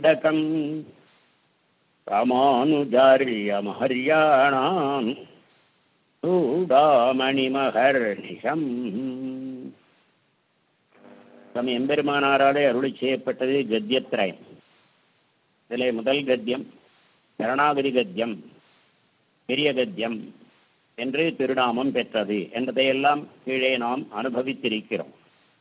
தகம் ராமானுஜாரியமஹர்யாணாம் சூடாமணிமகர்நிஷம் தம் எம்பெருமானாராலே அருளி செய்யப்பட்டது கத்தியத்திரயம் இதிலே முதல் கத்தியம் சரணாகதி கத்தியம் பெரிய கத்தியம் என்று திருநாமம் பெற்றது என்பதையெல்லாம் கீழே நாம் அனுபவித்திருக்கிறோம்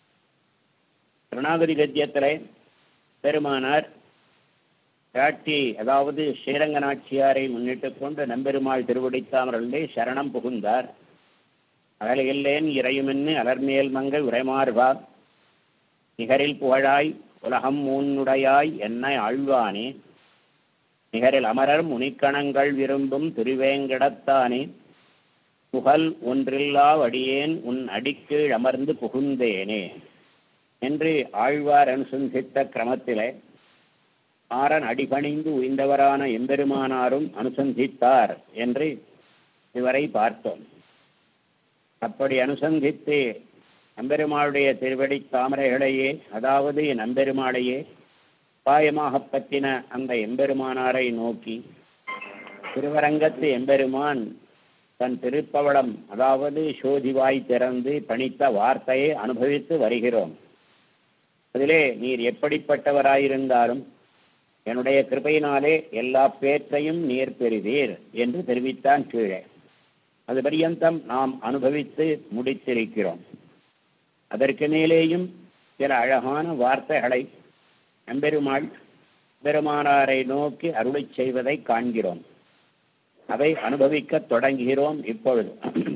சரணாகதி கத்தியத்திலே பெருமானார் காட்டி அதாவது ஸ்ரீரங்க நாச்சியாரை முன்னிட்டு கொண்டு நம்பெருமாள் திருவடித்தாமரல்லே சரணம் புகுந்தார் அகலையில்லேன் இறையுமென்னு அலர்மேல் மங்கை உரைமாறுவார் நிகரில் புகழாய் உலகம் மூன்னுடையாய் என்னை ஆழ்வானே நிகரில் அமரர் முனிக்கணங்கள் விரும்பும் திருவேங்கடத்தானே புகழ் ஒன்றில்லா வடியேன் உன் அடிக்கீழ் அமர்ந்து புகுந்தேனே என்று ஆழ்வார் அனுசந்தித்த கிரமத்திலே ஆரன் அடிபணிந்து உய்ந்தவரான எம்பெருமானாரும் அனுசந்தித்தார் என்று இதுவரை பார்த்தோம் அப்படி அனுசந்தித்து நம்பெருமாளுடைய திருவடி தாமரைகளையே அதாவது நம்பெருமாளையே பாயமாக பற்றின அந்த எம்பெருமானாரை நோக்கி திருவரங்கத்து எம்பெருமான் தன் திருப்பவளம் அதாவது சோதிவாய் திறந்து பணித்த வார்த்தையை அனுபவித்து வருகிறோம் அதிலே நீர் எப்படிப்பட்டவராயிருந்தாலும் என்னுடைய கிருபையினாலே எல்லா பேற்றையும் நீர் பெறுவீர் என்று தெரிவித்தான் கீழே அது பரியந்தம் நாம் அனுபவித்து முடித்திருக்கிறோம் அதற்கு மேலேயும் சில அழகான வார்த்தைகளை நம்பெருமாள் பெருமானாரை நோக்கி அருளை செய்வதை காண்கிறோம் அதை அனுபவிக்க தொடங்குகிறோம் இப்பொழுது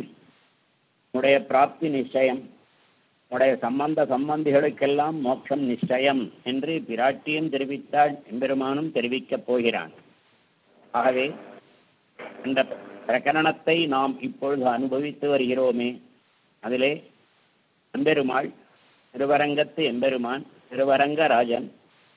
உடைய பிராப்தி நிச்சயம் உடைய சம்பந்த சம்பந்திகளுக்கெல்லாம் மோட்சம் நிச்சயம் என்று பிராட்டியும் தெரிவித்தாள் எம்பெருமானும் தெரிவிக்கப் போகிறான் ஆகவே இந்த பிரகரணத்தை நாம் இப்பொழுது அனுபவித்து வருகிறோமே அதிலே எம்பெருமாள் திருவரங்கத்து எம்பெருமான் திருவரங்கராஜன்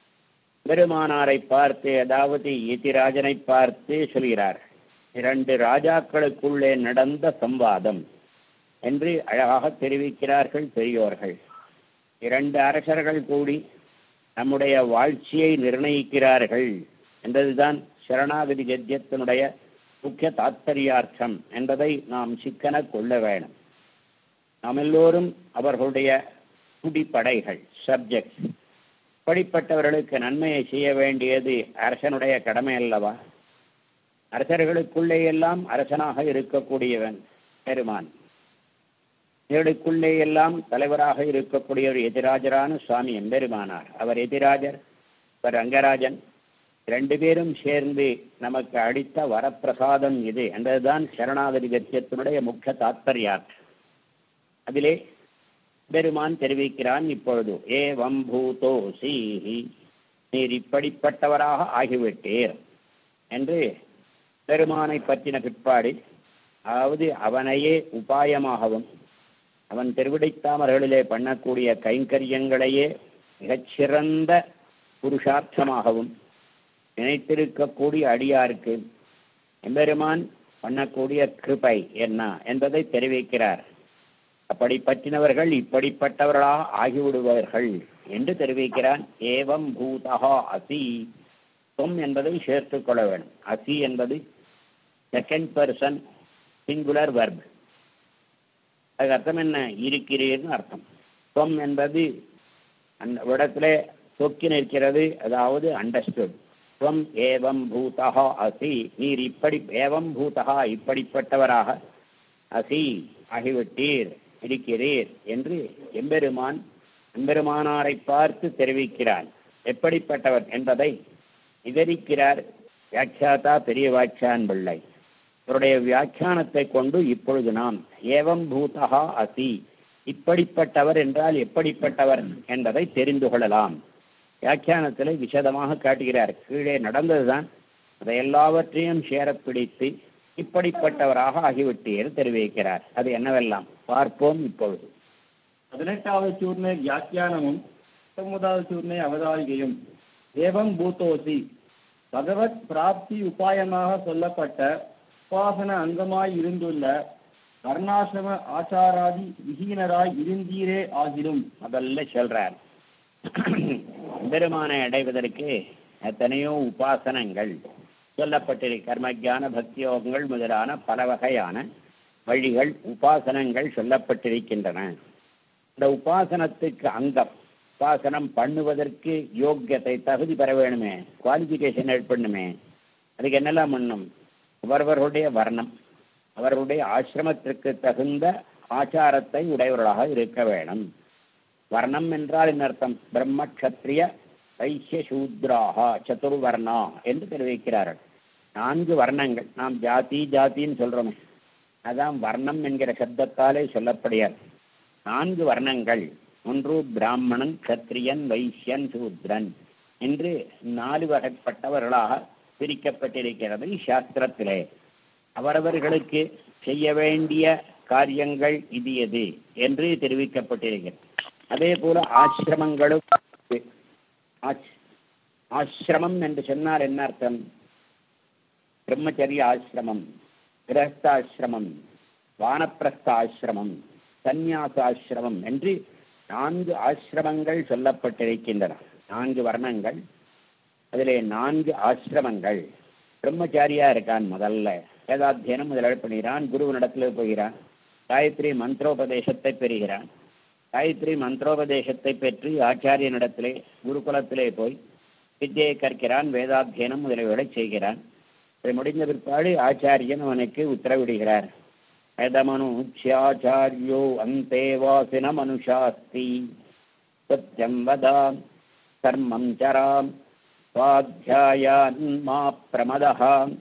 பெருமானாரை பார்த்து அதாவது யதிராஜனை பார்த்து சொல்கிறார் இரண்டு ராஜாக்களுக்குள்ளே நடந்த சம்வாதம் என்று அழகாக தெரிவிக்கிறார்கள் பெரியோர்கள் இரண்டு அரசர்கள் கூடி நம்முடைய வாழ்ச்சியை நிர்ணயிக்கிறார்கள் என்பதுதான் சரணாகதி கத்தியத்தினுடைய முக்கிய தாத்பரியார்த்தம் என்பதை நாம் சிக்கன கொள்ள வேணும் நாம் எல்லோரும் அவர்களுடைய குடிப்படைகள் சப்ஜெக்ட் இப்படிப்பட்டவர்களுக்கு நன்மையை செய்ய வேண்டியது அரசனுடைய கடமை அல்லவா அரசர்களுக்குள்ளே எல்லாம் அரசனாக இருக்கக்கூடியவன் பெருமான் இவர்களுக்குள்ளே எல்லாம் தலைவராக இருக்கக்கூடிய ஒரு எதிராஜரான சுவாமி எம்பெருமானார் அவர் எதிராஜர் அவர் ரங்கராஜன் ரெண்டு பேரும் சேர்ந்து நமக்கு அளித்த வரப்பிரசாதம் இது என்பதுதான் சரணாகதி கத்தியத்தினுடைய முக்கிய தாத்பரியார்த்தம் அதிலே பெருமான் தெரிவிக்கிறான் இப்பொழுது ஏவம் பூதோ சீஹி நீர் இப்படிப்பட்டவராக ஆகிவிட்டீர் என்று பெருமானை பற்றின பிற்பாடு அதாவது அவனையே உபாயமாகவும் அவன் திருவிடைத்தாமர்களிலே பண்ணக்கூடிய கைங்கரியங்களையே மிகச்சிறந்த புருஷார்த்தமாகவும் நினைத்திருக்கக்கூடிய அடியாருக்கு எம்பெருமான் பண்ணக்கூடிய கிருபை என்ன என்பதை தெரிவிக்கிறார் அப்படி பற்றினவர்கள் இப்படிப்பட்டவர்களாக ஆகிவிடுவார்கள் என்று தெரிவிக்கிறான் ஏவம் பூதகா அசி தொம் என்பதை சேர்த்துக் கொள்ள வேண்டும் அசி என்பது செகண்ட் பர்சன் சிங்குலர் வர்ப் அதுக்கு அர்த்தம் என்ன இருக்கிறீர்னு அர்த்தம் தொம் என்பது அந்த இடத்துல சொக்கி நிற்கிறது அதாவது அண்டர்ஸ்டுட் துவம் ஏவம் பூதகா அசி நீர் இப்படி ஏவம் பூதகா இப்படிப்பட்டவராக அசி ஆகிவிட்டீர் இருக்கிறீர் என்று எம்பெருமான் எம்பெருமானாரை பார்த்து தெரிவிக்கிறான் எப்படிப்பட்டவர் என்பதை விவரிக்கிறார் வியாக்கியாத்தா பெரிய வாக்கியான் பிள்ளை அவருடைய வியாக்கியானத்தை கொண்டு இப்பொழுது நாம் ஏவம் பூதகா அசி இப்படிப்பட்டவர் என்றால் எப்படிப்பட்டவர் என்பதை தெரிந்து கொள்ளலாம் வியாக்கியானத்தில் விசதமாக காட்டுகிறார் கீழே நடந்ததுதான் அதை எல்லாவற்றையும் சேர பிடித்து இப்படிப்பட்டவராக ஆகிவிட்டீர் தெரிவிக்கிறார் அது என்னவெல்லாம் பார்ப்போம் இப்பொழுது பதினெட்டாவது சூர்ணை வியாக்கியானமும் பத்தொன்பதாவது சூர்ணை அவதாரிகையும் ஏவம் பூத்தோசி பகவத் பிராப்தி உபாயமாக சொல்லப்பட்ட உபாசன அங்கமாய் இருந்துள்ள வர்ணாசிரம ஆச்சாராதி விஹீனராய் இருந்தீரே ஆகிலும் முதல்ல சொல்றார் பெருமானை அடைவதற்கு எத்தனையோ உபாசனங்கள் சொல்லப்பட்டிருக்கு கர்மஜான பக்தியோகங்கள் முதலான பல வகையான வழிகள் உபாசனங்கள் சொல்லப்பட்டிருக்கின்றன இந்த உபாசனத்துக்கு அங்கம் உபாசனம் பண்ணுவதற்கு யோக்கியத்தை தகுதி பெற வேணுமே குவாலிஃபிகேஷன் ஏற்படணுமே அதுக்கு என்னெல்லாம் பண்ணும் அவரவர்களுடைய வர்ணம் அவர்களுடைய ஆசிரமத்திற்கு தகுந்த ஆச்சாரத்தை உடையவர்களாக இருக்க வேணும் வர்ணம் என்றால் என்ன அர்த்தம் பிரம்ம கத்திரிய வைசிய சூத்ராகா சதுர்வர்ணா என்று தெரிவிக்கிறார்கள் நான்கு வர்ணங்கள் நாம் ஜாதி ஜாதின்னு சொல்றோமே அதான் வர்ணம் என்கிற சப்தத்தாலே சொல்லப்படுகிறது நான்கு வர்ணங்கள் ஒன்று பிராமணன் கத்திரியன் வைசியன் சூத்ரன் என்று நாலு வகைப்பட்டவர்களாக பிரிக்கப்பட்டிருக்கிறது சாஸ்திரத்திலே அவரவர்களுக்கு செய்ய வேண்டிய காரியங்கள் இது எது என்று தெரிவிக்கப்பட்டிருக்கிறது அதே போல ஆசிரமங்களும் ஆசிரமம் என்று சொன்னால் என்ன அர்த்தம் பிரம்மச்சரிய ஆசிரமம் கிரகஸ்தாசிரமம் வானப்பிரஸ்த ஆசிரமம் சந்நியாசாசிரமம் என்று நான்கு ஆசிரமங்கள் சொல்லப்பட்டிருக்கின்றன நான்கு வர்ணங்கள் அதிலே நான்கு ஆசிரமங்கள் பிரம்மச்சாரியா இருக்கான் முதல்ல வேதாத்தியனம் முதலில் பண்ணுகிறான் குருவனிடத்தில் போகிறான் காயத்ரி மந்திரோபதேசத்தை பெறுகிறான் காயத்ரி மந்திரோபதேசத்தை பெற்று ஆச்சாரியனிடத்திலே குருகுலத்திலே போய் வித்தியை கற்கிறான் வேதாத்தியனம் முதலியவர்களை செய்கிறான் இதை முடிந்த பிற்பாடு ஆச்சாரியன் அவனுக்கு உத்தரவிடுகிறார் வேதமனுச்சாச்சாரியோ அந்தே வாசின மனுஷாஸ்தி சத்தியம் வதாம் கர்மம் சராம் स्वाध्यायान् मा प्रमदः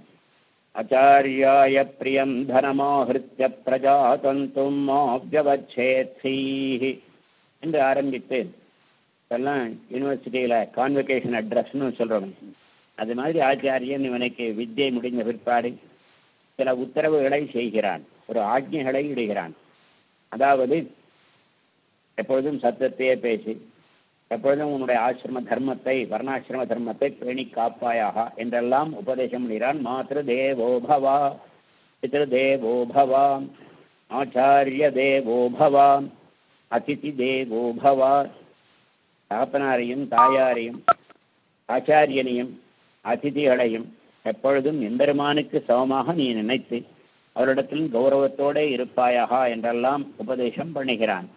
आचार्याय प्रियं धनमाहृत्य प्रजातन्तुं मा व्यवच्छेत्सीः என்று ஆரம்பித்து இதெல்லாம் யூனிவர்சிட்டியில் கான்வெகேஷன் அட்ரஸ்னு சொல்கிறோம் அது மாதிரி ஆச்சாரியன் இவனுக்கு வித்தியை முடிந்த பிற்பாடு சில உத்தரவுகளை செய்கிறான் ஒரு ஆజ్ఞைகளை இடுகிறான் அதாவது எப்பொழுதும் சத்தத்தையே பேசி எப்பொழுதும் உன்னுடைய ஆசிரம தர்மத்தை வர்ணாசிரம தர்மத்தை பேணி காப்பாயாக என்றெல்லாம் உபதேசம் பண்ணுகிறான் மாத்திரு தேவோ பவா பிதிரு தேவோ பவா ஆச்சாரிய தேவோ பவா அதிதி தேவோ பவா தகப்பனாரையும் தாயாரையும் ஆச்சாரியனையும் அதிதிகளையும் எப்பொழுதும் எம்பெருமானுக்கு சமமாக நீ நினைத்து அவரிடத்தில் கௌரவத்தோடு இருப்பாயாக என்றெல்லாம் உபதேசம் பண்ணுகிறான்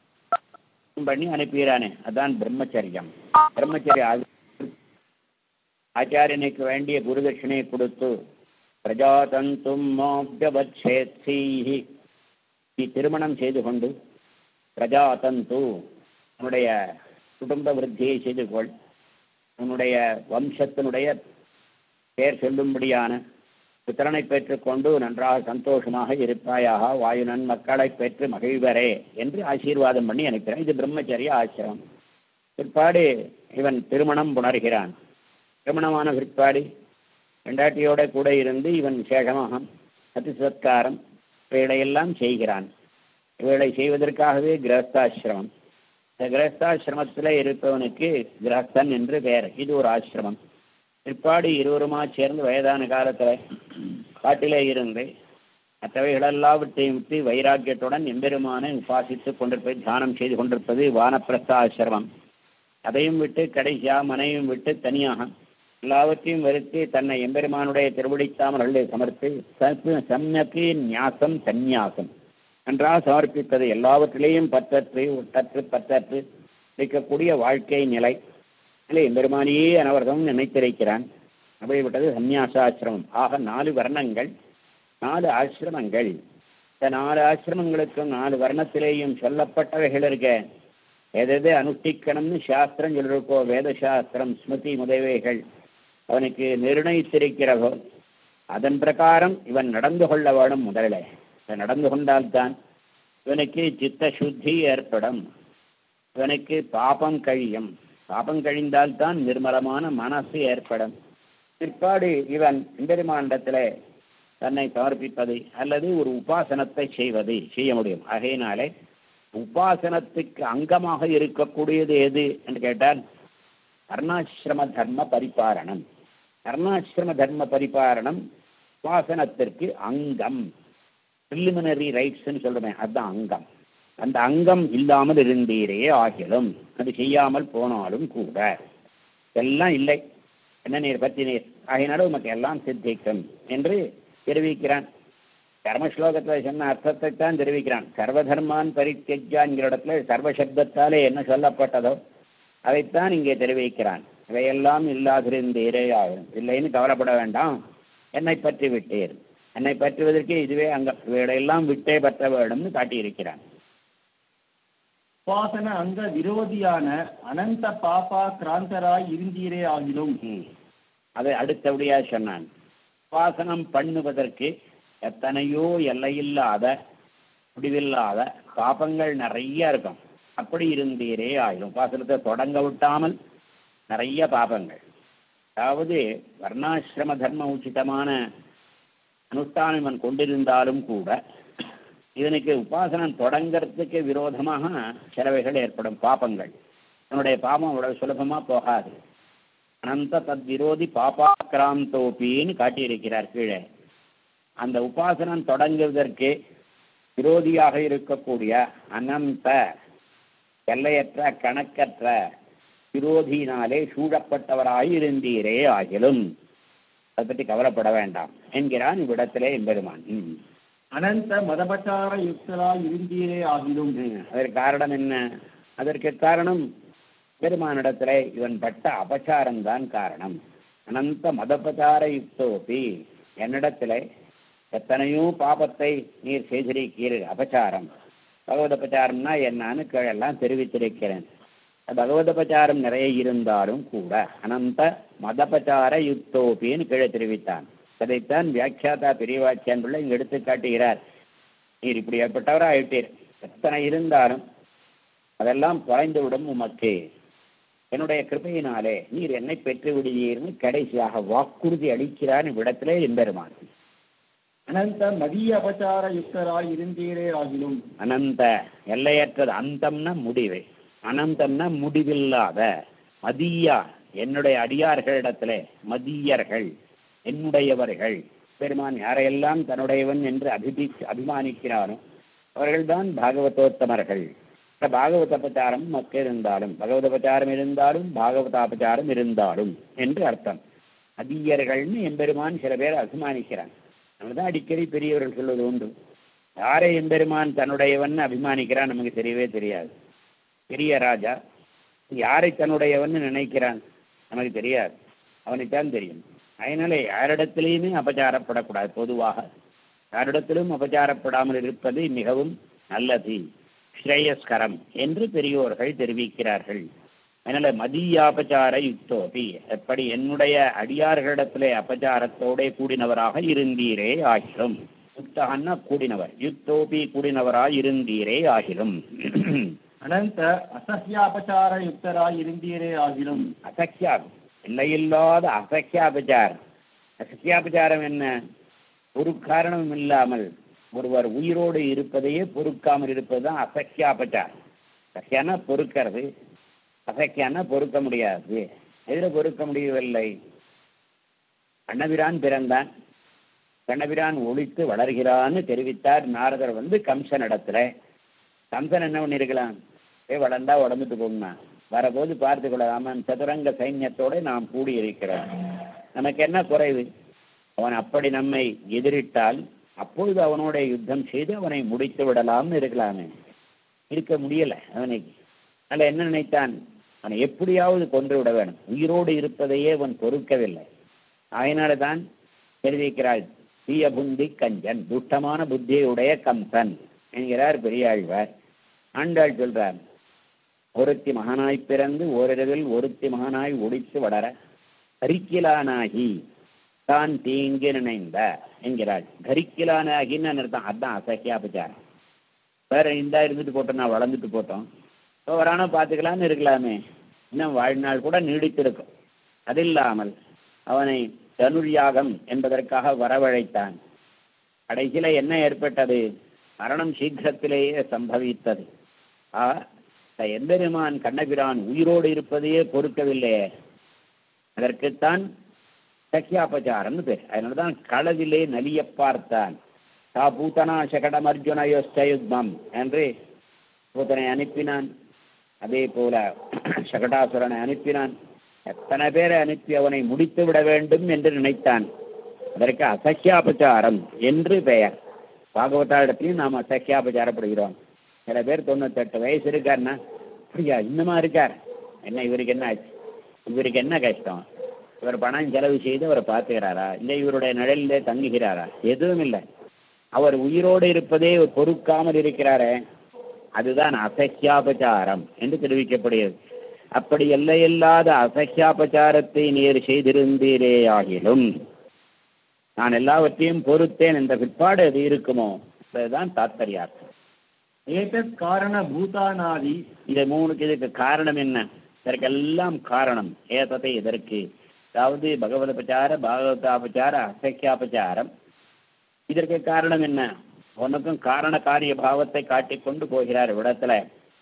பண்ணி அனுப்புகிறானே அதான் பிரம்மச்சரியம் பிரம்மச்சரிய ஆச்சாரியனுக்கு வேண்டிய குருதட்சிணையை கொடுத்து பிரஜாதந்தும் மோபியவச்சேத்ஸீஹி நீ திருமணம் செய்து கொண்டு பிரஜாதந்து உன்னுடைய குடும்ப விருத்தியை செய்து கொள் உன்னுடைய வம்சத்தினுடைய பெயர் சொல்லும்படியான புத்திரனை பெற்றுக்கொண்டு நன்றாக சந்தோஷமாக இருப்பாயாக வாயுனன் மக்களை பெற்று மகிழ்வரே என்று ஆசீர்வாதம் பண்ணி அனுப்பினான் இது பிரம்மச்சரிய ஆசிரமம் பிற்பாடு இவன் திருமணம் புணர்கிறான் திருமணமான பிற்பாடு பெண்டாட்டியோட கூட இருந்து இவன் விசேஷமாக அதி சத்காரம் இவைகளையெல்லாம் செய்கிறான் இவைகளை செய்வதற்காகவே கிரகஸ்தாசிரமம் இந்த கிரகஸ்தாசிரமத்தில் இருப்பவனுக்கு கிரகஸ்தன் என்று பெயர் இது ஒரு ஆசிரமம் பிற்பாடு இருவருமா சேர்ந்து வயதான காலத்தில் காட்டிலே இருந்து மற்றவைகளெல்லாவற்றையும் விட்டு வைராக்கியத்துடன் எம்பெருமானை உபாசித்துக் கொண்டிருப்பது தியானம் செய்து கொண்டிருப்பது வானப்பிரஸ்த ஆசிரமம் அதையும் விட்டு கடைசியா மனையும் விட்டு தனியாக எல்லாவற்றையும் வெறுத்து தன்னை எம்பெருமானுடைய திருவடித்தாமர்களை சமர்ப்பி சம்யக்கு நியாசம் சந்நியாசம் நன்றாக சமர்ப்பிப்பது எல்லாவற்றிலேயும் பற்றற்று ஒட்டற்று பற்றற்று இருக்கக்கூடிய வாழ்க்கை நிலை இல்லை எம்பெருமானியே அனவர்தம் நினைத்திருக்கிறான் அப்படிப்பட்டது சந்நியாசாசிரமம் ஆக நாலு வர்ணங்கள் நாலு ஆசிரமங்கள் இந்த நாலு ஆசிரமங்களுக்கும் நாலு வர்ணத்திலேயும் சொல்லப்பட்டவைகள் இருக்க எது அனுஷ்டிக்கணும்னு சாஸ்திரம் சொல்லிருக்கோ வேத சாஸ்திரம் ஸ்மிருதி முதவைகள் அவனுக்கு நிர்ணயித்திருக்கிறதோ அதன் பிரகாரம் இவன் நடந்து கொள்ள வேணும் முதலில் நடந்து கொண்டால்தான் இவனுக்கு சித்த சுத்தி ஏற்படும் இவனுக்கு பாபம் கழியும் பாபம் கழிந்தால்தான் நிர்மலமான மனசு ஏற்படும் பிற்பாடு இவன் எம்பெருமாண்டத்தில் தன்னை சமர்ப்பிப்பது அல்லது ஒரு உபாசனத்தை செய்வது செய்ய முடியும் ஆகையினாலே உபாசனத்துக்கு அங்கமாக இருக்கக்கூடியது எது என்று கேட்டால் கர்ணாசிரம தர்ம பரிபாலனம் கர்ணாசிரம தர்ம பரிபாலனம் உபாசனத்திற்கு அங்கம் ப்ரிலிமினரி ரைட்ஸ்ன்னு சொல்றேன் அதுதான் அங்கம் அந்த அங்கம் இல்லாமல் இருந்தீரே ஆகிலும் அது செய்யாமல் போனாலும் கூட எல்லாம் இல்லை என்ன நீர் பற்றி நீர் ஆகினாலும் உமக்கு எல்லாம் சித்திக்கும் என்று தெரிவிக்கிறான் கர்ம ஸ்லோகத்தில் சொன்ன அர்த்தத்தை தான் தெரிவிக்கிறான் சர்வதர்மான் பரித்தெஜான்கிற இடத்துல சர்வ சப்தத்தாலே என்ன சொல்லப்பட்டதோ அதைத்தான் இங்கே தெரிவிக்கிறான் இவையெல்லாம் இல்லாதிருந்தீரே ஆகும் இல்லைன்னு கவலைப்பட வேண்டாம் என்னை பற்றி விட்டீர் என்னை பற்றுவதற்கு இதுவே அங்க இவையெல்லாம் விட்டே பற்ற வேண்டும்னு காட்டியிருக்கிறான் உபாசன அங்க விரோதியான அனந்த பாபா கிராந்தராய் இருந்தீரே ஆகிலும் ம். அதை அடுத்தபடியா சொன்னான் உபாசனம் பண்ணுவதற்கு எத்தனையோ எல்லையில்லாத முடிவில்லாத பாபங்கள் நிறைய இருக்கும் அப்படி இருந்தீரே ஆயிடும் உபாசனத்தை தொடங்க விட்டாமல் நிறைய பாபங்கள் அதாவது வர்ணாசிரம தர்ம உச்சிதமான அனுஷ்டானம் இவன் கொண்டிருந்தாலும் கூட இதனுக்கு உபாசனம் தொடங்கிறதுக்கு விரோதமாக சிலவைகள் ஏற்படும் பாபங்கள் என்னுடைய பாபம் அவ்வளவு சுலபமா போகாது அனந்த தத் விரோதி பாபாக்கிராந்தோப்பின்னு காட்டியிருக்கிறார் கீழே அந்த உபாசனம் தொடங்குவதற்கு விரோதியாக இருக்கக்கூடிய அனந்த எல்லையற்ற கணக்கற்ற விரோதியினாலே சூழப்பட்டவராய் இருந்தீரே ஆகிலும் அதை பற்றி கவலைப்பட வேண்டாம் என்கிறான் இவ்விடத்திலே எம்பெருமான் ம். அனந்த மதபச்சார யுக்தராய் இருந்தீரே ஆகிலும் ம். அதற்கு காரணம் என்ன அதற்கு காரணம் பெருமானிடத்திலே இவன் பட்ட அபச்சாரம் தான் காரணம் அனந்த மதபச்சார யுக்தோபி என்னிடத்திலே எத்தனையோ பாபத்தை நீர் செய்திருக்கீர் அபச்சாரம் பகவத அபச்சாரம்னா என்னன்னு கீழெல்லாம் தெரிவித்திருக்கிறேன் பகவத அபச்சாரம் நிறைய இருந்தாலும் கூட அனந்த மதபச்சார யுக்தோபின்னு கீழே தெரிவித்தான் அதைத்தான் வியாக்கியாதா பெரியவாக்கியான் பிள்ளை இங்கு எடுத்து காட்டுகிறார் நீர் இப்படி ஏற்பட்டவரா ஆயிட்டீர் எத்தனை இருந்தாலும் அதெல்லாம் தொலைந்து விடும் உமக்கு என்னுடைய கிருபையினாலே நீர் என்னை பெற்று விடுவீர்னு கடைசியாக வாக்குறுதி அளிக்கிறார் இவ்விடத்திலே எம்பெருமான் அனந்த மதிய அபச்சார யுக்தராய் இருந்தீரே ஆகிலும் அனந்த எல்லையற்றது அந்தம்னா முடிவு அனந்தம்னா முடிவில்லாத மதியா என்னுடைய அடியார்களிடத்திலே மதியர்கள் என்னுடையவர்கள் பெருமான் யாரையெல்லாம் தன்னுடையவன் என்று அபிதி அபிமானிக்கிறானோ அவர்கள்தான் பாகவதோத்தமர்கள் இந்த பாகவதபச்சாரம் மக்க இருந்தாலும் பகவதபச்சாரம் இருந்தாலும் பாகவதாபச்சாரம் இருந்தாலும் என்று அர்த்தம் அதியர்கள்னு எம்பெருமான் சில பேர் அபிமானிக்கிறான் நம்மதான் அடிக்கடி பெரியவர்கள் சொல்வது உண்டு யாரை எம்பெருமான் தன்னுடையவன் அபிமானிக்கிறான் நமக்கு தெரியவே தெரியாது பெரிய ராஜா யாரை தன்னுடையவன் நினைக்கிறான் நமக்கு தெரியாது அவனுக்குத்தான் தெரியும் அதனால யாரிடத்திலையுமே அபச்சாரப்படக்கூடாது பொதுவாக யாரிடத்திலும் அபச்சாரப்படாமல் இருப்பது மிகவும் நல்லது ஸ்ரேயஸ்கரம் என்று பெரியோர்கள் தெரிவிக்கிறார்கள் அதனால மதியாபச்சார யுக்தோபி எப்படி என்னுடைய அடியார்களிடத்திலே அபச்சாரத்தோட கூடினவராக இருந்தீரே ஆகிலும் யுக்தகன்னா கூடினவர் யுக்தோபி கூடினவராய் இருந்தீரே ஆகிலும் அனந்த அசஹ்யாபச்சார யுக்தராய் இருந்தீரே ஆகிலும் அசக்கியாகும் எல்லையில்லாத அசக்கியாபச்சாரம் அசக்கியாபச்சாரம் என்ன ஒரு காரணமும் இல்லாமல் ஒருவர் உயிரோடு இருப்பதையே பொறுக்காமல் இருப்பது தான் அசக்கியாபச்சாரம் சக்கியானா பொறுக்கிறது அசக்கியானா பொறுக்க முடியாது எதில் பொறுக்க முடியவில்லை கண்ணபிரான் பிறந்தான் கண்ணபிரான் ஒழித்து வளர்கிறான்னு தெரிவித்தார் நாரதர் வந்து கம்சன் இடத்துல கம்சன் என்ன பண்ணிருக்கலாம் ஏ வளர்ந்தா உடம்புட்டு போகுமா வரபோது பார்த்து கொள்ளலாமன் சதுரங்க சைன்யத்தோட நாம் கூடி இருக்கிறோம் நமக்கு என்ன குறைவு அவன் அப்படி நம்மை எதிரிட்டால் அப்பொழுது அவனோட யுத்தம் செய்து அவனை முடித்து விடலாம்னு இருக்கலாமே இருக்க முடியல அவனுக்கு அதனால என்ன நினைத்தான் அவனை எப்படியாவது கொன்று விட வேணும் உயிரோடு இருப்பதையே அவன் பொறுக்கவில்லை அதனால தான் தெரிவிக்கிறாள் தீய புந்தி கஞ்சன் துஷ்டமான புத்தியுடைய கம்சன் என்கிறார் பெரியாழ்வார் ஆண்டாள் சொல்றார் ஒருத்தி மகனாய் பிறந்து ஓரிரவில் ஒருத்தி மகனாய் ஒடித்து வளர கரிக்கிலானாகி தான் தீங்கு நினைந்த என்கிறாள் கரிக்கிலானாகின்னு அர்த்தம் அதான் அசக்கியாபச்சாரம் வேற இந்தா இருந்துட்டு போட்டோம் நான் வளர்ந்துட்டு போட்டோம் இப்போ வரானோ பார்த்துக்கலாம்னு இருக்கலாமே இன்னும் வாழ்நாள் கூட நீடித்திருக்கும் அது இல்லாமல் அவனை தனுர்யாகம் என்பதற்காக வரவழைத்தான் கடைசியில என்ன ஏற்பட்டது மரணம் சீக்கிரத்திலேயே சம்பவித்தது ஆ இந்த எம்பெருமான் கண்ணபிரான் உயிரோடு இருப்பதையே பொறுக்கவில்லையே அதற்குத்தான் சக்கியாபச்சாரம்னு பேர் அதனாலதான் களவிலே நலிய பார்த்தான் தா பூத்தனா சகடம் அர்ஜுன யுத்தம் என்று பூத்தனை அனுப்பினான் அதே போல சகடாசுரனை அனுப்பினான் எத்தனை பேரை அனுப்பி அவனை முடித்து விட வேண்டும் என்று நினைத்தான் அதற்கு அசக்கியாபச்சாரம் என்று பெயர் பாகவதாரிடத்திலையும் நாம் அசக்கியாபச்சாரப்படுகிறோம் சில பேர் தொண்ணூத்தெட்டு வயசு இருக்காருன்னா அப்படியா இன்னுமா இருக்கார் என்ன இவருக்கு என்ன ஆச்சு இவருக்கு என்ன கஷ்டம் இவர் பணம் செலவு செய்து அவரை பார்த்துக்கிறாரா இல்லை இவருடைய நிழலிலே தங்குகிறாரா எதுவும் இல்லை அவர் உயிரோடு இருப்பதே பொறுக்காமல் இருக்கிறாரே அதுதான் அசக்கியாபச்சாரம் என்று தெரிவிக்கப்படுகிறது அப்படி எல்லையில்லாத அசக்கியாபச்சாரத்தை நேர் செய்திருந்தீரே ஆகிலும் நான் எல்லாவற்றையும் பொறுத்தேன் என்ற பிற்பாடு அது இருக்குமோ அதுதான் தாத்பரியார்த்தம் ஏதத் காரண பூதானாதி இது மூணுக்கு இதுக்கு காரணம் என்ன இதற்கெல்லாம் காரணம் ஏதத்தை இதற்கு அதாவது பகவதபச்சார பாகவதாபச்சார அசக்கியாபச்சாரம் இதற்கு காரணம் என்ன உனக்கும் காரண காரிய பாவத்தை காட்டிக்கொண்டு போகிறார் இடத்துல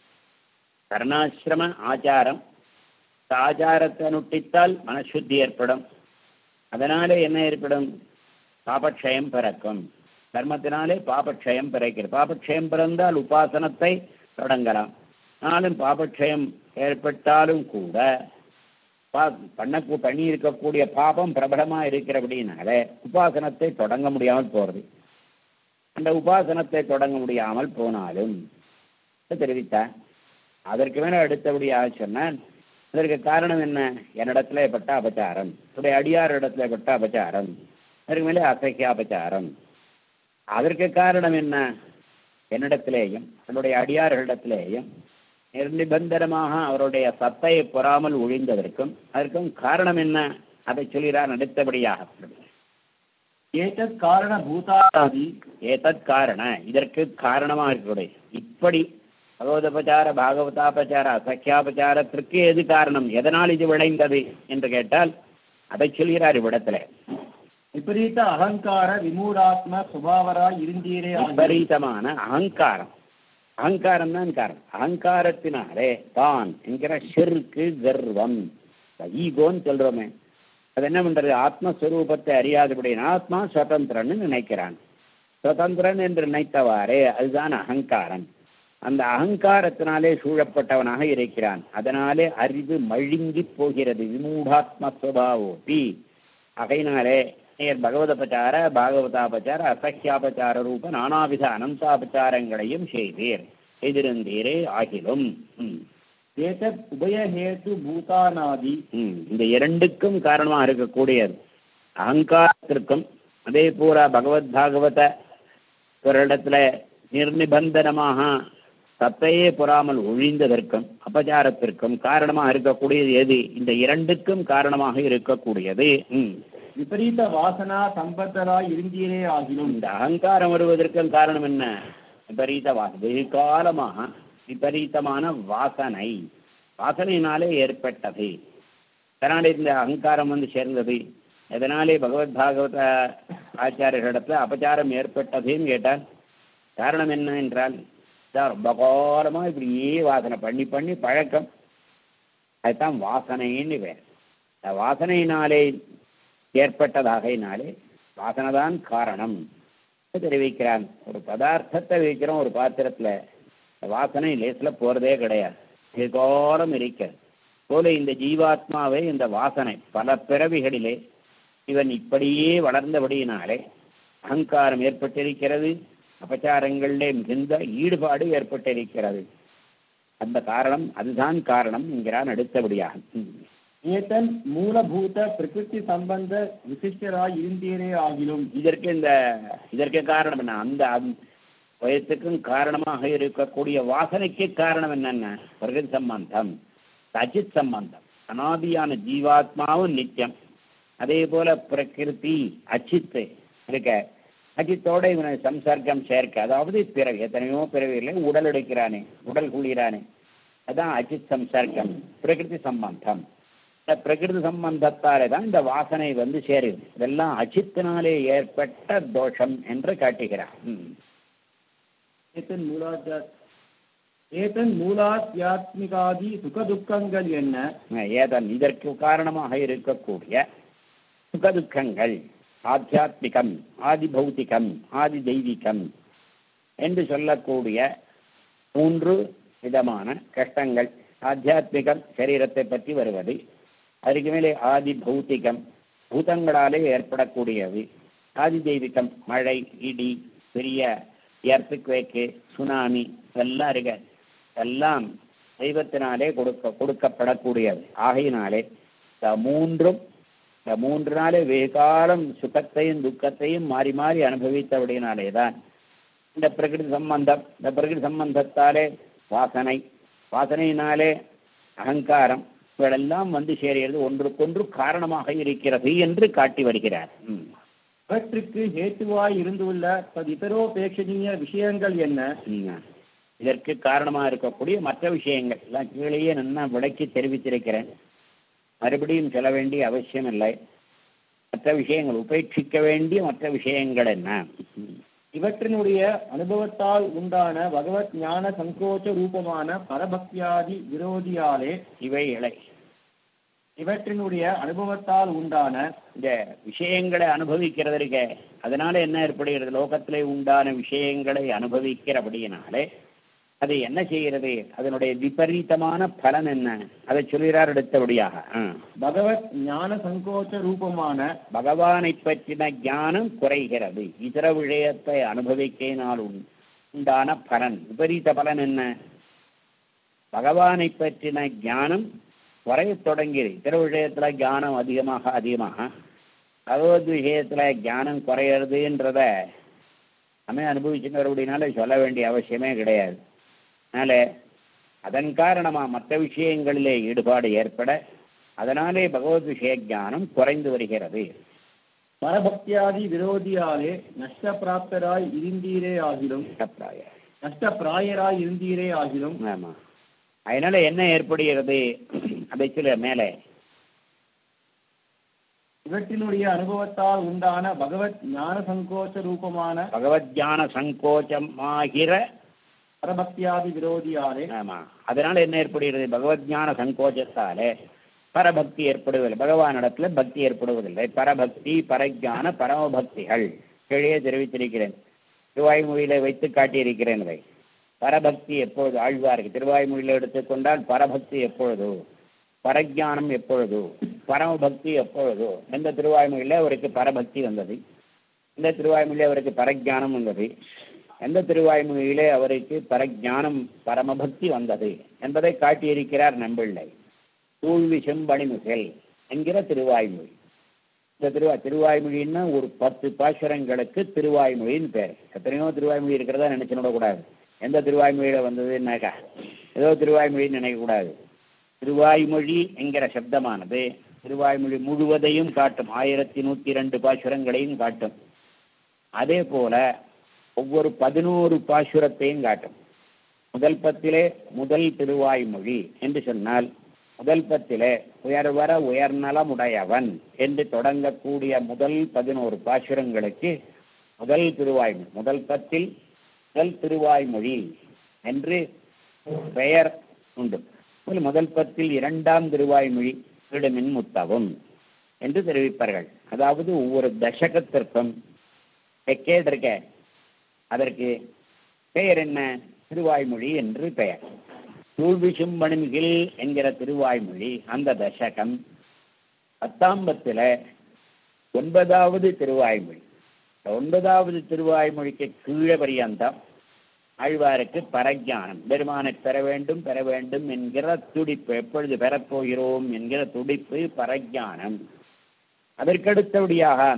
கர்ணாசிரம ஆச்சாரம் இந்த ஆச்சாரத்தை அனுஷ்டித்தால் மனசுத்தி ஏற்படும் அதனாலே என்ன ஏற்படும் பாபக்ஷயம் பிறக்கும் கர்மத்தினாலே பாபக்ஷயம் பிறக்கிறது பாபக்ஷயம் பிறந்தால் உபாசனத்தை தொடங்கலாம் ஆனாலும் பாபக்ஷயம் ஏற்பட்டாலும் கூட பா பண்ணக்கூ பண்ணி இருக்கக்கூடிய பாபம் பிரபலமாக இருக்கிறபடினால உபாசனத்தை தொடங்க முடியாமல் போகிறது அந்த உபாசனத்தை தொடங்க முடியாமல் போனாலும் தெரிவித்தார் அதற்கு மேலே அடுத்தபடியாக சொன்னான் அதற்கு காரணம் என்ன என்னிடத்துல பட்ட அபச்சாரம் உடைய அடியார் இடத்துல பட்ட அபச்சாரம் அதற்கு மேலே அசைக்கிய அபச்சாரம் அதற்கு காரணம் என்ன என்னிடத்திலேயும் என்னுடைய அடியார்களிடத்திலேயும் நிர்நிபந்தனமாக அவருடைய சத்தையை பொறாமல் ஒழிந்ததற்கும் அதற்கும் காரணம் என்ன அதை சொல்கிறார் அடுத்தபடியாக ஏதத் காரண பூதானாதி ஏதத் காரண இதற்கு காரணமாக இருக்கக்கூடிய இப்படி பகவதபச்சார பாகவதாபச்சார அசக்கியாபச்சாரத்திற்கு எது காரணம் எதனால் இது விளைந்தது என்று கேட்டால் அதை சொல்கிறார் இவ்விடத்துல விபரீத அகங்கார விமூடாத்ம சுபாவராய் இருந்தீரே ஆகிய விபரீதமான அகங்காரம் அகங்காரம் தான் காரணம் அகங்காரத்தினாலே தான் என்கிற ஷிர்க்கு கர்வம் ஈகோன்னு சொல்றோமே அது என்ன பண்றது ஆத்மஸ்வரூபத்தை அறியாதபடியான ஆத்மா சுதந்திரன்னு நினைக்கிறான் சுதந்திரன் என்று நினைத்தவாறே அதுதான் அகங்காரம் அந்த அகங்காரத்தினாலே சூழப்பட்டவனாக இருக்கிறான் அதனாலே அறிவு மழுங்கி போகிறது விமூடாத்ம சுவாவோபி அகையினாலே நேர் பகவதபச்சார பாகவதாபச்சார அசக்கியாபச்சார ரூப நானாவித அனந்தாபச்சாரங்களையும் செய்தீர் செய்திருந்தீரே ஆகிலும் ம். ஏதத் உபயஹேது பூதானாதி ம். இந்த இரண்டுக்கும் காரணமாக இருக்கக்கூடியது அகங்காரத்திற்கும் அதே பூரா பகவத் பாகவத ஒரு இடத்துல நிர்நிபந்தனமாக சத்தையே பொறாமல் ஒழிந்ததற்கும் அபச்சாரத்திற்கும் காரணமாக இருக்கக்கூடியது எது இந்த இரண்டுக்கும் காரணமாக இருக்கக்கூடியது ம். விபரீத வாசனா சம்பத்தராய் இருந்தீரே ஆகிலும் இந்த அகங்காரம் வருவதற்கும் காரணம் என்ன விபரீத வாசனை வெகு காலமாக விபரீதமான வாசனை வாசனையினாலே ஏற்பட்டது அதனாலே இந்த அகங்காரம் வந்து சேர்ந்தது எதனாலே பகவத் பாகவத ஆச்சாரியர்களிடத்துல அபச்சாரம் ஏற்பட்டதுன்னு கேட்டால் காரணம் என்ன என்றால் இதான் ரொம்ப காலமாக இப்படியே வாசனை பண்ணி பண்ணி பழக்கம் அதுதான் வாசனைன்னு பேர் இந்த வாசனையினாலே ஏற்பட்டதாகையினாலே வாசனை தான் காரணம் தெரிவிக்கிறான் ஒரு பதார்த்தத்தை வைக்கிறோம் ஒரு பாத்திரத்தில் வாசனை லேசில் போகிறதே கிடையாது எதிர்காலம் இருக்க போல இந்த ஜீவாத்மாவை இந்த வாசனை பல பிறவிகளிலே இவன் இப்படியே வளர்ந்தபடியினாலே அகங்காரம் ஏற்பட்டிருக்கிறது அபச்சாரங்களிலே மிகுந்த ஈடுபாடு ஏற்பட்டிருக்கிறது அந்த காரணம் அதுதான் காரணம் என்கிறான் அடுத்தபடியாக ம். ஏதன் மூலபூத பிரகிருதி சம்பந்த விசிஷ்டராய் இருந்தீரே ஆகிலும் இதற்கு இந்த இதற்கு காரணம் என்ன அந்த அந்த வயத்துக்கும் காரணமாக இருக்கக்கூடிய வாசனைக்கு காரணம் என்னென்ன பிரகதி சம்பந்தம் சச்சித் சம்பந்தம் அனாதியான ஜீவாத்மாவும் நித்தியம் அதே போல பிரகிருதி அச்சித்து இருக்க அச்சித்தோட இவனை சம்சர்க்கம் சேர்க்க அதாவது பிறவி எத்தனையோ பிறவியில் உடல் எடுக்கிறானே உடல் குளிரானே அதான் அச்சித் சம்சர்க்கம் பிரகிருதி சம்பந்தம் இந்த பிரகிருதி சம்பந்தத்தாலே தான் இந்த வாசனை வந்து சேருது இதெல்லாம் அச்சித்தினாலே ஏற்பட்ட தோஷம் என்று காட்டுகிறார் ம். ஏதன் மூலாத்யா ஏதன் மூலாத்யாத்மிகாதி சுகதுக்கங்கள் என்ன ஏதன் இதற்கு காரணமாக இருக்கக்கூடிய சுகதுக்கங்கள் ஆத்தியாத்மிகம் ஆதி பௌத்திகம் ஆதி தெய்வீகம் என்று சொல்லக்கூடிய மூன்று விதமான கஷ்டங்கள் ஆத்தியாத்மிகம் சரீரத்தை பற்றி வருவது அதுக்கு மேலே ஆதி பௌத்திகம் பூதங்களாலே ஏற்படக்கூடியது ஆதி தெய்வீகம் மழை இடி பெரிய எர்த்துக்வேக்கு சுனாமி இதெல்லாம் இருக்க எல்லாம் தெய்வத்தினாலே கொடுக்க கொடுக்கப்படக்கூடியது ஆகையினாலே இந்த மூன்றும் இந்த மூன்று நாளே வெகு காலம் சுகத்தையும் துக்கத்தையும் மாறி மாறி அனுபவித்தபடியினாலே தான் இந்த பிரகிருதி சம்பந்தம் இந்த பிரகிருதி சம்பந்தத்தாலே வாசனை வாசனையினாலே அகங்காரம் இவையெல்லாம் வந்து சேருகிறது ஒன்றுக்கொன்று காரணமாக இருக்கிறது என்று காட்டி வருகிறார் ம். இவற்றுக்கு ஹேத்துவாய் இருந்துள்ள ததிதரோபேட்சணீய விஷயங்கள் என்ன ம். இதற்கு காரணமாக இருக்கக்கூடிய மற்ற விஷயங்கள் எல்லாம் கீழேயே நல்லா விளக்கி தெரிவித்திருக்கிறேன் மறுபடியும் சொல்ல வேண்டிய அவசியம் இல்லை மற்ற விஷயங்கள் உபேட்சிக்க வேண்டிய மற்ற விஷயங்கள் என்ன ம். இவற்றினுடைய அனுபவத்தால் உண்டான பகவத் ஞான சங்கோச்ச ரூபமான பரபக்தியாதி விரோதியாலே இவைகளை இவற்றினுடைய அனுபவத்தால் உண்டான இந்த விஷயங்களை அனுபவிக்கிறதற்கு அதனால என்ன ஏற்படுகிறது லோகத்திலே உண்டான விஷயங்களை அனுபவிக்கிறபடியினாலே அது என்ன செய்கிறது அதனுடைய விபரீதமான பலன் என்ன அதை சொல்கிறார் அடுத்தபடியாக ஆ. பகவத் ஞான சங்கோச்ச ரூபமான பகவானை பற்றின ஞானம் குறைகிறது இதர விஷயத்தை அனுபவிக்கையினால் உண்- உண்டான பலன் விபரீத பலன் என்ன பகவானை பற்றின ஞானம் குறையத் தொடங்கியது இதர விஷயத்துல ஞானம் அதிகமாக அதிகமாக பகவத் விஷயத்துல ஞானம் குறையிறதுன்றத நம்ம அனுபவிச்சுக்கிறபடினால சொல்ல வேண்டிய அவசியமே கிடையாது அதனால அதன் காரணமா மற்ற விஷயங்களிலே ஈடுபாடு ஏற்பட அதனாலே பகவத் விஷய ஞானம் குறைந்து வருகிறது பரபக்தியாதி விரோதியாலே நஷ்ட பிராப்தராய் இருந்தீரே ஆகிலும் அபிப்பிராய. நஷ்ட பிராயராய் இருந்தீரே ஆகிலும் ஆமா அதனால என்ன ஏற்படுகிறது அதை சொல்ல மேலே இவற்றினுடைய அனுபவத்தால் உண்டான பகவத் ஞான சங்கோச்ச ரூபமான பகவத் ஞான சங்கோச்சமாகிற பரபக்தியாதி விரோதியாலே ஆமா அதனால என்ன ஏற்படுகிறது பகவத் ஞான சங்கோச்சத்தாலே பரபக்தி ஏற்படுவதில்லை பகவானிடத்துல பக்தி ஏற்படுவதில்லை பரபக்தி பரஜான பரமபக்திகள் கீழே தெரிவித்திருக்கிறேன் திருவாய்மொழியில வைத்து காட்டியிருக்கிறேன் இதை பரபக்தி எப்பொழுது ஆழ்வாருக்கு திருவாய்மொழியில எடுத்துக்கொண்டால் பரபக்தி எப்பொழுது பரஜானம் எப்பொழுது பரமபக்தி எப்பொழுது எந்த திருவாய்மொழியில அவருக்கு பரபக்தி வந்தது இந்த திருவாய்மொழியில அவருக்கு பரஜானம் வந்தது எந்த திருவாய்மொழியிலே அவருக்கு பரஜானம் பரமபக்தி வந்தது என்பதை காட்டியிருக்கிறார் நம்பிள்ளை தூழ்வி செம்பணிமுகல் என்கிற திருவாய்மொழி இந்த திருவா திருவாய்மொழின்னா ஒரு பத்து பாசுரங்களுக்கு திருவாய்மொழின்னு பேர் எத்தனையோ திருவாய்மொழி இருக்கிறதா நினைச்சுட கூடாது எந்த திருவாய்மொழியில வந்ததுன்னாக்கா ஏதோ திருவாய்மொழின்னு நினைக்கக்கூடாது திருவாய்மொழி என்கிற சப்தமானது திருவாய்மொழி முழுவதையும் காட்டும் ஆயிரத்தி நூத்தி ரெண்டு பாசுரங்களையும் காட்டும் அதே போல ஒவ்வொரு பதினோரு பாசுரத்தையும் காட்டும் முதல் பத்திலே முதல் திருவாய்மொழி என்று சொன்னால் முதல் பத்திலே உயர்வர உயர்நலமுடையவன் என்று தொடங்கக்கூடிய முதல் பதினோரு பாசுரங்களுக்கு முதல் திருவாய்மொழி முதல் பத்தில் முதல் திருவாய்மொழி என்று பெயர் உண்டு அதில் முதல் பத்தில் இரண்டாம் திருவாய்மொழி விடுமின் முத்தவும் என்று தெரிவிப்பார்கள் அதாவது ஒவ்வொரு தசகத்திற்கும் டெக்கேட் இருக்க அதற்கு பெயர் என்ன திருவாய்மொழி என்று பெயர் தூள்விசும் மணிமிகில் என்கிற திருவாய்மொழி அந்த தசகம் பத்தாம்பத்தில் ஒன்பதாவது திருவாய்மொழி இந்த ஒன்பதாவது திருவாய்மொழிக்கு கீழே பரியந்தம் ஆழ்வாருக்கு பரஜானம் பெருமானை பெற வேண்டும் பெற வேண்டும் என்கிற துடிப்பு எப்பொழுது பெறப்போகிறோம் என்கிற துடிப்பு பரஜானம் அதற்கடுத்தபடியாக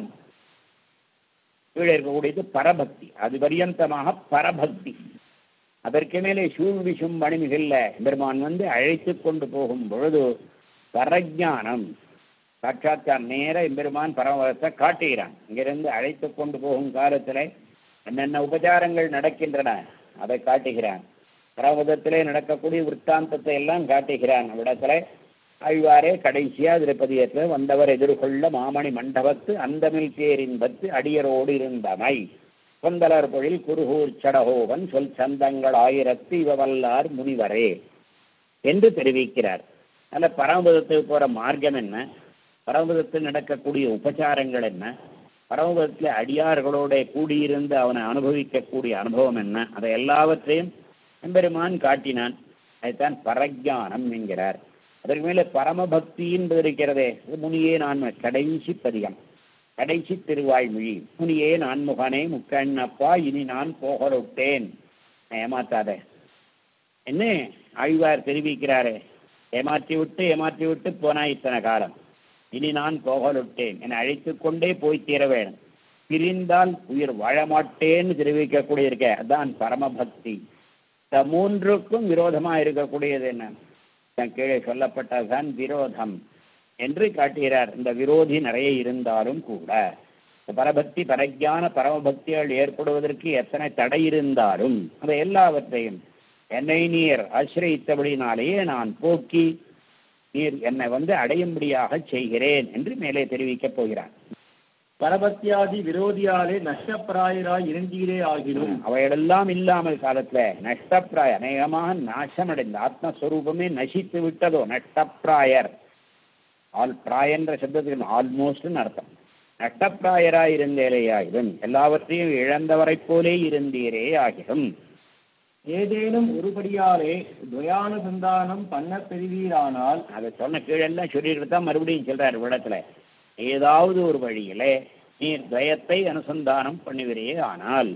கீழே இருக்கக்கூடியது பரபக்தி அது பரியந்தமாக பரபக்தி அதற்கு மேலே சூழ்விசும் மணிமிகல்ல பெருமான் வந்து அழைத்து கொண்டு போகும் பொழுது பரஜானம் சாட்சாத்கார் நேர எம்பெருமான் பரமபதத்தை காட்டுகிறான் இங்கிருந்து அழைத்து கொண்டு போகும் காலத்தில் என்னென்ன உபச்சாரங்கள் நடக்கின்றன அதை காட்டுகிறான் பரமபதத்திலே நடக்கக்கூடிய விற்த்தாந்தத்தை எல்லாம் காட்டுகிறான் அவ்விடத்துல ஆழ்வாரே கடைசியா திருப்பதியத்தில் வந்தவர் எதிர்கொள்ள மாமணி மண்டபத்து அந்தமில் பேரின்பத்து அடியரோடு இருந்தமை கொந்தலர் பொழில் குருகூர் சடகோவன் சொல் சந்தங்கள் ஆயிரத்து இவவல்லார் முனிவரே என்று தெரிவிக்கிறார் அல்ல பரமபதத்துக்கு போற மார்க்கம் என்ன பரமபதத்தில் நடக்கக்கூடிய உபச்சாரங்கள் என்ன பரமபதத்தில் அடியார்களோட கூடியிருந்து அவனை அனுபவிக்கக்கூடிய அனுபவம் என்ன அதை எல்லாவற்றையும் எம்பெருமான் காட்டினான் அதைத்தான் பரஜானம் என்கிறார் அதற்கு மேலே பரமபக்தி என்பது இருக்கிறதே இது முனியே நான் கடைசி பதியம் கடைசி திருவாய்மொழி முனியே நான் முகனே முக்கண்ணப்பா இனி நான் போகலொட்டேன் ஏமாத்தாத என்ன ஆழ்வார் தெரிவிக்கிறாரே ஏமாற்றி விட்டு ஏமாற்றி விட்டு போனா இத்தனை காலம் இனி நான் போகலொட்டேன் என அழைத்து கொண்டே போய் தீர வேணும் பிரிந்தால் உயிர் வாழமாட்டேன்னு தெரிவிக்கக்கூடிய இருக்க அதான் பரமபக்தி இந்த மூன்றுக்கும் விரோதமா இருக்கக்கூடியது என்ன தன் கீழே சொல்லப்பட்டதுதான் விரோதம் என்று காட்டுகிறார் இந்த விரோதி நிறைய இருந்தாலும் கூட இந்த பரபக்தி பரஜான பரமபக்திகள் ஏற்படுவதற்கு எத்தனை தடை இருந்தாலும் அதை எல்லாவற்றையும் என்னை நீர் ஆசிரியத்தபடினாலேயே நான் போக்கி நீர் என்னை வந்து அடையும்படியாக செய்கிறேன் என்று மேலே தெரிவிக்கப் போகிறார் பரபத்தியாதி விரோதியாலே நஷ்டப்பிராயராய் இருந்தீரே ஆகிலும் அவைகளெல்லாம் இல்லாமல் காலத்துல நஷ்டப்பிராய அநேகமாக நாசமடைந்த ஆத்மஸ்வரூபமே நசித்து விட்டதோ நஷ்டப்பிராயர் ஆல் பிராயன்ற சப்தத்துக்கு ஆல்மோஸ்ட்னு அர்த்தம் நஷ்டப்பிராயராய் இருந்தேரே ஆகிடும் எல்லாவற்றையும் இழந்தவரைப் போலே இருந்தீரே ஆகிடும் ஏதேனும் ஒருபடியாலே துவயானுசந்தானம் பண்ண பெறுவீரானால் அதை சொன்ன கீழெல்லாம் சொல்லிட்டு தான் மறுபடியும் சொல்றாரு விடத்துல ஏதாவது ஒரு வழியிலே நீர் துவயத்தை அனுசந்தானம் பண்ணுகிறே ஆனால்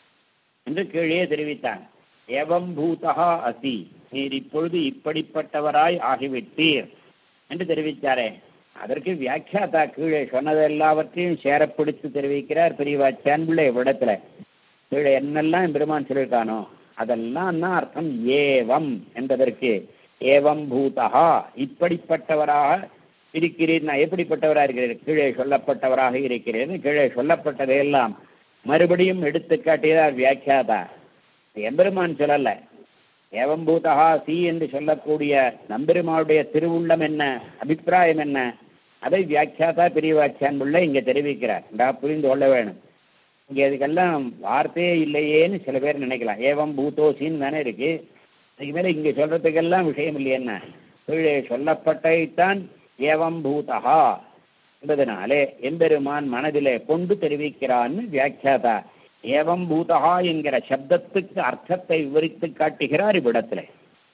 என்று கீழே தெரிவித்தான் ஏவம் பூதகா அசி நீர் இப்பொழுது இப்படிப்பட்டவராய் ஆகிவிட்டீர் என்று தெரிவித்தாரே அதற்கு வியாக்கியாத்தா கீழே சொன்னது எல்லாவற்றையும் சேரப்பிடித்து தெரிவிக்கிறார் பெரியவாச்சான் பிள்ளை விடத்துல கீழே என்னெல்லாம் பெருமான் சொல்லியிருக்கானோ அதெல்லாம் தான் அர்த்தம் ஏவம் என்பதற்கு ஏவம் பூதகா இப்படிப்பட்டவராக இருக்கிறீர் நான் எப்படிப்பட்டவராக இருக்கிறேன் கீழே சொல்லப்பட்டவராக இருக்கிறேன் கீழே சொல்லப்பட்டதையெல்லாம் மறுபடியும் எடுத்து காட்டியதார் வியாக்கியாதா எம்பெருமான் சொல்லல ஏவம் பூதகா சி என்று சொல்லக்கூடிய நம்பெருமானுடைய திருவுள்ளம் என்ன அபிப்பிராயம் என்ன அதை வியாக்கியாதா பெரியவாச்சான் உள்ள இங்க தெரிவிக்கிறார் டா புரிந்து கொள்ள வேணும் இங்க இதுக்கெல்லாம் வார்த்தையே இல்லையேன்னு சில பேர் நினைக்கலாம் ஏவம் பூதோசின்னு தானே இருக்கு அதுக்கு மேல இங்க சொல்றதுக்கெல்லாம் விஷயம் இல்லையென்ன கீழே சொல்லப்பட்டதைத்தான் ஏவம் பூதகா என்பதனாலே எம்பெருமான் மனதிலே கொண்டு தெரிவிக்கிறான்னு வியாக்கியாதா ஏவம் பூதகா என்கிற சப்தத்துக்கு அர்த்தத்தை விவரித்து காட்டுகிறார் இவ்விடத்திலே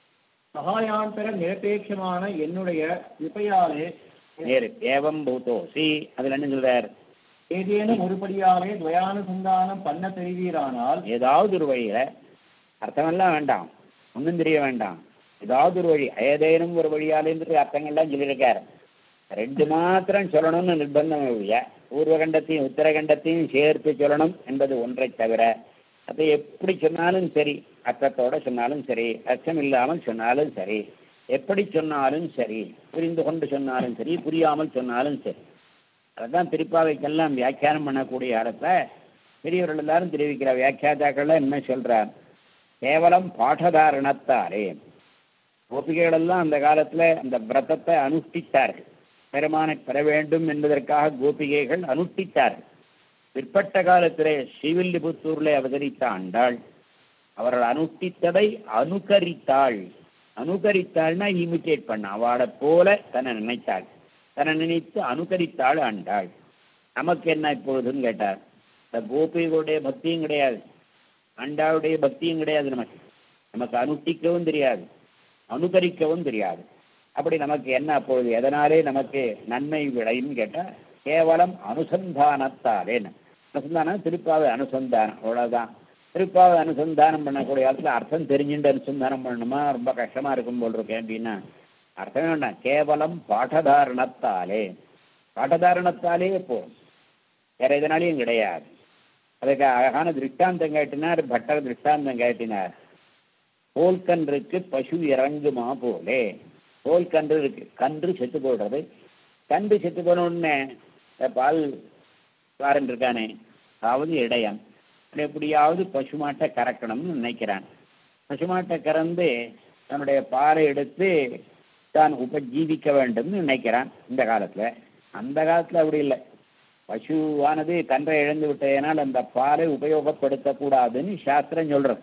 சகாயாந்தர நிரபேட்சமான என்னுடைய கிருபையாலே நேரு ஏவம் பூதோசி அதுல என்ன சொல்றார் ஏதேனும் ஒருபடியாலே துவயானுசந்தானம் பண்ண பெறுவீரானால் ஏதாவது ஒரு வழியில அர்த்தமெல்லாம் வேண்டாம் ஒன்றும் தெரிய வேண்டாம் ஏதாவது ஒரு வழி ஏதேனும் ஒரு வழியாலேன்றது அர்த்தங்கள்லாம் சொல்லியிருக்காரு ரெண்டு மாத்திரம் சொல்லணும்னு நிர்பந்தம் ஒழிய பூர்வகண்டத்தையும் உத்தரகண்டத்தையும் சேர்த்து சொல்லணும் என்பது ஒன்றை தவிர அதை எப்படி சொன்னாலும் சரி அர்த்தத்தோட சொன்னாலும் சரி அர்த்தம் இல்லாமல் சொன்னாலும் சரி எப்படி சொன்னாலும் சரி புரிந்து கொண்டு சொன்னாலும் சரி புரியாமல் சொன்னாலும் சரி அதான் திருப்பாவைக்கெல்லாம் வியாக்கியானம் பண்ணக்கூடிய இடத்துல பெரியவர்கள் எல்லாரும் தெரிவிக்கிற வியாக்கியாதாக்கள்லாம் என்ன சொல்றார் கேவலம் பாடதாரணத்தாரே கோபிகைகளெல்லாம் அந்த காலத்துல அந்த விரதத்தை அனுஷ்டித்தார்கள் பெருமானை பெற வேண்டும் என்பதற்காக கோபிகைகள் அனுஷ்டித்தார்கள் பிற்பட்ட காலத்திலே ஸ்ரீவில்லிபுத்தூர்ல அவதரித்த ஆண்டாள் அவர்கள் அனுஷ்டித்ததை அனுகரித்தாள் அனுகரித்தாள்னா இமிட்டேட் பண்ண அவளை போல தன்னை நினைத்தாள் தன்னை நினைத்து அனுகரித்தாள் ஆண்டாள் நமக்கு என்ன இப்பொழுதுன்னு கேட்டார் இந்த கோபிகளுடைய பக்தியும் கிடையாது ஆண்டாளுடைய பக்தியும் கிடையாது நமக்கு நமக்கு அனுஷ்டிக்கவும் தெரியாது அனுகரிக்கவும் தெரியாது அப்படி நமக்கு என்ன அப்பொழுது எதனாலே நமக்கு நன்மை விளையும் கேட்டால் கேவலம் அனுசந்தானத்தாலே அனுசந்தானம் திருப்பாவை அனுசந்தானம் அவ்வளவுதான் திருப்பாவை அனுசந்தானம் பண்ணக்கூடிய காலத்தில் அர்த்தம் தெரிஞ்சுட்டு அனுசந்தானம் பண்ணணுமா ரொம்ப கஷ்டமா இருக்கும் போல் இருக்கேன் அப்படின்னா அர்த்தமே வேண்டாம் கேவலம் பாடதாரணத்தாலே பாடதாரணத்தாலே போதும் வேற எதனாலையும் கிடையாது அதுக்கு அழகான திருஷ்டாந்தம் கேட்டினார் பட்டர் திருஷ்டாந்தம் கேட்டினார் தோல்கன்றுக்கு பசு இறங்குமா போலே தோல்கன்று இருக்கு கன்று செத்து போடுறது கன்று செத்து போன உடனே இந்த பால் காரன் இருக்கானே அதாவது இடையன் எப்படியாவது பசுமாட்டை கறக்கணும்னு நினைக்கிறான் பசுமாட்டை கறந்து தன்னுடைய பாலை எடுத்து தான் உபஜீவிக்க வேண்டும்னு நினைக்கிறான் இந்த காலத்துல அந்த காலத்துல அப்படி இல்லை பசுவானது கன்றை இழந்து விட்டதனால் அந்த பாலை உபயோகப்படுத்தக்கூடாதுன்னு சாஸ்திரம் சொல்றது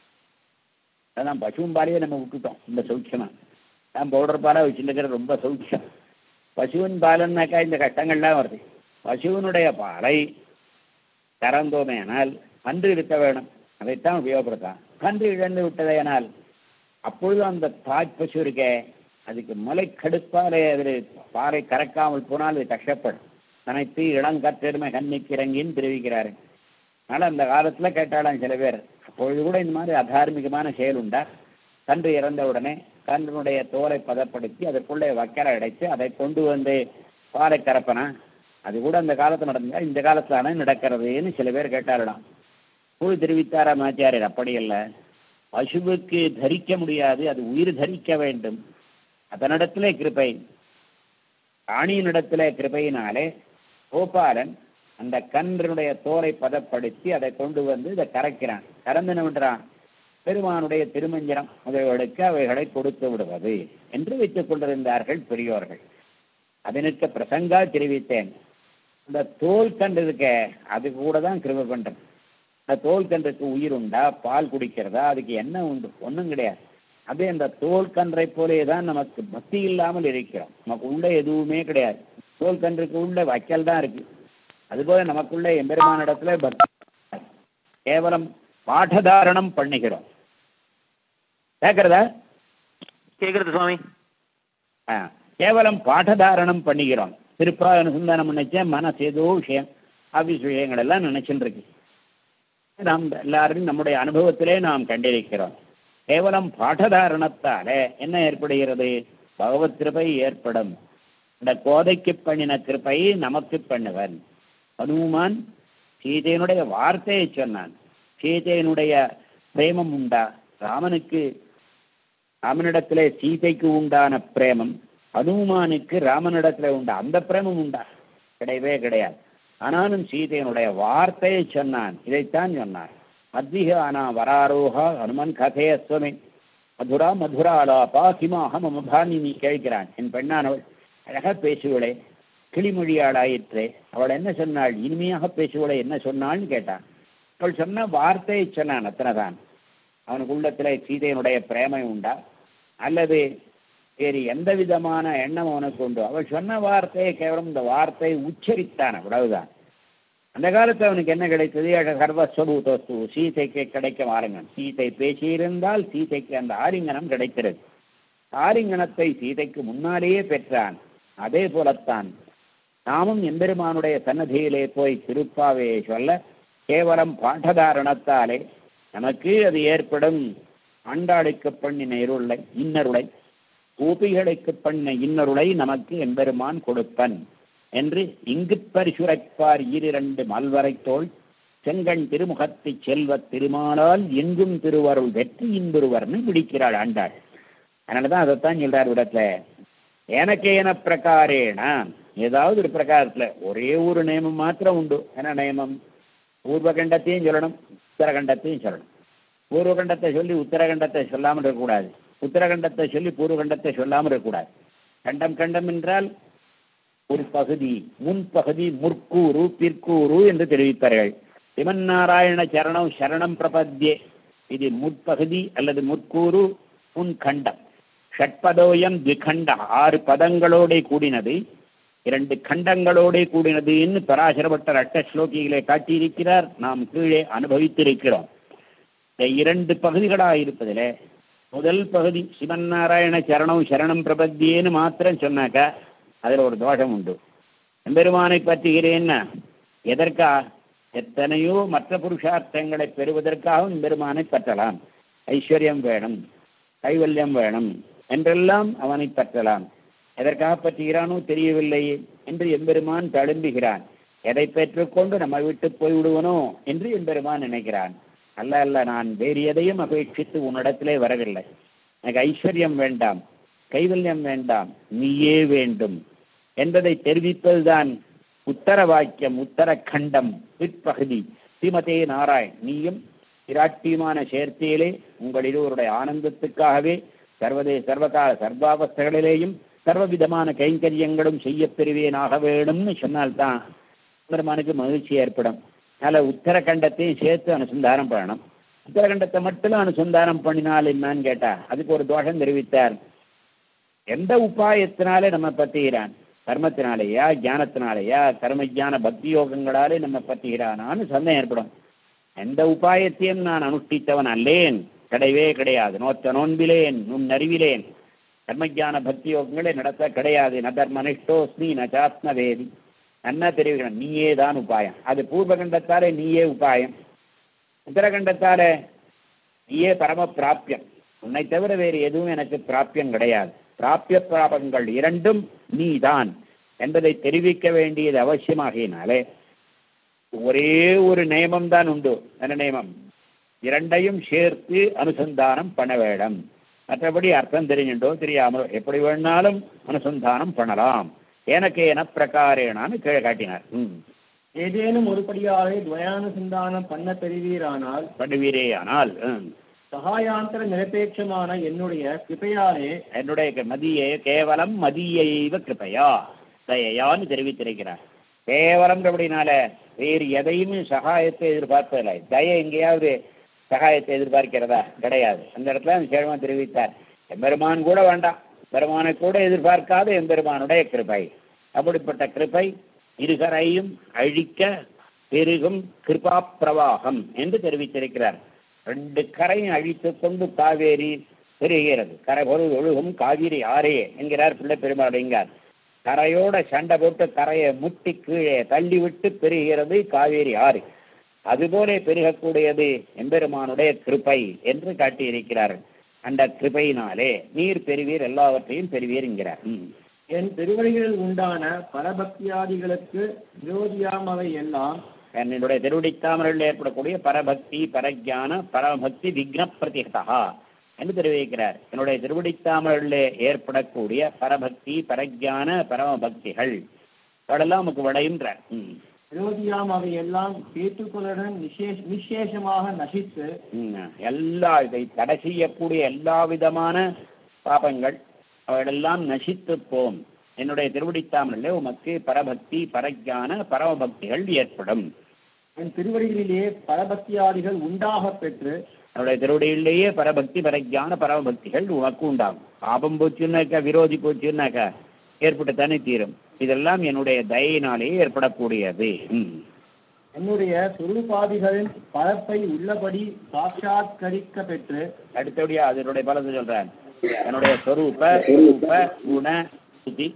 அதான் பசுவும் பாலையே நம்ம விட்டுட்டோம் இந்த சௌக்கியமா நான் பவுடர் பாலாக வச்சுருக்கிறது ரொம்ப சௌக்கியம் பசுவின் பாலுன்னாக்கா இந்த கஷ்டங்கள்லாம் வருது பசுவினுடைய பாலை கறந்தோமேனால் கன்று இருக்க வேணும் அதைத்தான் உபயோகப்படுத்தான் கன்று இழந்து விட்டதேனால் அப்பொழுது அந்த தாய் பசு இருக்கே அதுக்கு மலை கடுப்பாலே அதில் பாறை கறக்காமல் போனால் அது கஷ்டப்படும் தனைத்து இளங்கற்றெருமை கண்ணிக்கு இறங்கின்னு தெரிவிக்கிறாரு அதனால் அந்த காலத்தில் கேட்டாலாம் சில பேர் அப்பொழுது கூட இந்த மாதிரி அதார்மிகமான செயல் உண்டா கன்று இறந்த உடனே கன்றுடைய தோலை பதப்படுத்தி அதற்குள்ளே வக்கரை அடைத்து அதை கொண்டு வந்து பாலை கறப்பனா அது கூட அந்த காலத்தில் நடந்தா இந்த காலத்தில் ஆனால் நடக்கிறதுன்னு சில பேர் கேட்டாரலாம் கூழ் தெரிவித்தாரா மாச்சாரியர் அப்படி இல்லை பசுவுக்கு தரிக்க முடியாது அது உயிர் தரிக்க வேண்டும் அதனிடத்திலே கிருபை ராணியினிடத்திலே கிருபையினாலே கோபாலன் அந்த கன்றினுடைய தோலை பதப்படுத்தி அதை கொண்டு வந்து இதை கரைக்கிறான் கறந்துனவன்றான் பெருமானுடைய திருமஞ்சனம் முதல்வர்களுக்கு அவைகளை கொடுத்து விடுவது என்று வைத்துக் கொண்டிருந்தார்கள் பெரியோர்கள் அதனுக்கு பிரசங்கா தெரிவித்தேன் இந்த தோல் கன்று இருக்க அது கூட தான் கிருபை பண்றேன் இந்த தோல் கன்றுக்கு உயிர் உண்டா பால் குடிக்கிறதா அதுக்கு என்ன உண்டு ஒன்றும் கிடையாது அதே அந்த தோல் கன்றை போலே தான் நமக்கு பக்தி இல்லாமல் இருக்கிறோம் நமக்கு உள்ள எதுவுமே கிடையாது தோல் கன்றுக்கு உள்ள வைக்கல் தான் இருக்கு அதுபோல நமக்குள்ள எம்பெருமான இடத்துல பக்தி கேவலம் பாடதாரணம் பண்ணுகிறோம் கேட்கறதா கேக்குறது சுவாமி ஆ கேவலம் பாடதாரணம் பண்ணுகிறோம் திருப்பா அனுசந்தானம் நினைச்சேன் மனசு ஏதோ விஷயம் ஆபீஸ் விஷயங்கள் எல்லாம் நினைச்சுட்டு இருக்கு நாம் எல்லாரும் நம்முடைய அனுபவத்திலே நாம் கண்டிருக்கிறோம் கேவலம் பாடதாரணத்தால என்ன ஏற்படுகிறது பகவத் கிருபை ஏற்படும் இந்த கோதைக்கு பண்ணின கிருபை நமக்கு பண்ணுவன் ஹனுமான் சீதையினுடைய வார்த்தையை சொன்னான் சீதையினுடைய பிரேமம் உண்டா ராமனுக்கு ராமனிடத்திலே சீதைக்கு உண்டான பிரேமம் ஹனுமானுக்கு ராமனிடத்துல உண்டா அந்த பிரேமம் உண்டா கிடையவே கிடையாது ஆனாலும் சீதையனுடைய வார்த்தையை சொன்னான் இதைத்தான் சொன்னான் மத்திய ஆனா வராரோக ஹனுமன் கதையஸ்வமே மதுரா மதுராலாபா கிமாக மமபானி நீ கேட்கிறான் என் பெண்ணானவள் அழகா பேசுவளே கிளிமொழியாளாயிற்றே அவள் என்ன சொன்னாள் இனிமையாக பேசுவளே என்ன சொன்னாள்னு கேட்டான் அவள் சொன்ன வார்த்தையை சொன்னான் அத்தனைதான் அவனுக்கு உள்ளத்துல சீதையனுடைய பிரேமை உண்டா அல்லது வேறு எந்த விதமான எண்ணம் அவனுக்கு உண்டு அவள் சொன்ன வார்த்தையை கேவலம் இந்த வார்த்தையை உச்சரித்தான் அவ்வளவுதான் அந்த காலத்தில் அவனுக்கு என்ன கிடைத்தது சர்வஸ்வபூதஸ்து சீதைக்கு கிடைக்க ஆலிங்கனம் சீதை பேசியிருந்தால் சீதைக்கு அந்த ஆலிங்கனம் கிடைக்கிறது ஆலிங்கனத்தை சீதைக்கு முன்னாலேயே பெற்றான் அதே போலத்தான் நாமும் எம்பெருமானுடைய சன்னதியிலே போய் திருப்பாவையை சொல்ல கேவலம் பாண்டதாரணத்தாலே நமக்கு அது ஏற்படும் ஆண்டாளுக்கு பண்ணின இருளை இன்னருளை கோபிகளுக்கு பண்ண இன்னருளை நமக்கு எம்பெருமான் கொடுப்பன் என்று இங்கு பரிசுரைப்பார் ஈரிரண்டு மல்வரைத்தோள் செங்கண் திருமுகத்தை செல்வ திருமாலால் எங்கும் திருவருள் வெற்றி இன்புருவர்னு பிடிக்கிறாள் ஆண்டாள் அதனாலதான் அதைத்தான் சொல்றார் இடத்துல எனக்கேன பிரகாரேன ஏதாவது ஒரு பிரகாரத்துல ஒரே ஒரு நியமம் மாத்திரம் உண்டு என்ன நியமம் பூர்வகண்டத்தையும் சொல்லணும் உத்தரகண்டத்தையும் சொல்லணும் பூர்வகண்டத்தை சொல்லி உத்தரகண்டத்தை சொல்லாமல் இருக்கக்கூடாது உத்தரகண்டத்தை சொல்லி பூர்வகண்டத்தை சொல்லாமல் இருக்கக்கூடாது கண்டம் கண்டம் என்றால் ஒரு பகுதி முன்பகுதி முற்கூறு பிற்கூறு என்று தெரிவிப்பார்கள் சிவன் நாராயண சரணம் சரணம் பிரபத்யே இது முற்பகுதி அல்லது முற்கூறு முன்கண்டம் ஷட்பதோயம் திகண்ட ஆறு பதங்களோட கூடினது இரண்டு கண்டங்களோட கூடினதுன்னு பராசரப்பட்ட அட்ட ஸ்லோகிகளை காட்டியிருக்கிறார் நாம் கீழே அனுபவித்திருக்கிறோம் இந்த இரண்டு பகுதிகளாக இருப்பதில் முதல் பகுதி சிவன் நாராயண சரணம் சரணம் பிரபத்தியேன்னு மாத்திரம் சொன்னாக்கா அதில் ஒரு தோஷம் உண்டு எம்பெருமானை பற்றுகிறேன்னா எதற்கா எத்தனையோ மற்ற புருஷார்த்தங்களை பெறுவதற்காகவும் எம்பெருமானை பற்றலாம் ஐஸ்வர்யம் வேணும் கைவல்யம் வேணும் என்றெல்லாம் அவனை பற்றலாம் எதற்காக பற்றுகிறானோ தெரியவில்லை என்று எம்பெருமான் தழும்புகிறான் எதை பெற்றுக்கொண்டு நம்ம விட்டு போய்விடுவனோ என்று எம்பெருமான் நினைக்கிறான் அல்ல அல்ல நான் வேறு எதையும் அபேட்சித்து உன்னிடத்திலே வரவில்லை எனக்கு ஐஸ்வர்யம் வேண்டாம் கைவல்யம் வேண்டாம் நீயே வேண்டும் என்பதை தெரிவிப்பதுதான் உத்தர வாக்கியம் உத்தர கண்டம் பிற்பகுதி ஸ்ரீமதே நாராயண் நீயும் பிராட்டியமான சேர்த்தியிலே உங்கள் இருவருடைய ஆனந்தத்துக்காகவே சர்வதே சர்வகால சர்வாவஸ்தைகளிலேயும் சர்வவிதமான கைங்கரியங்களும் செய்ய பெறுவேனாக வேணும்னு சொன்னால்தான் பெருமானுக்கு மகிழ்ச்சி ஏற்படும் அதனால் உத்தரகண்டத்தையும் சேர்த்து அனுசந்தானம் பண்ணணும் உத்தரகண்டத்தை மட்டும் அனுசந்தானம் பண்ணினால் என்னன்னு கேட்டா அதுக்கு ஒரு தோஷம் தெரிவித்தார் எந்த உபாயத்தினாலே நம்ம பற்றுகிறான் கர்மத்தினாலேயா ஞானத்தினாலேயா கர்ம ஜான பக்தி யோகங்களாலே நம்ம பற்றுகிறானான்னு சந்தேகம் ஏற்படும் எந்த உபாயத்தையும் நான் அனுஷ்டித்தவன் அல்லேன் கிடையவே கிடையாது நோத்த நோன்பிலேன் நுண் அறிவிலேன் தர்மஜான பக்தி யோகங்களே நடத்த கிடையாது ந தர்மனிஷ்டோஸ்மி ந சாத்மவேதி நன்னா தெரிவிக்கணும் நீயே தான் உபாயம் அது பூர்வகண்டத்தாலே நீயே உபாயம் உத்தரகண்டத்தாலே நீயே பரம பிராப்பியம் உன்னை தவிர வேறு எதுவும் எனக்கு பிராப்பியம் கிடையாது பிராப்பிய பிராபங்கள் இரண்டும் நீதான் என்பதை தெரிவிக்க வேண்டியது அவசியமாகினாலே ஒரே ஒரு நியமம் தான் உண்டு என்ன நியமம் இரண்டையும் சேர்த்து அனுசந்தானம் பண்ண வேடம் மற்றபடி அர்த்தம் தெரிஞ்சுட்டோ தெரியாமலோ எப்படி வேணாலும் அனுசந்தானம் பண்ணலாம் எனக்கு என பிரகாரேனான்னு கீழே காட்டினார் ம் ஏதேனும் ஒருபடியாலே துவயானுசந்தானம் பண்ண பெறுவீரானால் பண்ணுவீரேயானால் ம். சகாயாந்தர நிரபேட்சமான என்னுடைய கிருபையாலே என்னுடைய க- மதியே கேவலம் மதியைவ கிருபையா தயையான்னு தெரிவித்திருக்கிறார் கேவலம் அப்படினால வேறு எதையுமே சகாயத்தை எதிர்பார்ப்பதில்லை தய எங்கேயாவது சகாயத்தை எதிர்பார்க்கிறதா கிடையாது அந்த இடத்துல அந்த சேழமா தெரிவித்தார் எம்பெருமான் கூட வேண்டாம் பெருமானை கூட எதிர்பார்க்காத எம்பெருமானுடைய கிருபை அப்படிப்பட்ட கிருபை இருகரையும் அழிக்க பெருகும் கிருபா பிரவாகம் என்று தெரிவித்திருக்கிறார் ரெண்டு கரையும் அழித்துக் கொண்டு காவேரி பெருகிறது கரை பொருள் ஒழுகும் காவிரி ஆறே என்கிறார் பிள்ளை பெருமாளைங்கார் கரையோட சண்டை போட்டு கரையை முட்டி கீழே தள்ளி விட்டு பெருகிறது காவேரி ஆறு அதுபோல பெருகக்கூடியது எம்பெருமானுடைய கிருபை என்று காட்டியிருக்கிறார் அந்த கிருபையினாலே நீர் பெறுவீர் எல்லாவற்றையும் பெறுவீர் என்கிறார் ம். என் திருவடிகளில் உண்டான பரபக்தியாதிகளுக்கு விரோதியாம் அவை எல்லாம் என்னுடைய திருவடித்தாமரில் ஏற்படக்கூடிய பரபக்தி பரஜான பரமபக்தி விக்ன பிரதிகதா என்று தெரிவிக்கிறார் என்னுடைய திருவடித்தாமரில் ஏற்படக்கூடிய பரபக்தி பரஜான பரமபக்திகள் அதெல்லாம் நமக்கு விளையுன்றார் ம். விரோதியாம் அவை எல்லாம் கேட்டுக்கொள்ளுடன் நிசேஷ நிசேஷமாக நசித்து ம். எல்லா இதை தடை செய்யக்கூடிய எல்லா விதமான பாபங்கள் அவைகளெல்லாம் நசித்து போம் என்னுடைய திருவடித்தாமரிலே உமக்கு பரபக்தி பரஜான பரமபக்திகள் ஏற்படும் என் திருவடிகளிலே பரபக்தியாதிகள் உண்டாக பெற்று அவருடைய திருவடியிலேயே பரபக்தி பரஜான பரமபக்திகள் உனக்கு உண்டாகும் பாபம் போச்சுன்னாக்கா விரோதி போச்சுன்னாக்கா ஏற்பட்டுத்தானே தீரும் இதெல்லாம் என்னுடைய தயையினாலேயே ஏற்படக்கூடியது ம். என்னுடைய சுரூபாதிகளின் பரப்பை உள்ளபடி சாட்சாத்கரிக்க பெற்று அடுத்தபடியா அதனுடைய பலத்தை சொல்றேன் என்னுடைய சொரூப ரூப குண சுதி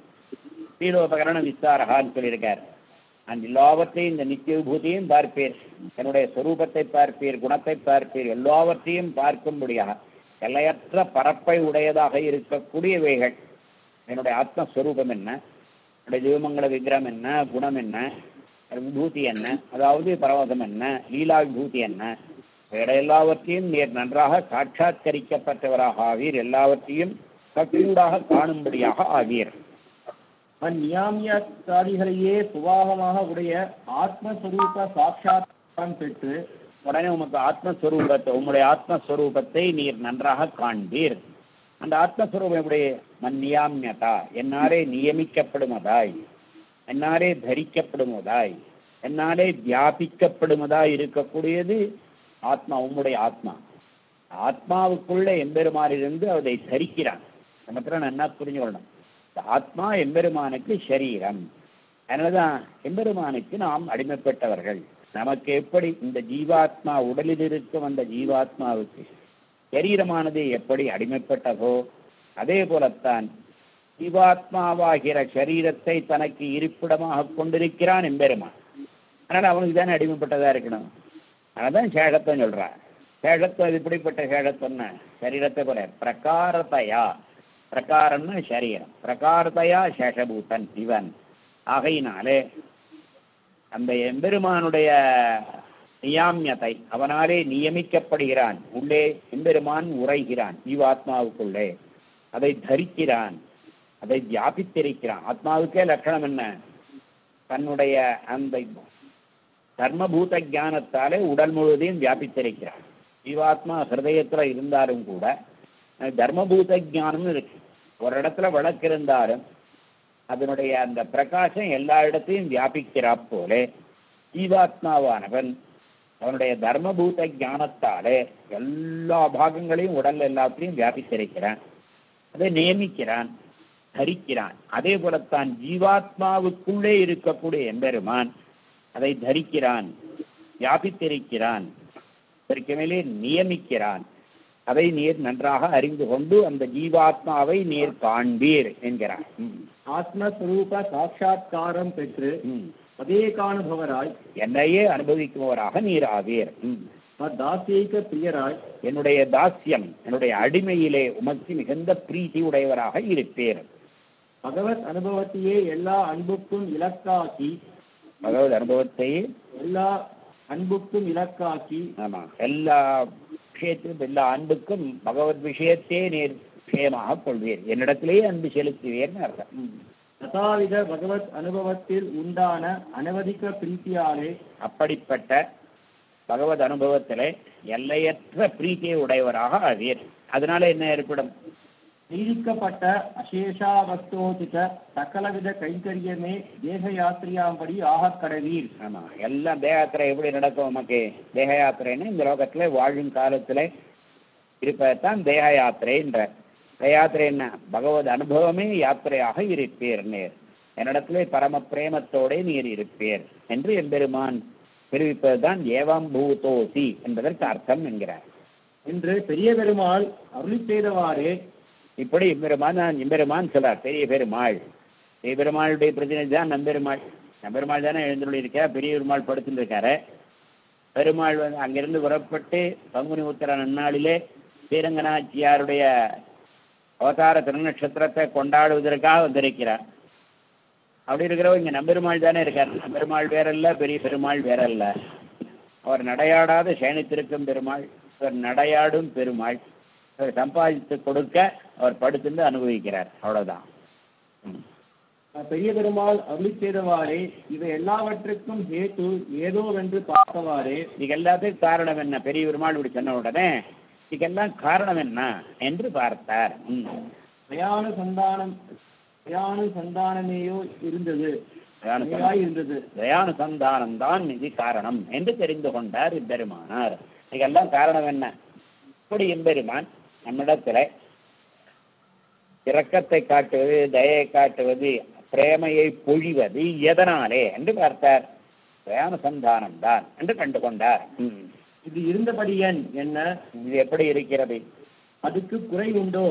பீடோபகரண விஸ்தாரகான்னு சொல்லியிருக்கார் அந்த எல்லாவற்றையும் இந்த நித்திய விபூதியும் பார்ப்பீர் என்னுடைய சொரூபத்தை பார்ப்பீர் குணத்தை பார்ப்பீர் எல்லாவற்றையும் பார்க்கும்படியாக எல்லையற்ற பரப்பை உடையதாக இருக்கக்கூடியவைகள் என்னுடைய ஆத்மஸ்வரூபம் என்ன என்னுடைய ஜீவமங்கள விக்கிரம் என்ன குணம் என்ன விபூதி என்ன அதாவது பரவசம் என்ன லீலா விபூதி என்ன வேற எல்லாவற்றையும் நீர் நன்றாக சாட்சாத்கரிக்கப்பட்டவராக ஆவீர் எல்லாவற்றையும் கட்டூடாக காணும்படியாக ஆவீர் அந்நியாமியாதிகளையே சுபாவமாக உடைய ஆத்மஸ்வரூப சாட்சாத்காரம் பெற்று உடனே உமக்கு ஆத்மஸ்வரூபத்தை உம்முடைய ஆத்மஸ்வரூபத்தை நீர் நன்றாக காண்பீர் அந்த ஆத்மஸ்வரூபம் எப்படி மன்னியாமியதா என்னாலே நியமிக்கப்படுமதாய் என்னாலே தரிக்கப்படுவதாய் என்னாலே வியாபிக்கப்படுவதாய் இருக்கக்கூடியது ஆத்மா உம்முடைய ஆத்மா ஆத்மாவுக்குள்ள எம்பெருமானிலிருந்து அதை தரிக்கிறான் நம்ம நல்லா புரிஞ்சுக்கணும் இந்த ஆத்மா எம்பெருமானுக்கு சரீரம் அதனாலதான் எம்பெருமானுக்கு நாம் அடிமைப்பட்டவர்கள் நமக்கு எப்படி இந்த ஜீவாத்மா உடலில் இருக்கும் அந்த ஜீவாத்மாவுக்கு சரீரமானது எப்படி அடிமைப்பட்டதோ அதே போலத்தான் ஜீவாத்மாவாகிற சரீரத்தை தனக்கு இருப்பிடமாக கொண்டிருக்கிறான் எம்பெருமான் அதனால அவனுக்கு தானே அடிமைப்பட்டதா இருக்கணும் அதான் சேகத்தம் சொல்றான் சேகத்துவம் அது இப்படிப்பட்ட சேகத்தம்னா சரீரத்தை போல பிரகாரத்தையா பிரகாரம்னு சரீரம் பிரகாரத்தையா சேஷபூதன் இவன் ஆகையினாலே அந்த எம்பெருமானுடைய நியாமியத்தை அவனாலே நியமிக்கப்படுகிறான் உள்ளே எம்பெருமான் உரைகிறான் ஜீவாத்மாவுக்குள்ளே அதை தரிக்கிறான் அதை வியாபித்திருக்கிறான் ஆத்மாவுக்கே லட்சணம் என்ன தன்னுடைய அந்த தர்மபூத ஞானத்தாலே உடல் முழுவதையும் வியாபித்திருக்கிறான் ஜீவாத்மா ஹிருதயத்துல இருந்தாலும் கூட அஹ், தர்மபூத ஞானம்னு இருக்கு ஒரு இடத்துல விளக்கு இருந்தாலும் அதனுடைய அந்த பிரகாசம் எல்லா இடத்தையும் வியாபிக்கிறா போலே ஜீவாத்மாவானவன் அவனுடைய தர்மபூத ஞானத்தாலே எல்லா பாகங்களையும் உடல் எல்லாத்தையும் வியாபித்திருக்கிறான் அதை நியமிக்கிறான் தரிக்கிறான் அதே போலத்தான் ஜீவாத்மாவுக்குள்ளே இருக்கக்கூடிய எம்பெருமான் அதை தரிக்கிறான் வியாபித்திருக்கிறான் இதற்கு மேலே நியமிக்கிறான் அதை நீர் நன்றாக அறிந்து கொண்டு அந்த ஜீவாத்மாவை நீர் காண்பீர் என்கிறார் ம். ஆத்மஸ்வரூப சாட்சா்காரம் பெற்று ம். அதேகானுபவராய் என்னையே அனுபவிக்குபவராக நீர் ஆவீர் ம். தாசியைக பிரியராய் என்னுடைய தாஸ்யம் என்னுடைய அடிமையிலே உமக்கு மிகுந்த பிரீத்தி உடையவராக இருப்பீர் பகவத் அனுபவத்தையே எல்லா அன்புக்கும் இலக்காக்கி பகவத் அனுபவத்தை எல்லா அன்புக்கும் இலக்காக்கி ஆமா எல்லா விஷயத்திலும் எல்லா அன்புக்கும் பகவத் விஷயத்தே நீர் விஷயமாக கொள்வீர் என்னிடத்திலேயே அன்பு செலுத்துவீர்னு அர்த்தம் ம். ததாவித பகவத் அனுபவத்தில் உண்டான அனவதிக்க பிரீத்தியாலே அப்படிப்பட்ட பகவத் அனுபவத்திலே எல்லையற்ற பிரீத்தியை உடையவராக ஆவீர் அதனால என்ன ஏற்படும் நீதிக்கப்பட்ட அசேஷாவஸ்தோதித சகலவித கைங்கரியமே தேக யாத்திரையாம்படி ஆகக் கடவீர் ஆமா எல்லாம் தேக யாத்திரை எப்படி நடக்கும் நமக்கு தேக யாத்திரைன்னு இந்த லோகத்துல வாழும் காலத்துல இருப்பதான் தேக யாத்திரைன்ற தேக யாத்திரை என்ன பகவத் அனுபவமே யாத்திரையாக இருப்பீர் நேர் என்னிடத்திலே பரம பிரேமத்தோட நீர் இருப்பீர் என்று எம்பெருமான் தெரிவிப்பதுதான் ஏவம் பூதோசி என்பதற்கு அர்த்தம் என்கிறார் என்று பெரிய பெருமாள் அருளி செய்தவாறே இப்படி எம்பெருமான் நான் எம்பெருமான் சொல்றார் பெரிய பெருமாள் பெரிய பெருமாளுடைய பிரதிநிதி தான் நம்பெருமாள் நம்பெருமாள் தானே எழுந்துள்ள இருக்கா பெரிய பெருமாள் படுத்துட்டு இருக்காரு பெருமாள் வந்து அங்கிருந்து புறப்பட்டு பங்குனி உத்தர நன்னாளிலே ஸ்ரீரங்கநாச்சியாருடைய அவதார திருநட்சத்திரத்தை கொண்டாடுவதற்காக வந்திருக்கிறார் அப்படி இருக்கிறவங்க இங்க நம்பெருமாள் தானே இருக்கார் நம்பெருமாள் வேறல்ல பெரிய பெருமாள் வேறல்ல அவர் நடையாடாத சேனித்திருக்கும் பெருமாள் அவர் நடையாடும் பெருமாள் அவர் சம்பாதித்து கொடுக்க அவர் படுத்துட்டு அனுபவிக்கிறார் அவ்வளவுதான் ம். பெரிய பெருமாள் அருளி செய்தவாறே இவை எல்லாவற்றுக்கும் ஹேத்து ஏதோவென்று பார்த்தவாறே இதுக்கு எல்லாத்துக்கும் காரணம் என்ன பெரிய பெருமாள் இப்படி சொன்ன உடனே இதுக்கெல்லாம் காரணம் என்ன என்று பார்த்தார் ம். தயானு சந்தானம் தயானு சந்தானமேயோ இருந்தது தயானு தயாய் இருந்தது தயானுசந்தானம் தான் இது காரணம் என்று தெரிந்து கொண்டார் இப்பெருமானார் இதுக்கெல்லாம் காரணம் என்ன இப்படி எம்பெருமான் நம்மிடத்துல இரக்கத்தை காட்டுவது தயை காட்டுவது பிரேமையை பொழிவது எதனாலே என்று பார்த்தார் தயானுசந்தானம் தான் என்று கண்டு கொண்டார் ம். இது இருந்தபடியன் என்ன இது எப்படி இருக்கிறது அதுக்கு குறை உண்டோ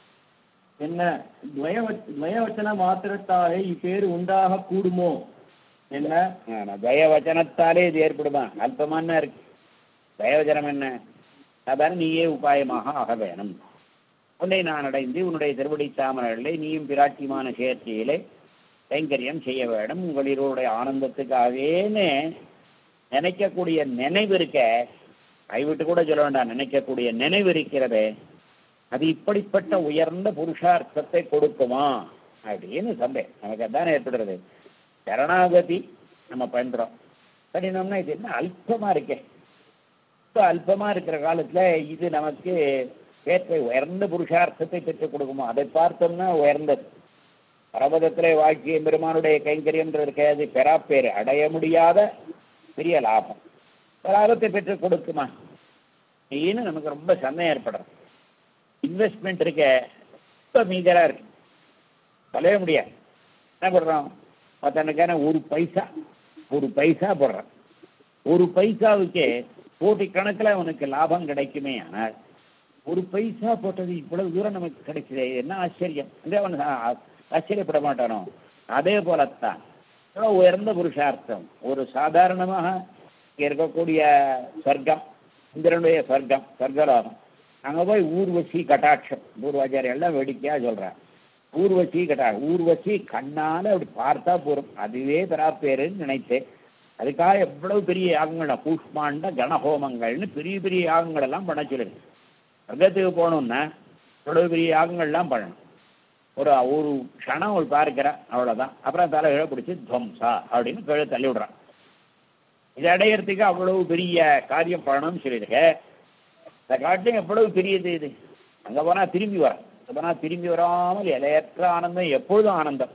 என்ன துவயவ- துவயவச்சன மாத்திரத்தாலே இப்பேறு உண்டாக கூடுமோ என்ன ஆமா, தயவச்சனத்தாலே இது ஏற்படுமா அல்பமான இருக்கு தயவச்சனம் என்ன சாதாரண நீயே உபாயமாக ஆக வேணும் உன்னை நான் அடைந்து உன்னுடைய திருவடி தாமரைகளை நீயும் பிராட்டியமான சேர்ச்சியிலே கைங்கரியம் செய்ய வேண்டும் உங்களிருடைய ஆனந்தத்துக்காகவேன்னு நினைக்கக்கூடிய நினைவு இருக்க கைவிட்டு கூட சொல்ல வேண்டாம் நினைக்கக்கூடிய நினைவு இருக்கிறதே அது இப்படிப்பட்ட உயர்ந்த புருஷார்த்தத்தை கொடுக்குமா அப்படின்னு சந்தேகம் நமக்கு அதான் ஏற்படுறது சரணாகதி நம்ம பண்றோம் பண்ணினோம்னா இது என்ன அல்பமா இருக்கே இப்போ அல்பமா இருக்கிற காலத்துல இது நமக்கு ஏற்ற உயர்ந்த புருஷார்த்தத்தை பெற்றுக் கொடுக்குமோ அதை பார்த்தோம்னா உயர்ந்தது பரபதத்திலே வாழ்க்கை பெருமானுடைய கைங்கரியம்ன்றது இருக்காது பெறாப்பேறு அடைய முடியாத பெரிய லாபம் லாபத்தை பெற்றுக் கொடுக்குமா அப்படின்னு நமக்கு ரொம்ப சந்தேகம் ஏற்படுறது இன்வெஸ்ட்மெண்ட் இருக்க ரொம்ப மீகரா இருக்கு சொல்லவே முடியாது என்ன பண்றோம் ஒருத்தனுக்கான ஒரு பைசா ஒரு பைசா போடுறான் ஒரு பைசாவுக்கே கோடி கணக்கில் அவனுக்கு லாபம் கிடைக்குமே ஆனால் ஒரு பைசா போட்டது இவ்வளவு தூரம் நமக்கு கிடைச்சது என்ன ஆச்சரியம் అంటే அவன் ஆ- ஆச்சரியப்பட மாட்டானோ அதே போலத்தான் எவ்வளவு உயர்ந்த புருஷார்த்தம் ஒரு சாதாரணமாக இங்க இருக்கக்கூடிய சொர்க்கம் இந்திரனுடைய சொர்க்கம் சொர்க்கலோகம் அங்க போய் ஊர்வசி கட்டாட்சம் பூர்வாச்சாரி எல்லாம் வேடிக்கையா சொல்றான் ஊர்வசி கட்டா ஊர்வசி கண்ணால அப்படி பார்த்தா போறோம் அதுவே பெறாப்பேருன்னு நினைத்தேன் அதுக்காக எவ்வளவு பெரிய யாகங்கள் பூஷ்மாண்ட கணஹோமங்கள்னு பெரிய பெரிய யாகங்கள் எல்லாம் பண்ண சொல்லிருக்கு சொர்க்கத்துக்கு போகணும்னா இவ்வளவு பெரிய யாகங்கள்லாம் பண்ணணும் ஒரு ஒரு க்ஷணம் ஒரு பார்க்கிறேன் அவ்வளவுதான் அப்புறம் தலை கீழே பிடிச்சி துவம்சா அப்படின்னு கீழே தள்ளி விடுறான் இதை அடையிறதுக்கு அவ்வளவு பெரிய காரியம் பண்ணணும்னு சொல்லியிருக்கு இந்த காட்டிலும் எவ்வளவு பெரியது இது அங்க போனா திரும்பி வர அங்க போனா திரும்பி வராமல் இலையற்ற ஆனந்தம் எப்பொழுதும் ஆனந்தம்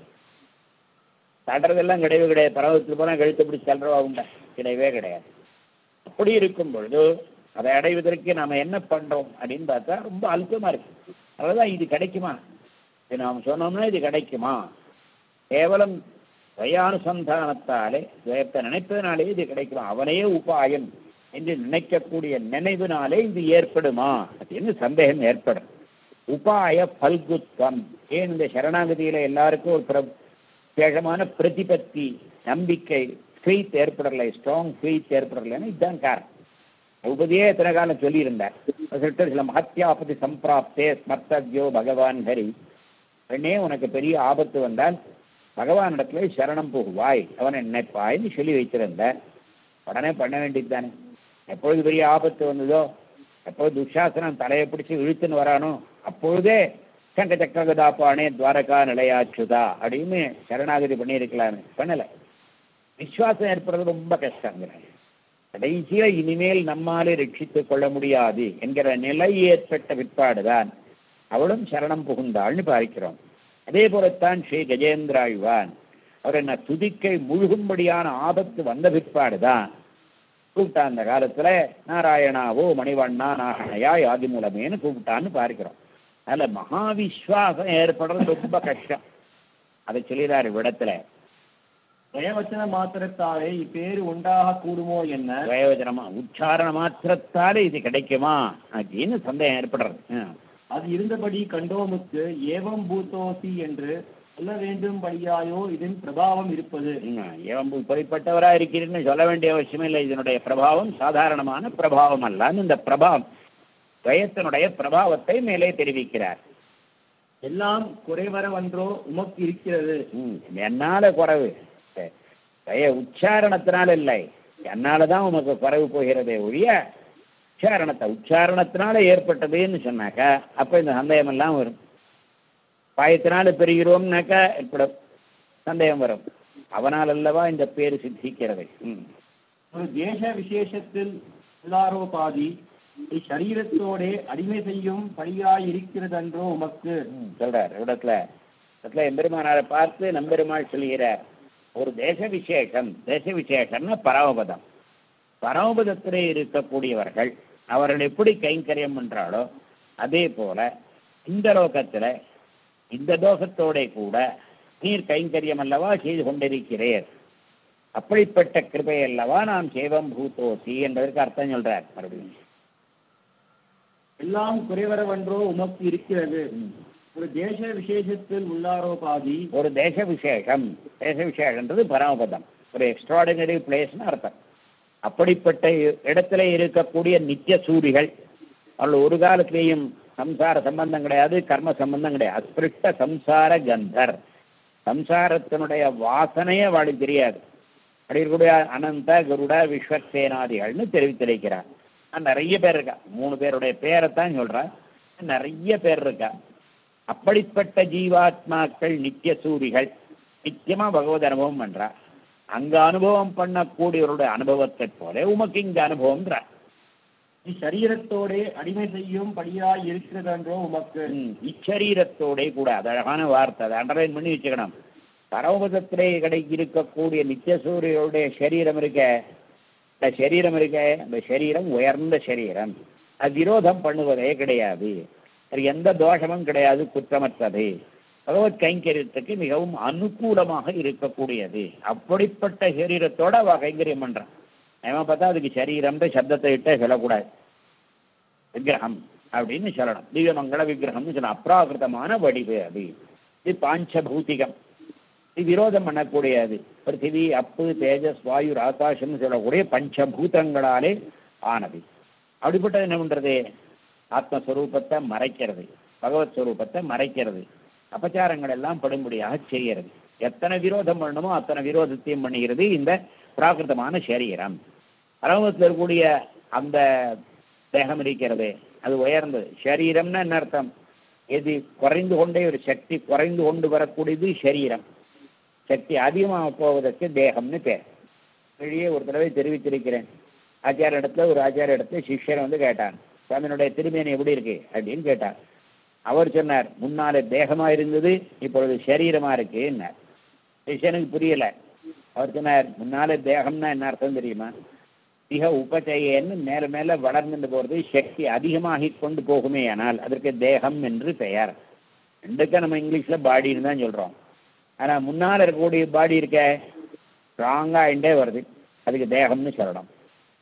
தடுறதெல்லாம் கிடையவே கிடையாது பரவத்தில் போனால் கழுத்து பிடிச்சி தள்ளுறவா உண்டா கிடையவே கிடையாது அப்படி இருக்கும் பொழுது அதை அடைவதற்கு நாம என்ன பண்றோம் அப்படின்னு பார்த்தா ரொம்ப அல்பமா இருக்கு அவ்வளவுதான் இது கிடைக்குமா இது நாம் சொன்னோம்னா இது கிடைக்குமா கேவலம் துவயானுசந்தானத்தாலே துவயத்தை நினைப்பதனாலே இது கிடைக்குமா அவனே உபாயம் என்று நினைக்கக்கூடிய நினைவினாலே இது ஏற்படுமா அப்படின்னு சந்தேகம் ஏற்படும் உபாய பல்குத்வம் ஏன் இந்த சரணாகதியில எல்லாருக்கும் ஒரு பிர- விசேஷமான பிரதிபத்தி நம்பிக்கை ஃபெய்த் ஏற்படலை ஸ்ட்ராங் ஃபெய்த் ஏற்படலைன்னு இதுதான் காரணம் உபதியே எத்தனை காலம் சொல்லியிருந்தார் சொல்லிட்டு சில மகத்தியாபதி சம்பிராப்தே ஸ்மர்த்தவ்யோ பகவான் ஹரி பெண்ணே உனக்கு பெரிய ஆபத்து வந்தால் பகவானிடத்துல சரணம் புகுவாய் அவனை நினைப்பாய்ன்னு சொல்லி வைத்திருந்தார் உடனே பண்ண வேண்டியது தானே எப்பொழுது பெரிய ஆபத்து வந்ததோ எப்பொழுது துஷாசனம் தலையை பிடிச்சு இழுத்துன்னு வரானோ அப்பொழுதே சங்க சக்கரகதாப்பானே துவாரகா நிலையாச்சுதா அப்படின்னு சரணாகதி பண்ணியிருக்கலாமே பண்ணலை விஸ்வாசம் ஏற்படுறது ரொம்ப கஷ்டங்கிறாங்க கடைசியில இனிமேல் நம்மாலே ரட்சித்துக் கொள்ள முடியாது என்கிற நிலை ஏற்பட்ட பிற்பாடுதான் அவளும் சரணம் புகுந்தாள்னு பார்க்கிறோம் அதே போலத்தான் ஸ்ரீ கஜேந்திராழ்வான் அவர் என்ன துதிக்கை முழுகும்படியான ஆபத்து வந்த பிற்பாடுதான் கூப்பிட்டா அந்த காலத்துல நாராயணாவோ மணிவண்ணா நாகனையா ஆதி மூலமேன்னு கூப்பிட்டான்னு பார்க்கிறோம் அதுல மகாவிஸ்வாசம் ஏற்படுறது ரொம்ப கஷ்டம் அதை சொல்லிடுறாரு விடத்துல ஜெயவச்சன மாத்திரத்தாலே இப்பேரு உண்டாக கூடுமோ என்ன பிரயோஜனமா உச்சாரண மாத்திரத்தாலே இது கிடைக்குமா அப்படின்னு சந்தேகம் ஏற்படுறது ஆ. அது இருந்தபடி கண்டோமுக்கு ஏவம் பூத்தோசி என்று சொல்ல வேண்டும்படியாயோ இதன் பிரபாவம் இருப்பது ம், ஏவம் இப்படிப்பட்டவரா இருக்கிறீன்னு சொல்ல வேண்டிய அவசியம் இல்லை இதனுடைய பிரபாவம் சாதாரணமான பிரபாவம் அல்லன்னு இந்த பிரபாவம் துவயத்தினுடைய பிரபாவத்தை மேலே தெரிவிக்கிறார் எல்லாம் குறைவரவன்றோ உமக்கு இருக்கிறது ம், என்னால குறைவு துவய உச்சாரணத்தினால இல்லை என்னால தான் உமக்கு குறைவு போகிறதே ஒழிய உச்சாரணத்தை உச்சாரணத்தினால ஏற்பட்டதுன்னு சொன்னாக்கா அப்ப இந்த சந்தேகம் எல்லாம் வரும் பாயத்தினால பெறுகிறோம்னாக்கா ஏற்படும் சந்தேகம் வரும் அவனால் அல்லவா இந்த பேர் சித்திக்கிறது ம் ஒரு தேச விசேஷத்தில் உள்ளாரோபாதி சரீரத்தோடே அடிமை செய்யும் படியாய் இருக்கிறதன்றோ உமக்கு ம், சொல்றார் இடத்துல இடத்துல எம்பெருமானாரை பார்த்து நம்பெருமாள் சொல்கிறார் ஒரு தேச விசேஷம் தேச விசேஷம்னா பரமபதம் பரமபதத்திலே இருக்கக்கூடியவர்கள் அவர்கள் எப்படி கைங்கரியம் பண்றாளோ அதே போல இந்த லோகத்துல இந்த தோஷத்தோட கூட நீர் கைங்கரியம் அல்லவா செய்து கொண்டிருக்கிறீர் அப்படிப்பட்ட கிருபை அல்லவா நாம் சேவம் பூத்தோசி என்பதற்கு அர்த்தம் சொல்றார் மறுபடியும் எல்லாம் குறைவரவன்றோ உமக்கு இருக்கிறது ஒரு தேச விசேஷத்தில் உள்ளாரோபாதி ஒரு தேச விசேஷம் தேச விசேஷன்றது பரமபதம் ஒரு எக்ஸ்ட்ராடினரி பிளேஸ்னு அர்த்தம் அப்படிப்பட்ட இடத்துல இருக்கக்கூடிய நித்திய சூரிகள் அவள் ஒரு காலத்திலேயும் சம்சார சம்பந்தம் கிடையாது கர்ம சம்பந்தம் கிடையாது அஸ்பிருஷ்ட சம்சார கந்தர் சம்சாரத்தினுடைய வாசனையே அவளுக்கு தெரியாது அப்படி இருக்கக்கூடிய அனந்த கருட விஸ்வசேனாதிகள்னு தெரிவித்திருக்கிறார் நிறைய பேர் இருக்கா மூணு பேருடைய பேரைத்தான் சொல்றேன் நிறைய பேர் இருக்கா அப்படிப்பட்ட ஜீவாத்மாக்கள் நித்திய சூரிகள் நித்தியமா பகவத் அனுபவம் பண்றா அங்க அனுபவம் பண்ணக்கூடியவருடைய அனுபவத்தை போல உமக்கு இங்க அனுபவம்ன்றா சரீரத்தோடே அடிமை செய்யும் படியாய் இருக்கிறதன்றோ உமக்கு ம், இச்சரீரத்தோட கூட அது அழகான வார்த்தை அதை அண்டர்லைன் பண்ணி வச்சுக்கணும் பரமபதத்திலே கிடை இருக்கக்கூடிய நித்திய சூரியருடைய சரீரம் இருக்க இந்த சரீரம் இருக்க அந்த சரீரம் உயர்ந்த சரீரம் அது விரோதம் பண்ணுவதே கிடையாது அது எந்த தோஷமும் கிடையாது குற்றமற்றது பகவத் கைங்கரியத்துக்கு மிகவும் அனுகூலமாக இருக்கக்கூடியது அப்படிப்பட்ட சரீரத்தோட அவ கைங்கரியம் பண்றான் அவன் பார்த்தா அதுக்கு சரீரம்ன்ற சப்தத்தை இட்டே சொல்லக்கூடாது விக்கிரகம் அப்படின்னு சொல்லணும் திவ்யமங்கள விக்கிரகம்னு சொல்லணும் அப்ராகிருதமான வடிவு அது இது பாஞ்சபூதிகம் இது விரோதம் பண்ணக்கூடியது பிருத்திவி அப்பு தேஜஸ் வாயு ஆகாசம்னு சொல்லக்கூடிய பஞ்சபூதங்களாலே ஆனது அப்படிப்பட்டது என்ன பண்றது ஆத்மஸ்வரூபத்தை மறைக்கிறது பகவத் ஸ்வரூபத்தை மறைக்கிறது அபச்சாரங்கள் எல்லாம் படும்படியாக செய்கிறது எத்தனை விரோதம் பண்ணணுமோ அத்தனை விரோதத்தையும் பண்ணுகிறது இந்த பிராகிருதமான சரீரம் பரமத்தில் இருக்கக்கூடிய அந்த தேகம் இருக்கிறது அது உயர்ந்தது சரீரம்னா என்ன அர்த்தம் எது குறைந்து கொண்டே ஒரு சக்தி குறைந்து கொண்டு வரக்கூடியது சரீரம் சக்தி அதிகமாக போவதற்கு தேகம்னு பேர் வெளியே ஒரு தடவை தெரிவித்திருக்கிறேன் ஆச்சார இடத்துல ஒரு ஆச்சார இடத்துல சிஷ்யர் வந்து கேட்டான் சுவாமியினுடைய திருமேனி எப்படி இருக்கு அப்படின்னு கேட்டார் அவர் சொன்னார் முன்னாலே தேகமா இருந்தது இப்பொழுது சரீரமா இருக்குன்னார் சிஷ்யனுக்கு புரியல அவர் சொன்னார் முன்னாலே தேகம்னா என்ன அர்த்தம் தெரியுமா மிக உபச்சயன்னு மேல மேல வளர்ந்து போறது சக்தி அதிகமாகி கொண்டு போகுமே ஆனால் அதற்கு தேகம் என்று பெயர் ரெண்டுக்கும் நம்ம இங்கிலீஷ்ல பாடின்னு தான் சொல்றோம் ஆனா முன்னால இருக்கக்கூடிய பாடி இருக்க ஸ்ட்ராங்கா ஆயிண்டே வருது அதுக்கு தேகம்னு சொல்லணும்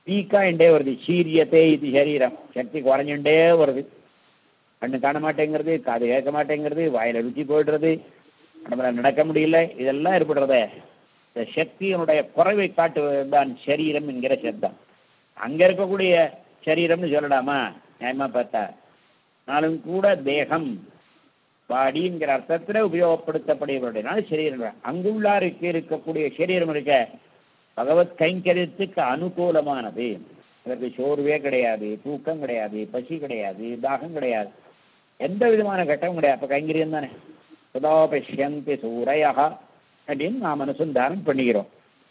வீக்காயிண்டே வருது சீரியத்தே இது சரீரம் சக்தி குறைஞ்சுட்டே வருது கண்ணு காண மாட்டேங்கிறது காது கேட்க மாட்டேங்கிறது வாயில ருச்சி போயிடுறது நம்மளால நடக்க முடியல இதெல்லாம் ஏற்படுறதே இந்த சக்தியினுடைய குறைவை காட்டுவதுதான் சரீரம் என்கிற சப்தம் அங்க இருக்கக்கூடிய சரீரம்னு சொல்லலாமா நியாயமா பார்த்தா நாளும் கூட தேகம் பாடிங்கிற அர்த்தத்தில் உபயோகப்படுத்தப்படுவதனால சரீரம் அங்குள்ளாருக்கு இருக்கக்கூடிய சரீரம் இருக்க பகவத் கைங்கரியத்துக்கு அனுகூலமானது அதற்கு சோர்வே கிடையாது தூக்கம் கிடையாது பசி கிடையாது தாகம் கிடையாது எந்த விதமான கட்டமும் கிடையாது அப்போ கைங்கரியம் தானே சதா பஷ்யந்தி சூரையா அப்படின்னு நாம் அனுசந்தானம் பண்ணிக்கிறோம்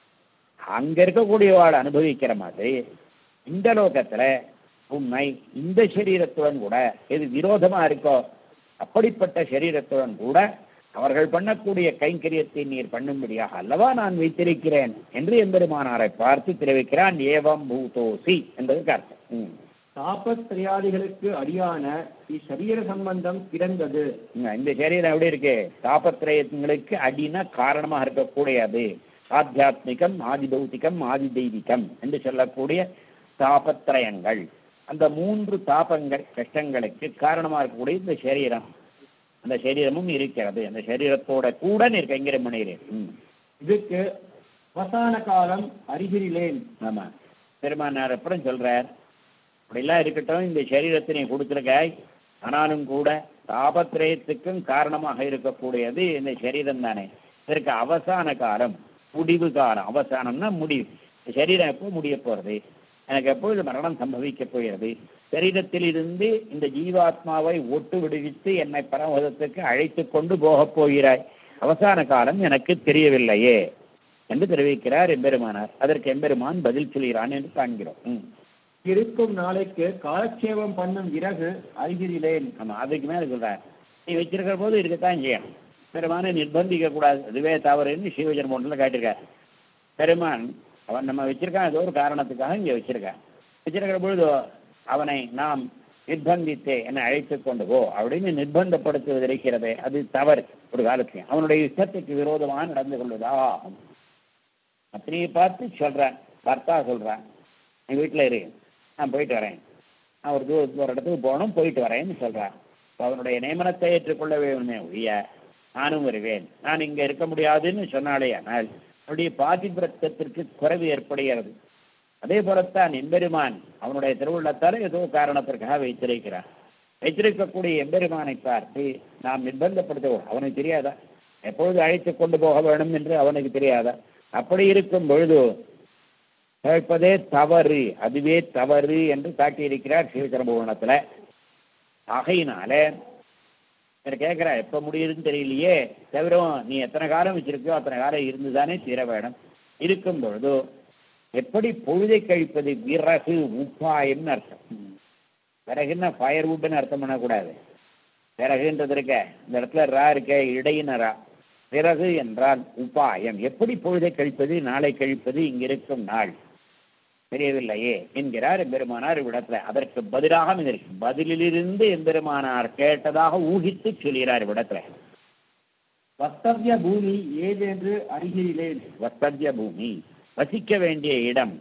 அங்க இருக்கக்கூடியவாள் அனுபவிக்கிற மாதிரி இந்த லோகத்துல உண்மை இந்த சரீரத்துடன் கூட எது விரோதமா இருக்கோ அப்படிப்பட்ட சரீரத்துடன் கூட அவர்கள் பண்ணக்கூடிய கைங்கரியத்தை நீர் பண்ணும்படியாக அல்லவா நான் வைத்திருக்கிறேன் என்று எம்பெருமானாரை பார்த்து தெரிவிக்கிறான் ஏவம் பூதோசி என்பதற்கு அர்த்தம் ம். தாபத்திரையாதிகளுக்கு அடியான இச்சரீர சம்பந்தம் கிடந்தது ம், இந்த சரீரம் எப்படி இருக்கு தாபத்திரயங்களுக்கு அடின காரணமாக இருக்கக்கூடியது ஆத்தியாத்மிகம் ஆதிபௌத்திகம் ஆதி தெய்வீகம் என்று சொல்லக்கூடிய தாபத்திரயங்கள் அந்த மூன்று தாபங்கள் கஷ்டங்களுக்கு காரணமாக இருக்கக்கூடிய இந்த சரீரம் அந்த சரீரமும் இருக்கிறது அந்த சரீரத்தோட கூட நீர் கைங்கரம் பண்ணுகிறேன் ம் இதுக்கு அவசான காலம் அருகிலேன் ஆமா பெருமானார் அப்புறம் சொல்றார் அப்படிலாம் இருக்கட்டும் இந்த சரீரத்தை நீ கொடுத்துருக்காய் ஆனாலும் கூட தாபத்திரயத்துக்கும் காரணமாக இருக்கக்கூடியது இந்த சரீரம் தானே இதற்கு அவசான காலம் முடிவு காலம் அவசானம்னா முடிவு இந்த சரீரம் எப்போ முடிய போறது எனக்கு எப்பொழுது மரணம் சம்பவிக்க போகிறது சரீரத்தில் இருந்து இந்த ஜீவாத்மாவை ஒட்டு விடுவித்து என்னை பரமதத்துக்கு அழைத்து கொண்டு போகப் போகிறாய் அவசான காலம் எனக்கு தெரியவில்லையே என்று தெரிவிக்கிறார் எம்பெருமானார் அதற்கு எம்பெருமான் பதில் சொல்கிறான் என்று காண்கிறோம் ம். இருக்கும் நாளைக்கு காலட்சேபம் பண்ணும் விறகு அருகிலேன் ஆமா அதுக்கு மேல சொல்றார் நீ வச்சிருக்கிற போது இருக்கத்தான் செய்யணும் பெருமானை நிர்பந்திக்க கூடாது அதுவே தவறுன்னு சிவஜன்மோட்டில் காட்டியிருக்கார் பெருமான் அவன் நம்ம வச்சிருக்கான் ஏதோ ஒரு காரணத்துக்காக இங்க வச்சிருக்கான் வச்சிருக்கிற பொழுது அவனை நாம் நிர்பந்தித்தே என்னை அழைத்து கொண்டு போ அப்படின்னு நிர்பந்தப்படுத்துவது இருக்கிறதே அது தவறு ஒரு காலத்துல அவனுடைய இஷ்டத்துக்கு விரோதமாக நடந்து கொள்வதா ஆகும் அத்தனையை பார்த்து சொல்றான் பர்த்தா சொல்றான் நீ வீட்டில் இரு நான் போயிட்டு வரேன் நான் ஒரு தூர ஒரு இடத்துக்கு போகணும் போயிட்டு வரேன்னு சொல்றான் அப்ப அவனுடைய நியமனத்தை ஏற்றுக்கொள்ள வேணுமே ஒழிய நானும் வருவேன் நான் இங்க இருக்க முடியாதுன்னு சொன்னாலே ஆனால் அவனுடைய பாதிபிரத்தத்திற்கு குறைவு ஏற்படுகிறது அதே போலத்தான் எம்பெருமான் அவனுடைய திருவுள்ளத்தால் ஏதோ காரணத்திற்காக வைத்திருக்கிறான் வைத்திருக்கக்கூடிய எம்பெருமானை பார்த்து நாம் நிர்பந்தப்படுத்துவோம் அவனுக்கு தெரியாதா எப்பொழுது அழைத்து கொண்டு போக வேண்டும் என்று அவனுக்கு தெரியாதா அப்படி இருக்கும் பொழுது கேட்பதே தவறு அதுவே தவறு என்று காட்டியிருக்கிறார் சிவசரபுவனத்துல ஆகையினால இவர் கேட்கிறா எப்ப முடியுதுன்னு தெரியலையே தவிரம் நீ எத்தனை காலம் வச்சிருக்கியோ அத்தனை காலம் இருந்துதானே தீர வேணும் இருக்கும் பொழுது எப்படி பொழுதை கழிப்பது விறகு உப்பாயம்னு அர்த்தம் விறகுன்னா ஃபயர்வுட்னு அர்த்தம் பண்ணக்கூடாது விறகுன்றது இருக்க இந்த இடத்துல ரா இருக்க இடையின ரா பிறகு என்றால் உபாயம் எப்படி பொழுதை கழிப்பது நாளை கழிப்பது இங்கிருக்கும் நாள் தெரியவில்லையே என்கிறார் எம்பெருமானார் இவ்விடத்துல அதற்கு பதிலாக இருக்கு பதிலிலிருந்து எம்பெருமானார் கேட்டதாக ஊகித்து சொல்கிறார் இவ்விடத்துல வஸ்தவ்ய பூமி ஏதென்று அருகிலேன் வஸ்தவ்ய பூமி வசிக்க வேண்டிய இடம்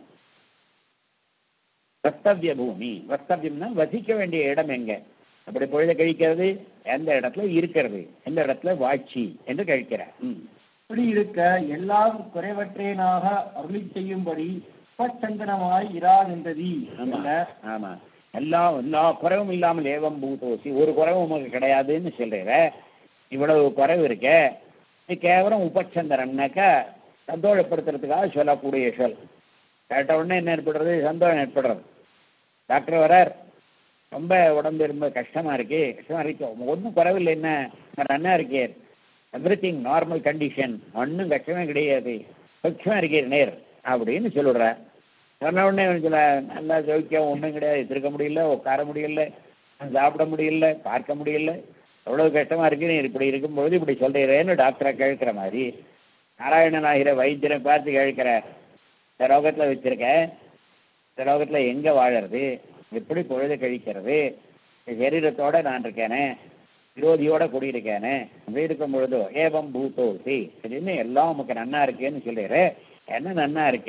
வஸ்தவ்ய பூமி வஸ்தவ்யம்னா வசிக்க வேண்டிய இடம் எங்க அப்படி பொழுது கழிக்கிறது எந்த இடத்துல இருக்கிறது எந்த இடத்துல வாட்சி என்று கழிக்கிறார் ம் இப்படி இருக்க எல்லாம் குறைவற்றேனாக அருளி செய்யும்படி உபச்சந்தனமாய் இராதென்றதி ஆமா என்ற ஆமா எல்லா எல்லா குறைவும் இல்லாமல் ஏவம் பூதோசி ஒரு குறைவும் உமக்கு கிடையாதுன்னு சொல்றீர இவ்வளவு குறைவு இருக்க இது கேவலம் உபச்சந்தனம்னாக்கா சந்தோஷப்படுத்துறதுக்காக சொல்லக்கூடிய சொல் கேட்ட உடனே என்ன ஏற்படுறது சந்தோஷம் ஏற்படுறது டாக்டர் வரார் ரொம்ப உடம்பு ரொம்ப கஷ்டமா இருக்கு கஷ்டமா இருக்கு ஒன்றும் குறைவில்லை என்ன நான் நன்னா இருக்கேன் எவ்ரி திங் நார்மல் கண்டிஷன் ஒன்றும் கஷ்டமே கிடையாது சுத்தமா இருக்கேன் நேர் அப்படின்னு சொல்லிடுறேன் சொன்ன உடனே இவன் சொல்ல நல்லா சௌக்கியம் ஒன்றும் கிடையாது திருக்க முடியல உட்கார முடியல சாப்பிட முடியல பார்க்க முடியல எவ்வளவு கஷ்டமா இருக்கு நீ இப்படி இருக்கும்போது இப்படி சொல்றீரேன்னு டாக்டரை கேட்கிற மாதிரி நாராயணனாகிற வைத்தியரை பார்த்து கேட்கிறார் இந்த ரோகத்துல வச்சிருக்கேன் இந்த ரோகத்துல எங்க வாழறது எப்படி பொழுது கழிக்கிறது இந்த சரீரத்தோட நான் இருக்கேனே விரோதியோட குடியிருக்கேனே அப்படி இருக்கும் பொழுதோ ஏவம் பூத்தோசி அப்படின்னு எல்லாம் உமக்கு நன்னா இருக்கேன்னு சொல்லிடுற என்ன நன்னா இருக்கு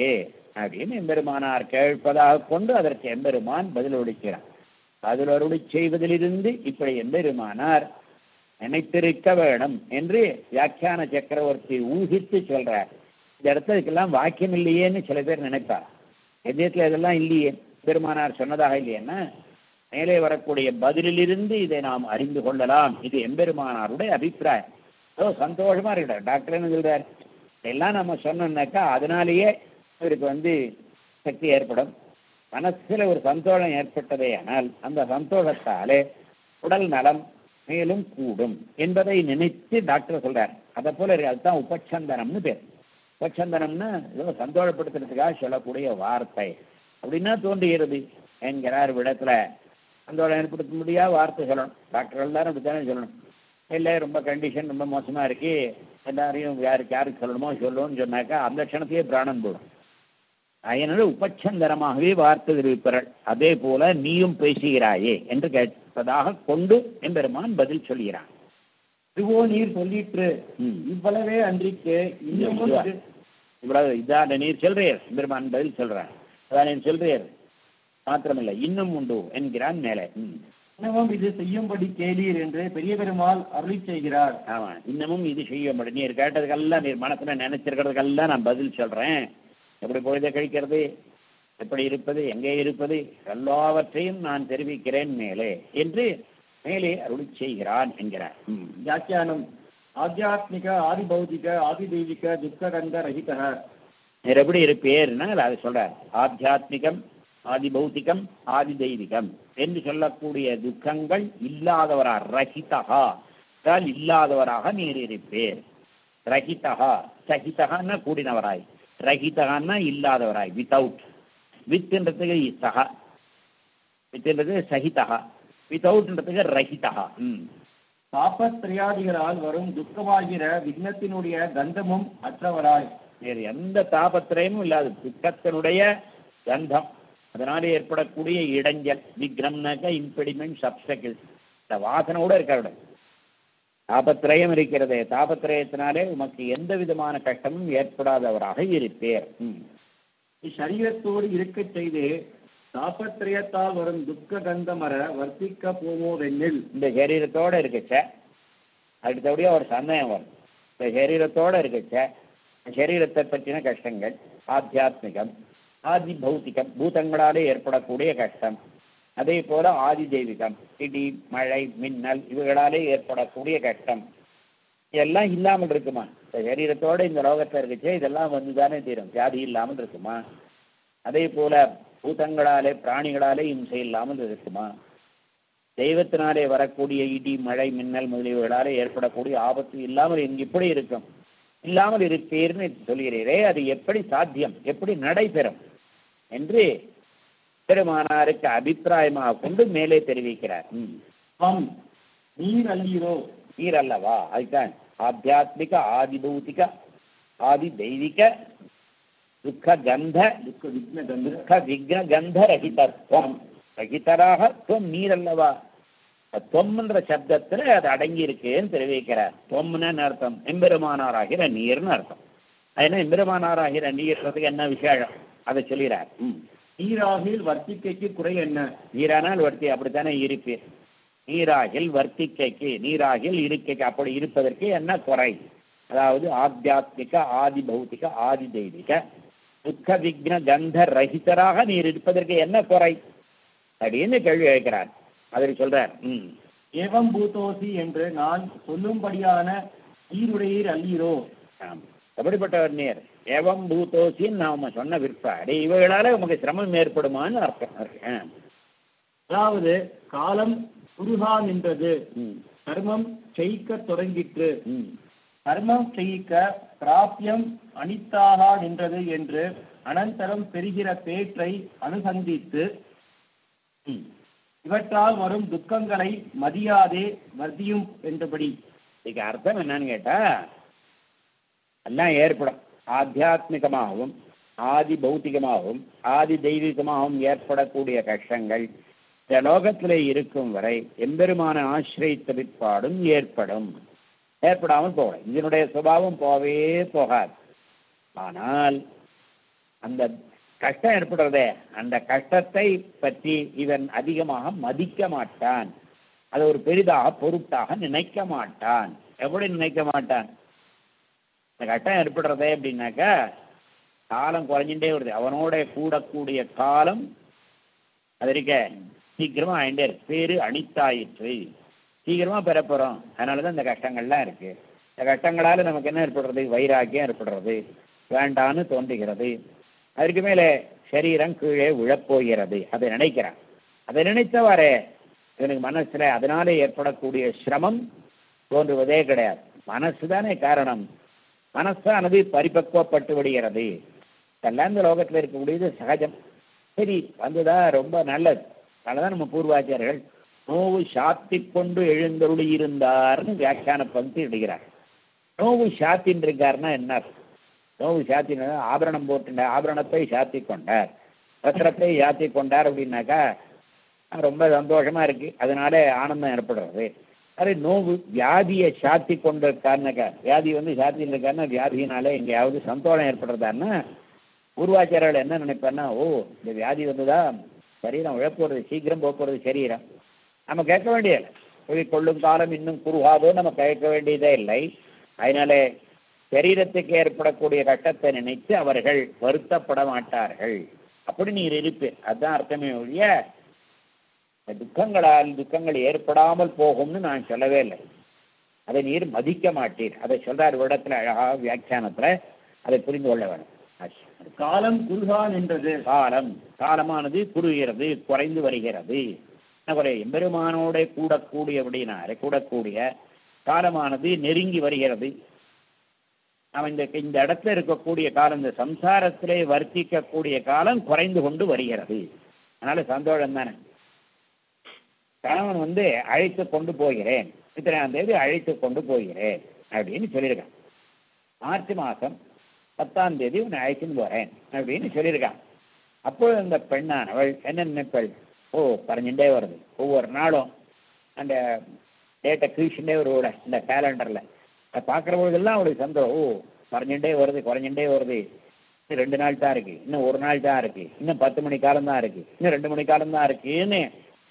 அப்படின்னு எம்பெருமானார் கேட்பதாக கொண்டு அதற்கு எம்பெருமான் பதில் ஒழிக்கிறார் பதில் அருளி செய்வதிலிருந்து இப்படி எம்பெருமானார் நினைத்திருக்க வேணும் என்று வியாக்கியான சக்கரவர்த்தி ஊகித்து சொல்றார் இந்த இடத்துல இதுக்கெல்லாம் வாக்கியம் இல்லையேன்னு சில பேர் நினைப்பார் எதிர்த்துல இதெல்லாம் இல்லையே பெருமானார் சொன்னதாக இல்லையேன்னா மேலே வரக்கூடிய பதிலிலிருந்து இதை நாம் அறிந்து கொள்ளலாம் இது எம்பெருமானாருடைய அபிப்பிராயம் ஓ சந்தோஷமா இருக்கிறார் டாக்டர் என்ன சொல்றார் எல்லாம் நம்ம சொன்னோம்னாக்கா அதனாலேயே இவருக்கு வந்து சக்தி ஏற்படும் மனசுல ஒரு சந்தோஷம் ஏற்பட்டதே ஆனால் அந்த சந்தோஷத்தாலே உடல் நலம் மேலும் கூடும் என்பதை நினைத்து டாக்டர் சொல்றார் அதை போல இருக்கு அதுதான் உபச்சந்தனம்னு பேர் உபச்சந்தனம்னா ஏதோ சந்தோஷப்படுத்துறதுக்காக சொல்லக்கூடிய வார்த்தை அப்படின்னா தோன்றுகிறது என்கிறார் விடத்துல சந்தோஷம் ஏற்படுத்த முடியாத வார்த்தை சொல்லணும் டாக்டர் எல்லாரும் அப்படித்தானே சொல்லணும் இல்லை ரொம்ப கண்டிஷன் ரொம்ப மோசமா இருக்கு எல்லாரையும் யாருக்கு யாருக்கு சொல்லணுமோ சொல்லணும்னு சொன்னாக்கா அந்த க்ஷணத்திலே பிராணம் போடும் அதனால உபச்சந்தரமாகவே வார்த்தை தெரிவிப்பார்கள் அதே போல நீயும் பேசுகிறாயே என்று கேட்பதாக கொண்டு எம்பெருமான் பதில் சொல்கிறான் இதுவோ நீர் சொல்லிற்று ம். இவ்வளவே அன்றிக்கு இன்னமும் இது- இவ்வளவு இதான் நீர் சொல்றீர் எம்பெருமான் பதில் சொல்றான் அதான் நீர் சொல்றீர் மாத்திரமில்லை இன்னும் உண்டு என்கிறான் மேலே ம். இன்னமும் இது செய்யும்படி கேளீர் என்று பெரிய பெருமாள் அருளி செய்கிறார் ஆமா இன்னமும் இது செய்ய முடியும் நீர் கேட்டதுக்கெல்லாம் நீர் மனசுல நினைச்சிருக்கிறதுக்கெல்லாம் நான் பதில் சொல்றேன் எப்படி பொழுதை கழிக்கிறது எப்படி இருப்பது எங்கே இருப்பது எல்லாவற்றையும் நான் தெரிவிக்கிறேன் மேலே என்று மேலே அருளி செய்கிறான் என்கிறார் ம். வியாக்கியானம் ஆத்தியாத்மிக ஆதி பௌதிக ஆதி தெய்வீக துக்ககந்த ரஹிதः நீர் எப்படி இருப்பேர்னா அதை சொல்றார் ஆத்தியாத்மிகம் ஆதி பௌத்திகம் ஆதி தெய்வீகம் என்று சொல்லக்கூடிய துக்கங்கள் இல்லாதவரா ரஹிதா என்றால் இல்லாதவராக நீர் இருப்பேர் ரஹிதா சகிதகான்னா கூடினவராய் ரஹிதகான்னா இல்லாதவராய் வித்தவுட் வித்ன்றதுக்கு சகா வித்ன்றது சகிதா வித்தவுட்ன்றதுக்கு ரஹிதா ம் தாபத்திரையாதிகளால் வரும் துக்கமாகிற விக்னத்தினுடைய கந்தமும் அற்றவராய் வேறு எந்த தாபத்திரயமும் இல்லாது துக்கத்தினுடைய கந்தம் அதனால ஏற்படக்கூடிய இடைஞ்சல் விக்னம்னாக்கா இம்பிடிமெண்ட் சப்ஸ்டக்கிள் இந்த வாசனோட இருக்காரு தாபத்திரயம் இருக்கிறதே தாபத்திரயத்தினாலே உமக்கு எந்த விதமான கஷ்டமும் ஏற்படாதவராக இருப்பேர் ம். இச்சரீரத்தோடு இருக்கச் செய்து தாபத்திரயத்தால் வரும் துக்க கந்தமர வர்த்திக்க போவோவென்னில் இந்த சரீரத்தோட இருக்குச்ச அடுத்தபடியாக ஒரு சந்தேகம் வரும் இந்த சரீரத்தோட இருக்குச்ச சரீரத்தை பற்றின கஷ்டங்கள் ஆத்தியாத்மிகம் ஆதி பௌத்திகம் பூதங்களாலே ஏற்படக்கூடிய கஷ்டம் அதே போல ஆதி தெய்வீகம் இடி மழை மின்னல் இவைகளாலே ஏற்படக்கூடிய கஷ்டம் இதெல்லாம் இல்லாமல் இருக்குமா இந்த சரீரத்தோட இந்த லோகத்தில் இருக்குச்சே இதெல்லாம் வந்து தானே தீரும் வியாதி இல்லாமல் இருக்குமா அதே போல பூதங்களாலே பிராணிகளாலே இம்சை இல்லாமல் இருக்குமா தெய்வத்தினாலே வரக்கூடிய இடி மழை மின்னல் முதலியவைகளாலே ஏற்படக்கூடிய ஆபத்து இல்லாமல் எங்க இப்படி இருக்கும் இல்லாமல் இருப்பீர்னு சொல்கிறீரே அது எப்படி சாத்தியம் எப்படி நடைபெறும் என்று பெருமானாருக்கு அபிப்பிராயமாக கொண்டு மேலே தெரிவிக்கிறார் ம். ஆம் நீர் அல்லீரோ நீர் அல்லவா அதுதான் ஆத்தியாத்மிக ஆதி பௌத்திக ஆதி தெய்வீக துக்க கந்த துக்க விக்ன கந்த துக்க விக்ன கந்த ரகிதத்துவம் ரகிதராக துவம் நீர் அல்லவா தொம்ன்ற சப்தத்துல அது அடங்கி இருக்குன்னு தெரிவிக்கிறார் தொம்னு அர்த்தம் எம்பெருமானாராகிற நீர்னு அர்த்தம் அதனால எம்பெருமானாராகிற நீர்ன்றதுக்கு என்ன விசேஷம் அதை சொல்கிறார் ம் நீராகில் வர்த்திக்கைக்கு குறை என்ன நீரானால் வர்த்தி அப்படித்தானே இருப்பீர் நீராகில் வர்த்திக்கைக்கு நீராகில் இருக்கைக்கு அப்படி இருப்பதற்கு என்ன குறை அதாவது ஆத்தியாத்மிக ஆதி பௌத்திக ஆதி தெய்வீக துக்க விக்ன கந்த ரஹிதராக நீர் இருப்பதற்கு என்ன குறை அப்படின்னு கேள்வி கேட்கிறார் அதில் சொல்றார் ம் ஏவம் பூதோசி என்று நான் சொல்லும்படியான ஈருடையீர் அல்லீரோ ஆம். எப்படிப்பட்டவர் நீர் ஏவம் பூதோசின்னு நாம சொன்ன விற்பாடு இவைகளால உமக்கு சிரமம் ஏற்படுமான்னு அர்த்தம் இருக்கு. ஆ. அதாவது காலம் குருகா நின்றது ம் கர்மம் செய்யத் தொடங்கிற்று ம் கர்மம் செய்யிக்க பிராபியம் அனித்தாக நின்றது என்று அனந்தரம் பெறுகிற பேற்றை அனுசந்தித்து ம் இவற்றால் வரும் துக்கங்களை மதியாதே வர்த்தியும் என்றபடி இதுக்கு அர்த்தம் என்னன்னு கேட்டா எல்லாம் ஏற்படும் ஆத்தியாத்மிகமாகவும் ஆதி பௌத்திகமாகவும் ஆதி தெய்வீகமாகவும் ஏற்படக்கூடிய கஷ்டங்கள் இந்த லோகத்திலே இருக்கும் வரை எம்பெருமான ஆசிரியத்த பிற்பாடும் ஏற்படும் ஏற்படாமல் போகலாம் இதனுடைய சுபாவம் போகவே போகாது ஆனால் அந்த கஷ்டம் ஏற்படுறதே அந்த கஷ்டத்தை பற்றி இவன் அதிகமாக மதிக்க மாட்டான் அதை ஒரு பெரிதாக பொருட்டாக நினைக்க மாட்டான் எப்படி நினைக்க மாட்டான் இந்த கஷ்டம் ஏற்படுறதே அப்படின்னாக்கா காலம் குறைஞ்சுட்டே வருது அவனோட கூடக்கூடிய காலம் அது இருக்க சீக்கிரமா ஆயிட்டே இருக்கு பேரு அனித்தாயிற்று சீக்கிரமா பெறப்போறோம் அதனாலதான் இந்த கஷ்டங்கள்லாம் இருக்கு இந்த கஷ்டங்களால நமக்கு என்ன ஏற்படுறது வைராக்கியம் ஏற்படுறது வேண்டான்னு தோன்றுகிறது அதற்கு மேலே சரீரம் கீழே விழப்போகிறது அதை நினைக்கிறான் அதை நினைத்தவாறே இவனுக்கு மனசுல அதனாலே ஏற்படக்கூடிய சிரமம் தோன்றுவதே கிடையாது மனசு தானே காரணம் மனசானது பரிபக்குவப்பட்டு விடுகிறது இதெல்லாம் இந்த லோகத்தில் இருக்கக்கூடியது சகஜம் சரி வந்ததா ரொம்ப நல்லது அதனாலதான் நம்ம பூர்வாச்சாரியர்கள் நோவு சாத்தி கொண்டு எழுந்தருளி இருந்தார்னு வியாக்கியான பங்கு இடுகிறார் நோவு சாத்தின் இருக்காருன்னா என்ன அர்த்தம்? நோவு சாத்தின் ஆபரணம் போட்டு ஆபரணத்தை சாத்தி கொண்டார் வஸ்திரத்தை சாத்தி கொண்டார் அப்படின்னாக்கா ரொம்ப சந்தோஷமா இருக்கு அதனால ஆனந்தம் ஏற்படுறது அது நோவு வியாதியை சாத்தி கொண்டிருக்காருனாக்கா வியாதி வந்து சாத்தின்னு இருக்காருன்னா வியாதியினால எங்கேயாவது சந்தோஷம் ஏற்படுறதான்னா உருவாச்சாரர்கள் என்ன நினைப்பாருன்னா ஓ இந்த வியாதி வந்ததா சரீரம் உழப்போறது சீக்கிரம் போக்குறது சரீரம் நம்ம கேட்க வேண்டியதில்லை போய் கொள்ளும் காலம் இன்னும் குறுகாதோ நம்ம கேட்க வேண்டியதே இல்லை அதனால சரீரத்துக்கு ஏற்படக்கூடிய கட்டத்தை நினைத்து அவர்கள் வருத்தப்பட மாட்டார்கள் அப்படி நீர் இருப்பீர் அதுதான் அர்த்தமே ஒழிய இந்த துக்கங்களால் துக்கங்கள் ஏற்படாமல் போகும்னு நான் சொல்லவே இல்லை அதை நீர் மதிக்க மாட்டீர் அதை சொல்றார் ஒரு இடத்துல அழகா வியாக்கியானத்துல அதை புரிந்து கொள்ள வேண்டும் ஆச்சு. காலம் குருகா நின்றது காலம் காலமானது குறுகிறது குறைந்து வருகிறது என்ன குறை எம்பெருமானோட கூடக்கூடிய அப்படின்னாரு கூடக்கூடிய காலமானது நெருங்கி வருகிறது அவன் இந்த இந்த இடத்துல இருக்கக்கூடிய காலம் இந்த சம்சாரத்திலே வர்த்திக்கக்கூடிய காலம் குறைந்து கொண்டு வருகிறது அதனால சந்தோஷம் தானே கணவன் வந்து அழைத்து கொண்டு போகிறேன் இத்தனாம் தேதி அழைத்து கொண்டு போகிறேன் அப்படின்னு சொல்லியிருக்கான் மார்ச் மாதம் பத்தாம் தேதி உன்னை அழைச்சின்னு போறேன் அப்படின்னு சொல்லியிருக்கான் அப்போ அந்த பெண்ணானவள் என்ன நினைப்பள் ஓ பறஞ்சுட்டே வருது ஒவ்வொரு நாளும் அந்த டேட்டை கிழிச்சுட்டே வருவோட இந்த கேலண்டரில் அதை பார்க்குற பொழுதெல்லாம் அவளுக்கு சந்தோஷம் ஓ குறைஞ்சுட்டே வருது குறைஞ்சுட்டே வருது இன்னும் ரெண்டு நாள் தான் இருக்கு இன்னும் ஒரு நாள் தான் இருக்கு இன்னும் பத்து மணி காலம் தான் இருக்கு இன்னும் ரெண்டு மணி காலம் தான் இருக்குன்னு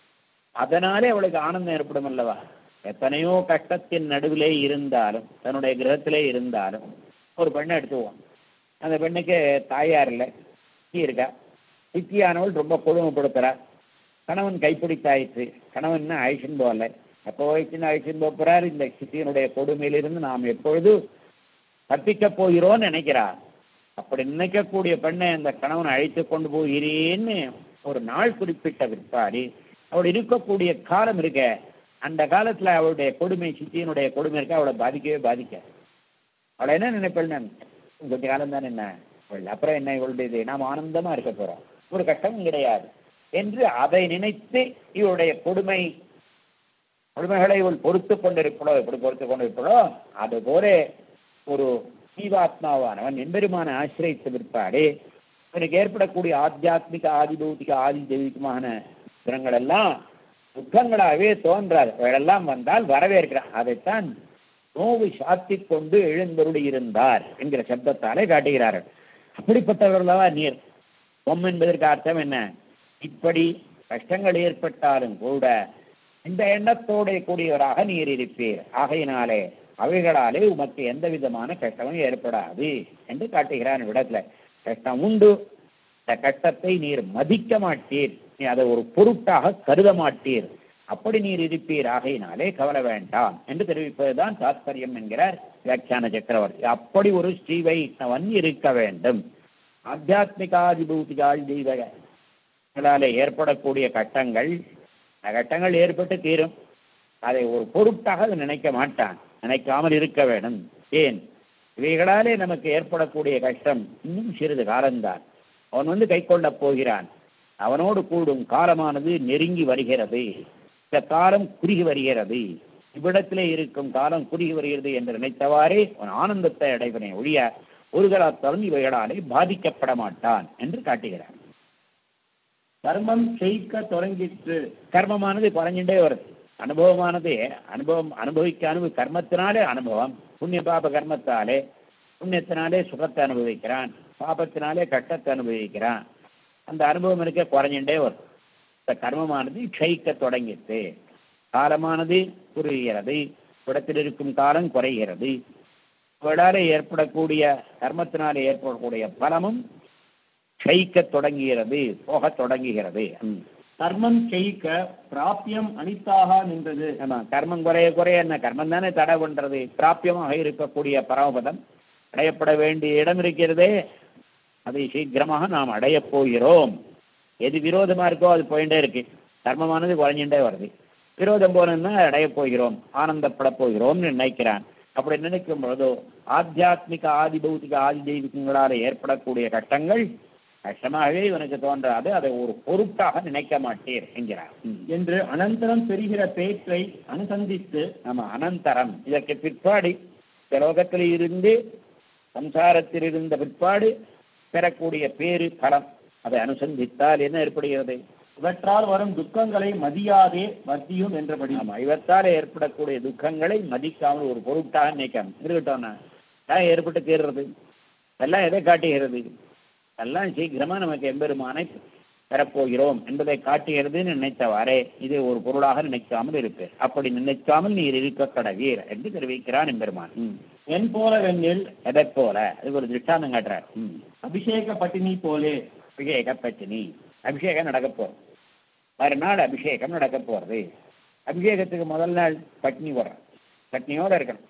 அதனாலே அவளுக்கு ஆனந்தம் ஏற்படும் அல்லவா எத்தனையோ கஷ்டத்தின் நடுவிலே இருந்தாலும் தன்னுடைய கிரகத்திலே இருந்தாலும் ஒரு பெண்ணை எடுத்துவோம் அந்த பெண்ணுக்கு தாயார் இல்லை சித்தி இருக்கா சித்தியானவள் ரொம்ப கொடுமைப்படுத்துறா கணவன் கைப்பிடித்தாயிற்று கணவன் இன்னும் அழிச்சுன்னு போகல எப்போ வயசுன்னு அழிச்சுன்னு போகிறார் இந்த சித்தியினுடைய கொடுமையிலிருந்து நாம் எப்பொழுது தப்பிக்கப் போகிறோம்னு நினைக்கிறா அப்படி நினைக்கக்கூடிய பெண்ணை அந்த கணவனை அழைத்து கொண்டு போகிறேன்னு ஒரு நாள் குறிப்பிட்ட பிற்பாடு அவள் இருக்கக்கூடிய காலம் இருக்க அந்த காலத்துல அவளுடைய கொடுமை சித்தியினுடைய கொடுமை இருக்க அவளை பாதிக்கவே பாதிக்காது அவளை என்ன நினைப்பேன் நான் கொஞ்ச காலம் தான் என்ன அவள் அப்புறம் என்ன இவளுடைய நாம் ஆனந்தமா இருக்க போறோம் ஒரு கஷ்டமும் கிடையாது என்று அதை நினைத்து இவளுடைய கொடுமை கொடுமைகளை இவள் பொறுத்து கொண்டிருப்பளோ எப்படி பொறுத்து கொண்டிருப்பளோ அது போல ஒரு ஜீவாத்மாவானவன் எம்பெருமான ஆசிரியத்த பிற்பாடு எனக்கு ஏற்படக்கூடிய ஆத்தியாத்மிக ஆதிபௌத்திக ஆதி தெய்வீகமான குணங்கள் எல்லாம் துக்கங்களாகவே தோன்றாது அவைகளெல்லாம் வந்தால் வரவேற்கிறான் அதைத்தான் நோவு சாத்தி கொண்டு எழுந்தருளி இருந்தார் என்கிற சப்தத்தாலே காட்டுகிறார்கள் அப்படிப்பட்டவர்களவா நீர் பொம் என்பதற்கு அர்த்தம் என்ன இப்படி கஷ்டங்கள் ஏற்பட்டாலும் கூட இந்த எண்ணத்தோட கூடியவராக நீர் இருப்பீர் ஆகையினாலே அவைகளாலே உமக்கு எந்த விதமான கஷ்டமும் ஏற்படாது என்று காட்டுகிறான் இடத்துல கஷ்டம் உண்டு இந்த கஷ்டத்தை நீர் மதிக்க மாட்டீர் நீ அதை ஒரு பொருட்டாக கருத மாட்டீர் அப்படி நீர் இருப்பீர் ஆகையினாலே கவலை வேண்டாம் என்று தெரிவிப்பதுதான் தாத்பரியம் என்கிறார் வியாக்கியான சக்கரவர்த்தி அப்படி ஒரு ஸ்ரீ வைஷ்ணவன் இருக்க வேண்டும் ஆத்தியாத்மிகாதிபூதிகால் தெய்வங்களாலே ஏற்படக்கூடிய கட்டங்கள் அந்த கட்டங்கள் ஏற்பட்டு தீரும் அதை ஒரு பொருட்டாக அது நினைக்க மாட்டான் நினைக்காமல் இருக்க வேண்டும் ஏன் இவைகளாலே நமக்கு ஏற்படக்கூடிய கஷ்டம் இன்னும் சிறிது காலம்தான் அவன் வந்து கை கொள்ளப் போகிறான் அவனோடு கூடும் காலமானது நெருங்கி வருகிறது இந்த காலம் குறுகி வருகிறது இவ்விடத்திலே இருக்கும் காலம் குறுகி வருகிறது என்று நினைத்தவாறே அவன் ஆனந்தத்தை அடைவனை ஒழிய ஒரு காலத்தாலும் இவைகளாலே பாதிக்கப்பட மாட்டான் என்று காட்டுகிறான் கர்மம் செய்க தொடங்கிற்று கர்மமானது குறைஞ்சுட்டே வருது அனுபவமானது அனுபவம் அனுபவிக்க அனுபவி கர்மத்தினாலே அனுபவம் புண்ணிய பாப கர்மத்தாலே புண்ணியத்தினாலே சுகத்தை அனுபவிக்கிறான் பாபத்தினாலே கட்டத்தை அனுபவிக்கிறான் அந்த அனுபவம் இருக்க குறைஞ்சுட்டே வரும் இந்த கர்மமானது க்ஷயிக்க தொடங்கிட்டு காலமானது குறுகிறது இடத்தில் இருக்கும் காலம் குறைகிறது விடால ஏற்படக்கூடிய கர்மத்தினாலே ஏற்படக்கூடிய பலமும் க்ஷயிக்க தொடங்குகிறது போகத் தொடங்குகிறது ம். கர்மம் செய்க பிராபியம் அனித்தாக நின்றது ஆமா கர்மம் குறைய குறைய என்ன கர்மம் தானே தடை பண்றது பிராபியமாக இருக்கக்கூடிய பரமபதம் அடையப்பட வேண்டிய இடம் இருக்கிறதே அதை சீக்கிரமாக நாம் அடையப் போகிறோம் எது விரோதமா இருக்கோ அது போயிட்டே இருக்கு கர்மமானது குறைஞ்சுட்டே வருது விரோதம் போனோம்னா அடையப் போகிறோம் ஆனந்தப்பட போகிறோம்னு நினைக்கிறான் அப்படி நினைக்கும் பொழுது ஆத்தியாத்மிக ஆதி பௌத்திக ஆதி தெய்வீகங்களால் ஏற்படக்கூடிய கஷ்டங்கள் கஷ்டமாகவே இவனுக்கு தோன்றாது அதை ஒரு பொருட்டாக நினைக்க மாட்டீர் என்கிறார் ம். என்று அனந்தரம் பெறுகிற பேற்றை அனுசந்தித்து ஆமா அனந்தரம் இதற்கு பிற்பாடு இந்த லோகத்தில் இருந்து சம்சாரத்தில் இருந்த பிற்பாடு பெறக்கூடிய பேரு பலம் அதை அனுசந்தித்தால் என்ன ஏற்படுகிறது இவற்றால் வரும் துக்கங்களை மதியாதே வர்த்தியும் என்றபடி ஆமா இவத்தால் ஏற்படக்கூடிய துக்கங்களை மதிக்காமல் ஒரு பொருட்டாக நினைக்காம இருக்கட்டோம்னா ஏன் ஏற்பட்டு தீர்றது எல்லாம் எதை காட்டுகிறது எல்லாம் சீக்கிரமா நமக்கு எம்பெருமானை பெறப்போகிறோம் என்பதை காட்டுகிறதுன்னு நினைத்தவாறே இது ஒரு பொருளாக நினைக்காமல் இருப்பு அப்படி நினைக்காமல் நீர் இருக்க கடவீர் என்று தெரிவிக்கிறான் எம்பெருமான் ம். என் போல வெண்ணில் எதைப் போல அது ஒரு திருஷ்டாந்தம் காட்டுறார் ம். அபிஷேக பட்டினி போலே அபிஷேக பத்தினி அபிஷேகம் நடக்க போறது மறுநாள் அபிஷேகம் நடக்க போறது அபிஷேகத்துக்கு முதல் நாள் பட்னி போடுறோம் பட்னியோட இருக்கணும்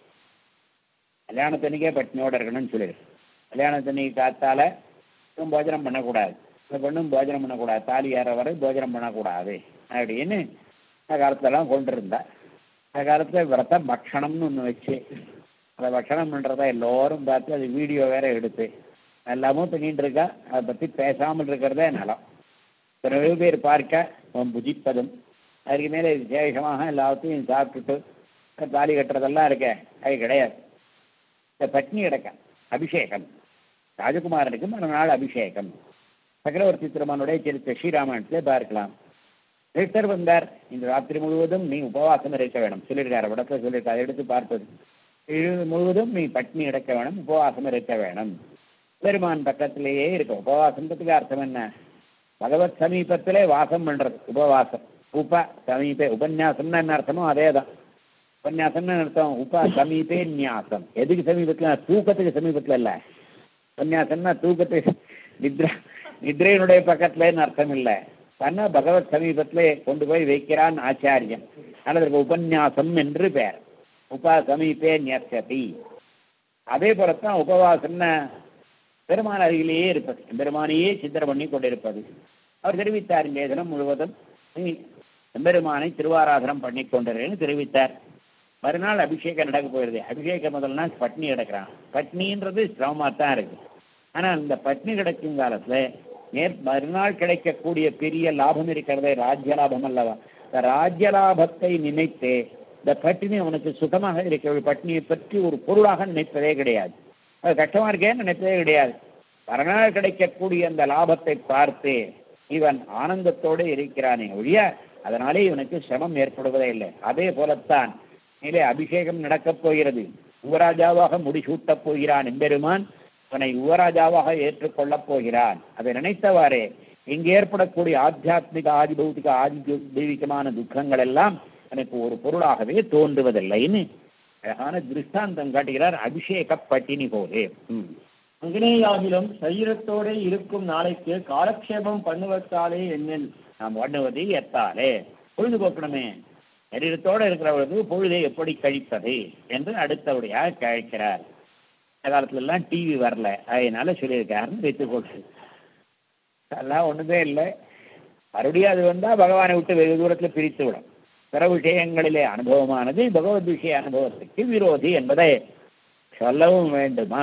கல்யாணத்தன்னைக்கே பட்னியோட இருக்கணும்னு சொல்லிடு கல்யாணத்தன்னைக்கு காத்தால இவன் போஜனம் பண்ணக்கூடாது இந்த பொண்ணும் போஜனம் பண்ணக்கூடாது தாலி ஏற வரை போஜனம் பண்ணக்கூடாது அப்படின்னு அந்த காலத்துலலாம் கொண்டு இருந்தா அந்த காலத்துல விரத பக்ஷணம்னு ஒன்று வச்சு அந்த பக்ஷணம் பண்ணுறத எல்லோரும் பார்த்து அது வீடியோ வேற எடுத்து எல்லாமும் பண்ணிட்டு இருக்கா அதை பற்றி பேசாமல் இருக்கிறதே நலம் பிறகு பேர் பார்க்க அவன் புஜிப்பதும் அதுக்கு மேலே விசேஷமாக எல்லாத்தையும் சாப்பிட்டுட்டு தாலி கட்டுறதெல்லாம் இருக்கே அது கிடையாது இந்த பட்னி கிடக்க அபிஷேகம் ராஜகுமாரனுக்கு மறுநாள் அபிஷேகம் சக்கரவர்த்தி திருமனுடைய சரித்த ஸ்ரீராமாயணத்திலே பார்க்கலாம் ரிட்டர் வந்தார் இந்த ராத்திரி முழுவதும் நீ உபவாசம் இருக்க வேணும் சொல்லியிருக்காரு விடத்துல சொல்லியிருக்காரு எடுத்து பார்ப்பது இது முழுவதும் நீ பட்னி கிடக்க வேணும் உபவாசம் இருக்க வேணும் பெருமான் பக்கத்திலேயே இருக்க உபவாசம்ன்றதுக்கு அர்த்தம் என்ன பகவத் சமீபத்திலே வாசம் பண்றது உபவாசம் உப சமீபே உபன்யாசம்னா என்ன அர்த்தமோ அதே தான் உபன்யாசம்னு அர்த்தம் உப சமீபே நியாசம் எதுக்கு சமீபத்துல தூக்கத்துக்கு சமீபத்துல இல்ல உபன்யாசம்னா தூக்கத்துக்கு நித்ரா நித்ரையினுடைய பக்கத்துலன்னு அர்த்தம் இல்லை தன்னை பகவத் சமீபத்திலே கொண்டு போய் வைக்கிறான் ஆச்சாரியன் அல்லது உபன்யாசம் என்று பெயர் உப சமீபே நியசதி அதே போலத்தான் உபவாசம்னா பெருமான் அருகிலேயே இருப்பது பெருமானையே சித்திர பண்ணி கொண்டிருப்பது அவர் தெரிவித்தார் இன்றைய தினம் முழுவதும் நீ எம்பெருமானை திருவாராதனம் பண்ணி கொண்டிருன்னு தெரிவித்தார் மறுநாள் அபிஷேகம் நடக்க போயிருது அபிஷேகம் முதல் நாள் பட்னி கிடக்கிறான் பட்னின்றது சிரமமாக தான் இருக்கு ஆனால் இந்த பட்னி கிடக்கும் காலத்துல நேர் மறுநாள் கிடைக்கக்கூடிய பெரிய லாபம் இருக்கிறதே ராஜ்ய லாபம் அல்லவா இந்த ராஜ்ய லாபத்தை நினைத்து இந்த பட்டினி அவனுக்கு சுகமாக இருக்கிற பட்னியை பற்றி ஒரு பொருளாக நினைப்பதே கிடையாது அது கஷ்டமா இருக்கேன்னு நினைப்பதே கிடையாது மறுநாள் கிடைக்கக்கூடிய அந்த லாபத்தை பார்த்து இவன் ஆனந்தத்தோடு இருக்கிறானே ஒழிய அதனாலே இவனுக்கு சிரமம் ஏற்படுவதே இல்லை அதே போலத்தான் மேலே அபிஷேகம் நடக்கப் போகிறது யுவராஜாவாக முடிசூட்டப் போகிறான் எம்பெருமான் அவனை யுவராஜாவாக ஏற்றுக்கொள்ளப் போகிறான் அதை நினைத்தவாறே இங்கு ஏற்படக்கூடிய ஆத்தியாத்மிக ஆதி பௌத்திக ஆதி தெய்வீகமான துக்கங்கள் எல்லாம் எனக்கு ஒரு பொருளாகவே தோன்றுவதில்லைன்னு அழகான திருஷ்டாந்தம் காட்டுகிறார் அபிஷேக பட்டினி போலே ம். அங்கனேயாகிலும் சரீரத்தோட இருக்கும் நாளைக்கு காலக்ஷேபம் பண்ணுவதாலே என்னில் நாம் பண்ணுவது எத்தாலே பொழுது போக்கணுமே சரீரத்தோடு இருக்கிறவர்களுக்கு பொழுதை எப்படி கழிப்பது என்று அடுத்தபடியாக கழிக்கிறார் இந்த காலத்துல எல்லாம் டிவி வரல அதனால சொல்லியிருக்காருன்னு வைத்துக்கொண்டு அதெல்லாம் ஒண்ணுமே இல்லை மறுபடியும் அது வந்தா பகவானை விட்டு வெகு தூரத்துல பிரித்து விடும் பிற விஷயங்களிலே அனுபவமானது பகவத் விஷய அனுபவத்துக்கு விரோதி என்பதை சொல்லவும் வேண்டுமா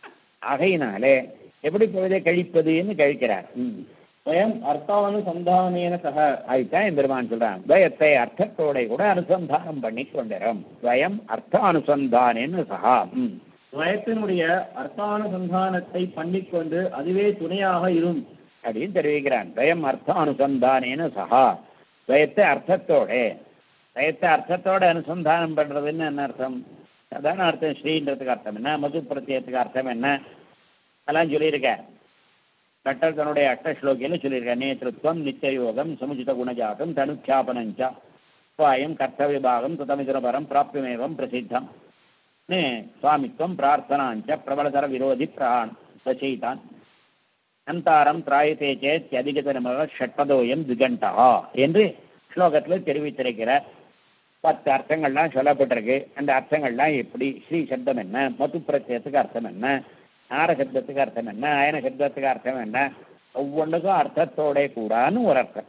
ஆகையினாலே எப்படி பொழுதை கழிப்பதுன்னு கழிக்கிறார் ம் ஸ்வயம் அர்த்தானுசந்தானேன சக அதுதான் என் பெருமான் சொல்றான் துவயத்தை அர்த்தத்தோட கூட அனுசந்தானம் பண்ணி கொண்டிரும் துவயம் அர்த்த அனுசந்தானேன்னு சகா ம் ஸ்வயத்தினுடைய அர்த்தானுசந்தானத்தை பண்ணிக்கொண்டு அதுவே துணையாக இரும் அப்படின்னு தெரிவிக்கிறான் துவயம் அர்த்த அனுசந்தானேன்னு சகா துவயத்தை அர்த்தத்தோட துவயத்தை அர்த்தத்தோட அனுசந்தானம் பண்றதுன்னு என்ன அர்த்தம் அதான அர்த்தம் ஸ்ரீன்றதுக்கு அர்த்தம் என்ன மது பிரத்யத்துக்கு அர்த்தம் என்ன அதெல்லாம் சொல்லியிருக்கார் பட்டர் தன்னுடைய அஷ்டஸ்லோகியில சொல்லியிருக்கார் நேத்திருத்வம் நித்தியயோகம் சமுச்சித குணஜாதம் தனுச்சாபனஞ்ச சுவாயம் கர்த்தவிய பாகம் சுதமிதுரபரம் பிராப்தியமேவம் பிரசித்தம் னே சுவாமித்வம் பிரார்த்தனாஞ்ச பிரபலதர விரோதி பிரான் பிரச்சயிதான் அந்தாரம் திராயத்தே சேத் அதிகதனமாக ஷட்பதோயம் திகண்டா என்று ஸ்லோகத்தில் தெரிவித்திருக்கிறார் பத்து அர்த்தங்கள்லாம் சொல்லப்பட்டிருக்கு அந்த அர்த்தங்கள்லாம் எப்படி ஸ்ரீ சப்தம் என்ன மது பிரத்யத்துக்கு அர்த்தம் என்ன நார சப்தத்துக்கு அர்த்தம் என்ன அயன சப்தத்துக்கு அர்த்தம் என்ன ஒவ்வொன்றுக்கும் அர்த்தத்தோட கூடான்னு ஒரு அர்த்தம்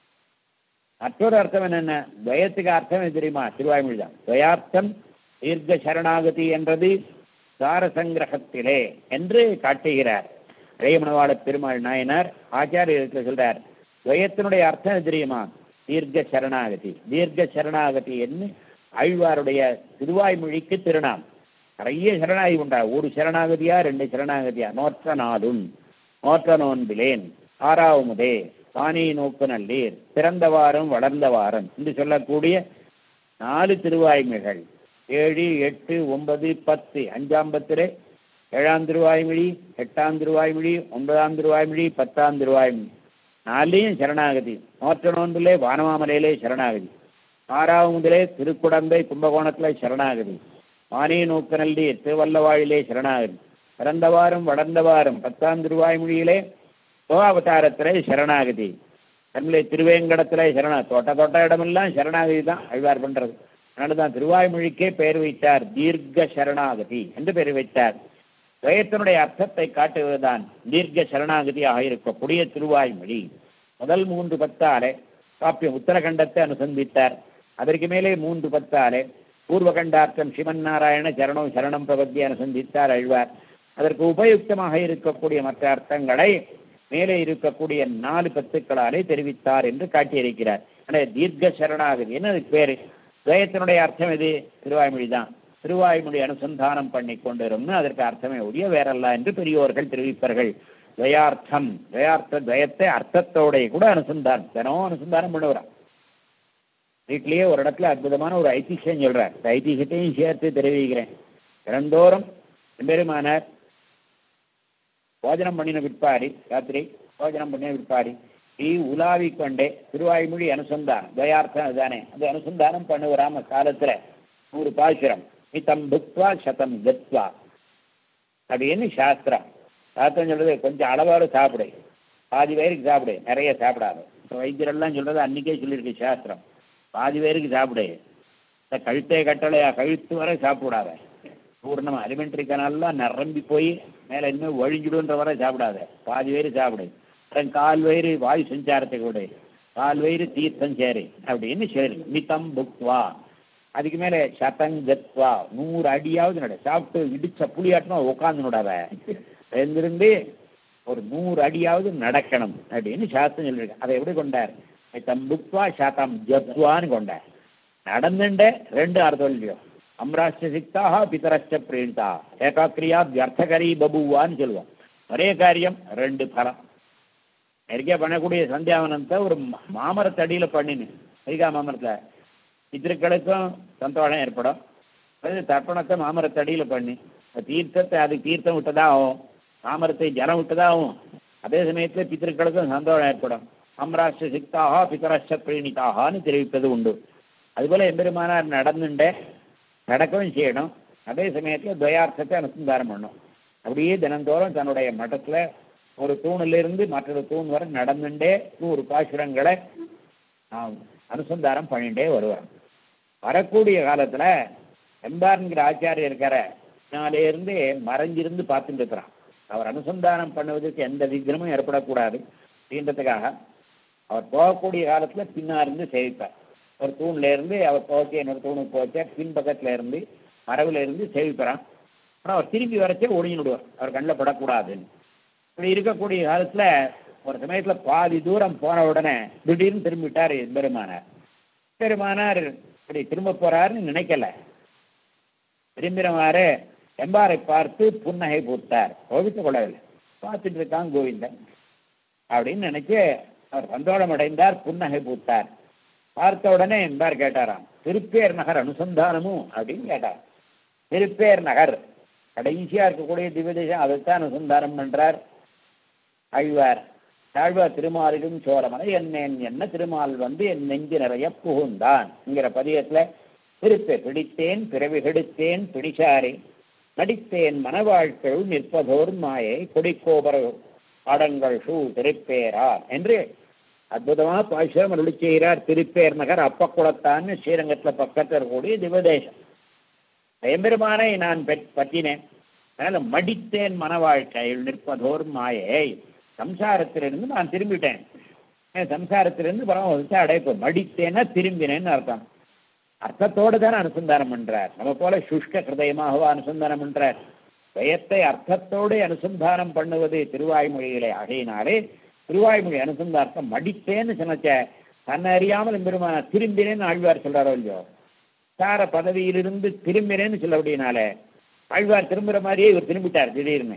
மற்றொரு அர்த்தம் என்னென்ன துவயத்துக்கு அர்த்தம் என்ன தெரியுமா திருவாய்மொழி தான் துவயார்த்தம் தீர்க்க சரணாகதி என்றது சாரசங்கிரகத்திலே என்று காட்டுகிறார் ரேமணவாள பெருமாள் நாயனார் ஆச்சாரியருக்கு சொல்றார் துவயத்தினுடைய அர்த்தம் என்ன தெரியுமா தீர்க்க சரணாகதி தீர்க்க சரணாகதி என்று ஆழ்வாருடைய திருவாய்மொழிக்கு திருநாம் நிறைய சரணாகி உண்டா ஒரு சரணாகதியா ரெண்டு சரணாகதியா நோற்ற நாளும் நோற்ற நோன்பிலேன் ஆறாவமுதே பானி நோக்கு நல்லீர் பிறந்தவாறும் வளர்ந்தவாறும் என்று சொல்லக்கூடிய நாலு திருவாய்மொழிகள் ஏழு எட்டு ஒன்பது பத்து அஞ்சாம் பத்திலே ஏழாம் திருவாய்மொழி எட்டாம் திருவாய்மொழி ஒன்பதாம் திருவாய்மொழி பத்தாம் திருவாய்மொழி நாலையும் சரணாகதி நோற்ற நோன்பிலே வானமாமலையிலே சரணாகதி ஆறாவதிலே திருக்குடந்தை கும்பகோணத்தில் சரணாகதி மானே நோக்கநல்லி திருவல்லவாழிலே சரணாகதி பிறந்தவாறும் வளர்ந்தவாறும் பத்தாம் திருவாய்மொழியிலே கோவாவதாரத்திலே சரணாகதி தமிழை திருவேங்கடத்திலே சரணா தொட்ட தொட்ட இடமெல்லாம் சரணாகதி தான் அழ்வார் பண்றது அதனால தான் திருவாய்மொழிக்கே பெயர் வைத்தார் தீர்க்க சரணாகதி என்று பெயர் வைத்தார் துவயத்தினுடைய அர்த்தத்தை காட்டுவதுதான் தீர்க்க சரணாகதியாக இருக்கக்கூடிய திருவாய்மொழி முதல் மூன்று பத்தாலே காப்பியம் உத்தரகண்டத்தை அனுசந்தித்தார் அதற்கு மேலே மூன்று பத்தாலே பூர்வகண்டார்த்தம் சிவன் நாராயண சரணம் சரணம் பிரபத்தியை அனுசந்தித்தார் அழ்வார் அதற்கு உபயுக்தமாக இருக்கக்கூடிய மற்ற அர்த்தங்களை மேலே இருக்கக்கூடிய நாலு பத்துக்களாலே தெரிவித்தார் என்று காட்டியிருக்கிறார் ஆனால் தீர்க்க சரணாகதி என்ன அதுக்கு பேரு துவயத்தினுடைய அர்த்தம் எது திருவாய்மொழி தான் திருவாய்மொழி அனுசந்தானம் பண்ணி கொண்டிரும்னு அதற்கு அர்த்தமே ஒழிய வேறல்ல என்று பெரியோர்கள் தெரிவிப்பார்கள் துவயார்த்தம் துவயார்த்த துவயத்தை அர்த்தத்தோடைய கூட அனுசந்தானம் தினமும் அனுசந்தானம் பண்ணுவாராம் வீட்லயே ஒரு இடத்துல அற்புதமான ஒரு ஐதிஹ்யம் சொல்றார் இந்த ஐதிஹ்யத்தையும் சேர்த்து தெரிவிக்கிறேன் தினந்தோறும் பெருமானார் போஜனம் பண்ணின பிற்பாடி ராத்திரி போஜனம் பண்ணின பிற்பாடி ஈ உலாவிக் கொண்டே திருவாய்மொழி அனுசந்தானம் துவயார்த்தம் அதுதானே அது அனுசந்தானம் பண்ணுவராம காலத்துல நூறு பாசுரம் மிதம் புக்வா சதம் கத்வா அப்படின்னு சாஸ்திரம் சாஸ்திரம் சொல்றது கொஞ்சம் அளவோடு சாப்பிடு பாதி பேருக்கு சாப்பிடு நிறைய சாப்பிடாது இப்போ வைத்தியரெல்லாம் சொல்றது அன்னைக்கே சொல்லியிருக்கு சாஸ்திரம் பாதி பேருக்கு சாப்பிடு இந்த கழுத்தே கட்டளையா கழுத்து வரை சாப்பிடாத பூர்ணமா அலிமெண்ட்ரி கனால்லாம் நிரம்பி போய் மேலே இன்னும் ஒழிஞ்சிடுன்ற வரை சாப்பிடாத பாதி வயிறு சாப்பிடு அப்புறம் கால் வயிறு வாயு சஞ்சாரத்துக்கு விடு கால் வயிறு தீர்த்தம் சேரு அப்படின்னு சரி மிதம் புக்வா அதுக்கு மேலே சதங்கத்வா நூறு அடியாவது நட சாப்பிட்டு இடிச்ச புளியாட்டமா உட்காந்து நடாத எழுந்திருந்து ஒரு நூறு அடியாவது நடக்கணும் அப்படின்னு சாஸ்திரம் சொல்லியிருக்கு அதை எப்படி கொண்டார் மிதம் புக்வா சதம் ஜத்வான்னு கொண்டார் நடந்துட்ட ரெண்டு அர்த்தம் இல்லையோ அம்ராஷ்ட சிக்தாக பிதரஷ்ட பிரீண்டா ஏகாக்கிரியா வியர்த்தகரி பபுவான்னு சொல்லுவோம் ஒரே காரியம் ரெண்டு பலம் நெருக்கியா பண்ணக்கூடிய சந்தியாவனத்தை ஒரு மாமரத்தடியில் பண்ணினு சரிகா மாமரத்தில் பித்திருக்களுக்கும் சந்தோஷம் ஏற்படும் அது தர்ப்பணத்தை மாமரத்தடியில் பண்ணி தீர்த்தத்தை அதுக்கு தீர்த்தம் விட்டதா ஆகும் மாமரத்தை ஜலம் விட்டதா ஆகும் அதே சமயத்தில் பித்திருக்களுக்கும் சந்தோஷம் ஏற்படும் அம்ராஷ்ட சிக்தாக பிதரஷ்ட பிரீணிதாகான்னு தெரிவிப்பது உண்டு அதுபோல எம்பெருமானார் நடந்துட்டே நடக்கவும் செய்யணும் அதே சமயத்தில் துவயார்த்தத்தை அனுசந்தாரம் பண்ணும் அப்படியே தினந்தோறும் தன்னுடைய மட்டத்தில் ஒரு தூணிலிருந்து மற்றொரு தூண் வரை நடந்துட்டே நூறு பாசுரங்களை அனுசந்தாரம் பண்ணிட்டே வருவார் வரக்கூடிய காலத்தில் எம்பார்ங்கிற ஆச்சாரியர் இருக்கிற இருந்து மறைஞ்சிருந்து பார்த்துட்டு இருக்கிறான் அவர் அனுசந்தானம் பண்ணுவதற்கு எந்த விக்னமும் ஏற்படக்கூடாது அப்படின்றதுக்காக அவர் போகக்கூடிய காலத்தில் பின்னாருந்து சேவிப்பார் ஒரு தூண்ல இருந்து அவர் போச்சு இன்னொரு தூணுக்கு போச்ச பின்பக்கத்துல இருந்து மரவில் இருந்து சேவிக்கிறான் ஆனால் அவர் திரும்பி வரச்சே ஒளிஞ்சு விடுவார் அவர் கண்ணில் படக்கூடாதுன்னு இப்படி இருக்கக்கூடிய காலத்தில் ஒரு சமயத்தில் பாதி தூரம் போன உடனே திடீர்னு திரும்பிட்டார் பெருமானார் பெருமானார் இப்படி திரும்ப போறாருன்னு நினைக்கல திரும்பினவாறு எம்பாரை பார்த்து புன்னகை பூத்தார் கோவித்து கொள்ளவில்லை பார்த்துட்டு இருக்கான் கோவிந்தன் அப்படின்னு நினைச்சு அவர் சந்தோஷம் அடைந்தார் புன்னகை பூத்தார் பார்த்த உடனே எம்பார் கேட்டாராம் திருப்பேர் நகர் அனுசந்தானமும் அப்படின்னு கேட்டார் திருப்பேர் நகர் கடைசியா இருக்கக்கூடிய திவ்யதேசம் அதைத்தான் அனுசந்தானம் பண்றார் ஆழ்வார் தாழ்வார் திருமாலிலும் சோழமலை என்னேன் என்ன திருமால் வந்து என் நெஞ்சு நிறைய புகுந்தான் என்கிற பதியத்துல திருப்ப பிடித்தேன் பிறவி கெடுத்தேன் பிடிச்சாரே நடித்தேன் மனவாழ்க்கெழு நிற்பதோர் மாயை கொடிக்கோபர பாடங்கள் ஷூ திருப்பேரார் என்று அற்புதமா பாய்ச்சம் அருளி செய்கிறார் திருப்பேர் நகர் அப்பக்குளத்தான்னு ஸ்ரீரங்கத்துல பக்கத்தில் இருக்கக்கூடிய திவதேசம் எம்பெருமானை நான் பெற்- பற்றினேன் அதனால மடித்தேன் மன வாழ்க்கையில் நிற்பதோர் மாயை சம்சாரத்திலிருந்து நான் திரும்பிட்டேன் ஏன் சம்சாரத்திலிருந்து பரம அடைப்பு மடித்தேன்னா திரும்பினேன்னு அர்த்தம் அர்த்தத்தோடு தானே அனுசந்தானம் பண்றார் நம்ம போல சுஷ்க ஹிருதயமாகவா அனுசந்தானம் பண்றார் பயத்தை அர்த்தத்தோடு அனுசந்தானம் பண்ணுவது திருவாய்மொழியிலே ஆகையினாலே திருவாய்மொழி அனுசந்தார்த்தம் மடித்தேன்னு சொன்னச்ச தன்னை அறியாமல் எம்பெருமான திரும்பினேன்னு ஆழ்வார் சொல்றாரோ இல்லையோ சார பதவியிலிருந்து திரும்பினேன்னு சொல்ல அப்படின்னாலே ஆழ்வார் திரும்புற மாதிரியே இவர் திரும்பிட்டார் திடீர்னு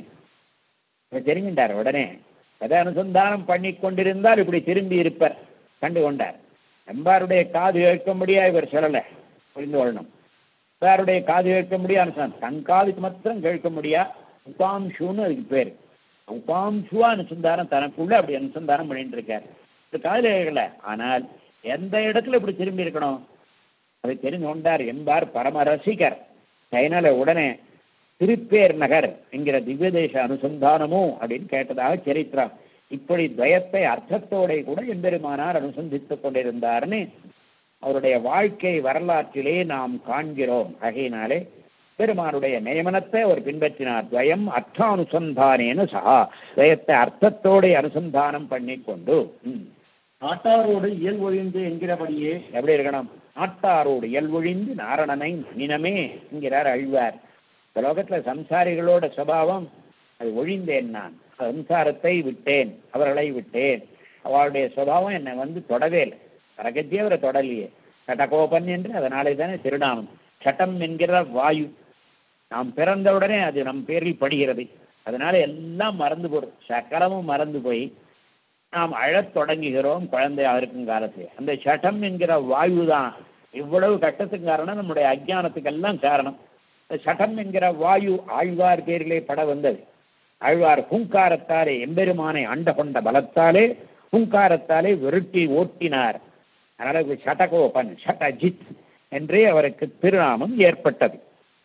இவர் தெரிஞ்சிட்டார் உடனே கதை அனுசந்தானம் பண்ணி கொண்டிருந்தால் இப்படி திரும்பி இருப்பர் கண்டு கொண்டார் எம்பாருடைய காது கேட்கும்படியா இவர் சொல்லலை புரிந்து கொள்ளணும் எம்பாருடைய காது கேட்க முடியா அனுசந்தானம் தன் காதுக்கு மாத்திரம் கேட்க முடியா உபாம்சுன்னு அதுக்கு பேர் உபாம்சுவா அனுசந்தானம் தனக்குள்ள அப்படி அனுசந்தானம் பண்ணிட்டு இருக்கார் இது காதுல கேட்கல ஆனால் எந்த இடத்துல இப்படி திரும்பி இருக்கணும் அதை தெரிந்து கொண்டார் என்பார் பரம ரசிகர் அதனால உடனே திருப்பேர் நகர் என்கிற திவ்யதேச அனுசந்தானமோ அப்படின்னு கேட்டதாக சரித்திரம் இப்படி துவயத்தை அர்த்தத்தோட கூட எம்பெருமானார் அனுசந்தித்துக் கொண்டிருந்தார்னு அவருடைய வாழ்க்கை வரலாற்றிலே நாம் காண்கிறோம் ஆகையினாலே பெருமானுடைய நியமனத்தை அவர் பின்பற்றினார் துவயம் அர்த்தானுசந்தானேன்னு சகா துவயத்தை அர்த்தத்தோட அனுசந்தானம் பண்ணி கொண்டு ம். நாட்டாரோடு இயல் ஒழிந்து என்கிறபடியே எப்படி இருக்கணும் நாட்டாரோடு இயல்பொழிந்து நாரணனை நினமே என்கிறார் அழ்வார் இந்த லோகத்துல சம்சாரிகளோட சுபாவம் அது ஒழிந்தேன் நான் சம்சாரத்தை விட்டேன் அவர்களை விட்டேன் அவளுடைய சுபாவம் என்னை வந்து தொடவே இல்லை பரகத்தியே அவரை தொடலையே சட்டகோபன் என்று அதனாலே தானே திருநாமம் சட்டம் என்கிற வாயு நாம் பிறந்தவுடனே அது நம் பேரில் படுகிறது அதனால எல்லாம் மறந்து போறது சக்கரமும் மறந்து போய் நாம் அழத் தொடங்குகிறோம் குழந்தையாக இருக்கும் காலத்தில் அந்த சட்டம் என்கிற வாயு தான் இவ்வளவு கட்டத்துக்கு காரணம் நம்முடைய அஜ்ஞானத்துக்கெல்லாம் காரணம் இந்த சட்டம் என்கிற வாயு ஆழ்வார் பேரிலே பட வந்தது ஆழ்வார் ஹூங்காரத்தாலே எம்பெருமானை அண்ட கொண்ட பலத்தாலே ஹூங்காரத்தாலே விருட்டி ஓட்டினார் அதனால இது சடகோபன் சடஜித் என்றே அவருக்கு திருநாமம் ஏற்பட்டது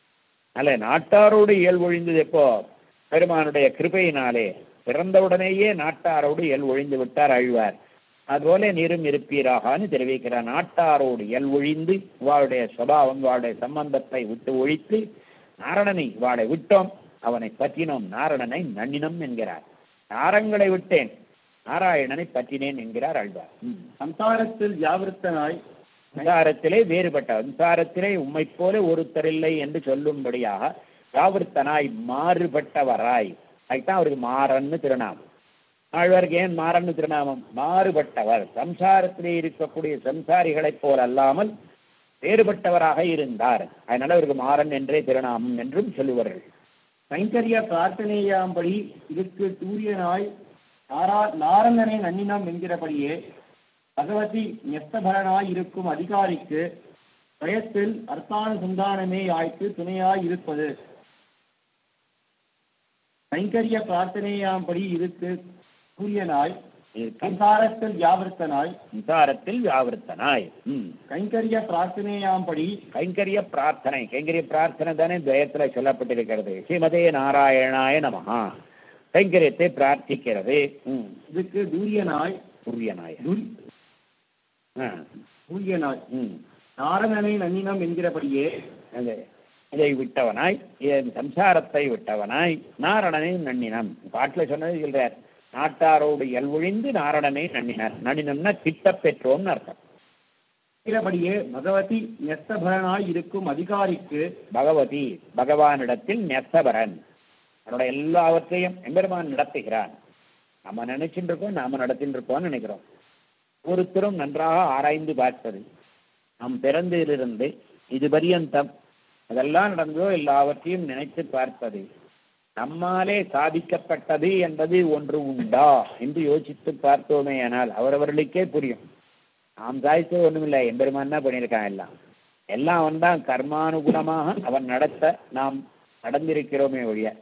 அல்ல நாட்டாரோடு இயல் ஒழிந்தது எப்போ பெருமானுடைய கிருபையினாலே பிறந்தவுடனேயே நாட்டாரோடு இயல் ஒழிந்து விட்டார் அழ்வார் அதுபோல நீரும் இருப்பீராகான்னு தெரிவிக்கிறார் நாட்டாரோடு இயல் ஒழிந்து வாளுடைய சுபாவம் வாளுடைய சம்பந்தத்தை விட்டு ஒழித்து நாரணனை வாளை விட்டோம் அவனை பற்றினோம் நாரணனை நன்னினம் என்கிறார் நாரங்களை விட்டேன் நாராயணனை பற்றினேன் என்கிறார் ஆழ்வார் ம். சம்சாரத்தில் வியாவிருத்தனாய் சம்சாரத்திலே வேறுபட்ட சம்சாரத்திலே உம்மை போல ஒருத்தரில்லை என்று சொல்லும்படியாக யாவிருத்தனாய் மாறுபட்டவராய் அதுதான் அவருக்கு மாறன்னு திருநாமம் ஆழ்வாருக்கு ஏன் மாறன்னு திருநாமம் மாறுபட்டவர் சம்சாரத்திலே இருக்கக்கூடிய சம்சாரிகளைப் போல் அல்லாமல் வேறுபட்டவராக இருந்தார் அதனால அவருக்கு மாறன் என்றே திருநாமம் என்றும் சொல்லுவார்கள் கைங்கரிய பிரார்த்தனையாம்படி இதுக்கு தூரியனாய் நாரா நாரணனை நன்னினம் என்கிறபடியே பகவதி நெஸ்தபரனாய் இருக்கும் அதிகாரிக்கு பயத்தில் அர்த்தானுசந்தானமே ஆய்த்து துணையாய் இருப்பது கைங்கரிய பிரார்த்தனையாம்படி இதுக்கு சூரியனாய் சம்சாரத்தில் வியாவிருத்தனாய் சம்சாரத்தில் வியாவிருத்தனாய் ம் கைங்கரிய பிரார்த்தனையாம்படி கைங்கரிய பிரார்த்தனை கைங்கரிய பிரார்த்தனை தானே துவயத்துல சொல்லப்பட்டிருக்கிறது ஸ்ரீமதே நாராயணாய நமஹா கைங்கரியத்தை பிரார்த்திக்கிறது ம் இதுக்கு தூரியனாய் சூரியனாய துரி- ஆ, தூரியனாய் ம் நாரணனை நன்னினம் என்கிறபடியே அது இதை விட்டவனாய் என் சம்சாரத்தை விட்டவனாய் நாரணனை நன்னினம் பாட்டுல சொன்னது சொல்றார் நாட்டாரோடு எல்வொழிந்து நாரணனை நன்னினார் நன்னினம்னா கிட்ட பெற்றோம்னு அர்த்தம் இருக்கிறபடியே பகவதி நெஸ்தபரனாய் இருக்கும் அதிகாரிக்கு பகவதி பகவானிடத்தில் நெசபரன் அவனோட எல்லாவற்றையும் எம்பெருமான் நடத்துகிறான் நம்ம நினைச்சுட்டு இருக்கோம் நாம நடத்திட்டு இருக்கோம்னு நினைக்கிறோம் ஒருத்தரும் நன்றாக ஆராய்ந்து பார்ப்பது நாம் பிறந்ததிலிருந்து இது பரியந்தம் அதெல்லாம் நடந்ததோ எல்லாவற்றையும் நினைத்து பார்ப்பது நம்மாலே சாதிக்கப்பட்டது என்பது ஒன்று உண்டா என்று யோசித்து பார்த்தோமே ஆனால் அவரவர்களுக்கே புரியும் நாம் சாதித்தது ஒண்ணுமில்லை எம்பெருமான் தான் பண்ணியிருக்கான் எல்லாம் எல்லாம் அவன் தான் கர்மானுகுணமாக அவன் நடத்த நாம் நடந்திருக்கிறோமே ஒழிய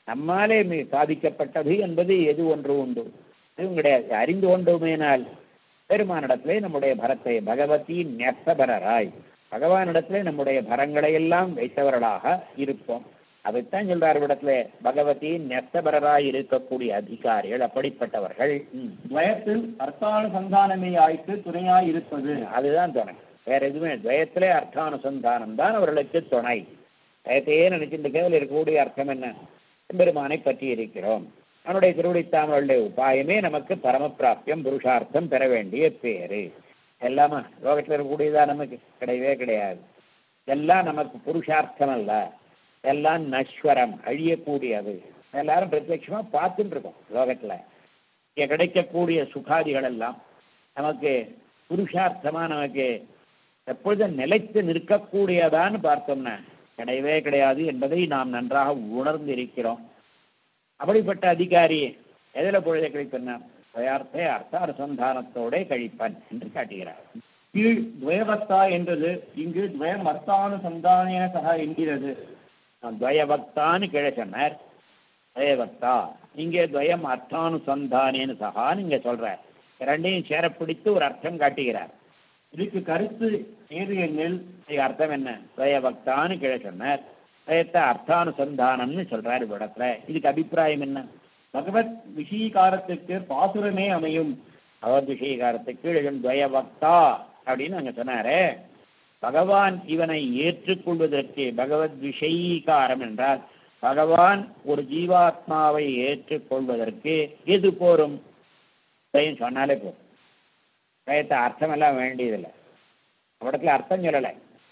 நம்மாலே மி- சாதிக்கப்பட்டது என்பது எது ஒன்று உண்டு எதுவும் கிடையாது அறிந்து கொண்டோமேனால் பெருமானிடத்திலே நம்முடைய பரத்தை பகவதி நெசபரராய் பகவானிடத்திலே நம்முடைய பரங்களை எல்லாம் வைத்தவர்களாக இருப்போம் அதைத்தான் சொல்றார் இடத்துல பகவதி நெசபரராய் இருக்கக்கூடிய அதிகாரிகள் அப்படிப்பட்டவர்கள் ம். துவயத்தில் அர்த்தானுசந்தானமே ஆயிட்டு துணையாய் இருப்பது அதுதான் துணை வேற எதுவுமே துவயத்திலே அர்த்தானுசந்தானம் தான் அவர்களுக்கு துணை துவயத்தையே நினைச்சிட்டு கேவல இருக்கக்கூடிய அர்த்தம் என்ன பெருமானை பற்றி இருக்கிறோம் அவனுடைய திருவடித்தாமலுடைய உபாயமே நமக்கு பரமபிராப்தியம் புருஷார்த்தம் பெற வேண்டிய பேரு எல்லாமா லோகத்தில் இருக்கக்கூடியதா நமக்கு கிடையவே கிடையாது எல்லாம் நமக்கு புருஷார்த்தம் அல்ல எல்லாம் நஸ்வரம் அழியக்கூடியது எல்லாரும் பிரத்யட்சமா பார்த்துட்டு இருக்கோம் லோகத்துல இங்க கிடைக்கக்கூடிய சுகாதிகள் எல்லாம் நமக்கு புருஷார்த்தமா நமக்கு எப்பொழுதும் நிலைத்து நிற்கக்கூடியதான்னு பார்த்தோம்னா கிடையவே கிடையாது என்பதை நாம் நன்றாக உணர்ந்திருக்கிறோம் அப்படிப்பட்ட அதிகாரி எதில பொழுதை கழிப்பன துவயார்த்தே அர்த்த அனுசந்தானத்தோட கழிப்பன் என்று காட்டுகிறார் கீழ் துவயவக்தா என்றது இங்கு துவயம் அர்த்தானுசந்தானேன சக என்கிறது நான் துவயபக்தான்னு கீழே சொன்னார் துவயபக்தா இங்கே துவயம் அர்த்தானுசந்தானேன்னு சகான்னு இங்க சொல்றார் ரெண்டையும் சேர பிடித்து ஒரு அர்த்தம் காட்டுகிறார் இதுக்கு கருத்து ஏது எண்ணில் இதுக்கு அர்த்தம் என்ன துவயபக்தான்னு கீழே சொன்னார் துவயத்தை அர்த்தானுசந்தானம்னு சொல்றாரு இடத்துல இதுக்கு அபிப்பிராயம் என்ன பகவத் விஷயீகாரத்துக்கு பாசுரமே அமையும் பகவத் விஷயகாரத்துக்கு கீழே துவயபக்தா அப்படின்னு அங்க சொன்னாரே பகவான் இவனை ஏற்றுக்கொள்வதற்கு பகவத் விஷயீகாரம் என்றால் பகவான் ஒரு ஜீவாத்மாவை ஏற்றுக்கொள்வதற்கு எது போரும் துவயம் சொன்னாலே போதும் துவயத்தை அர்த்தமெல்லாம் வேண்டியதில்லை அவடத்துல அர்த்தம் சொல்லலை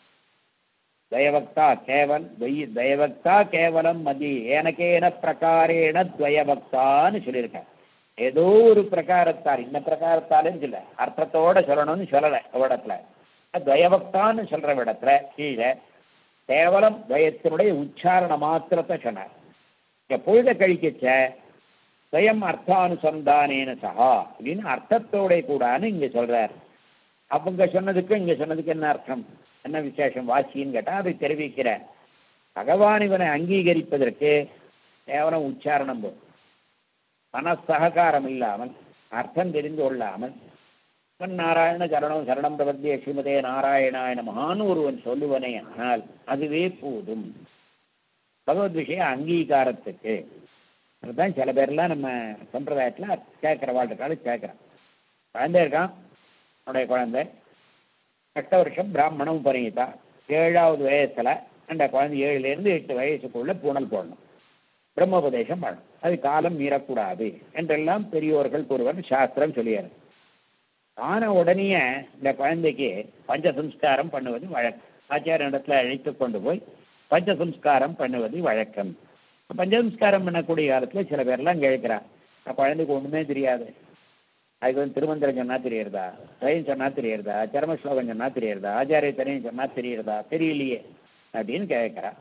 துவயபக்தா கேவல் துவயி துவயபக்தா கேவலம் மதி ஏனக்கேன பிரகாரேன துவயபக்தான்னு சொல்லியிருக்கார் ஏதோ ஒரு பிரகாரத்தால் இந்த பிரகாரத்தாலும் சொல்ல அர்த்தத்தோட சொல்லணும்னு சொல்லலை அவடத்துல துவயபக்தான்னு சொல்ற இடத்துல கீழே கேவலம் துவயத்தினுடைய உச்சாரண மாத்திரத்தை சொன்னார் எப்பொழுத கழிக்கச்ச துவயம் அர்த்தானுசந்தானேன சகா அப்படின்னு அர்த்தத்தோட கூடான்னு இங்க சொல்றார் அவங்க சொன்னதுக்கும் இங்க சொன்னதுக்கு என்ன அர்த்தம் என்ன விசேஷம் வாசின்னு கேட்டா அதை தெரிவிக்கிறேன் பகவான் இவனை அங்கீகரிப்பதற்கு கேவலம் உச்சாரணம் போதும் மனசககாரம் இல்லாமல் அர்த்தம் தெரிந்து கொள்ளாமல் இவன் நாராயண சரணம் சரணம் பிரபத்திய ஸ்ரீமதே நாராயணாய நமகான்னு ஒருவன் சொல்லுவனே ஆனால் அதுவே போதும் பகவத் விஷய அங்கீகாரத்துக்கு அதுதான் சில பேர்லாம் நம்ம சம்பிரதாயத்தில் கேட்குற வாழ்க்கைக்கால கேட்குறான் குழந்தை இருக்கான் அவனுடைய குழந்தை எட்டு வருஷம் பிராமணம் பரிகிதா ஏழாவது வயசுல அந்த குழந்தை ஏழுலேருந்து எட்டு வயசுக்குள்ள பூணல் போடணும் பிரம்மோபதேசம் பண்ணணும் அது காலம் மீறக்கூடாது என்றெல்லாம் பெரியோர்கள் கூறுவர் சாஸ்திரம் சொல்லியாரு ஆன உடனே இந்த குழந்தைக்கு பஞ்சசம்ஸ்காரம் பண்ணுவது வழக்கம் ஆச்சாரிய இடத்துல அழைத்து கொண்டு போய் பஞ்சசம்ஸ்காரம் பண்ணுவது வழக்கம் பஞ்சசம்ஸ்காரம் பண்ணக்கூடிய காலத்துல சில பேர்லாம் கேட்கிறான் அந்த குழந்தைக்கு ஒண்ணுமே தெரியாது அதுக்கு வந்து திருமந்திரம் சொன்னா தெரியறதா தயம் சொன்னா தெரியறதா சரம ஸ்லோகம் சொன்னா தெரியறதா ஆச்சாரிய தனியும் சொன்னா தெரியறதா தெரியலையே அப்படின்னு கேட்கிறான்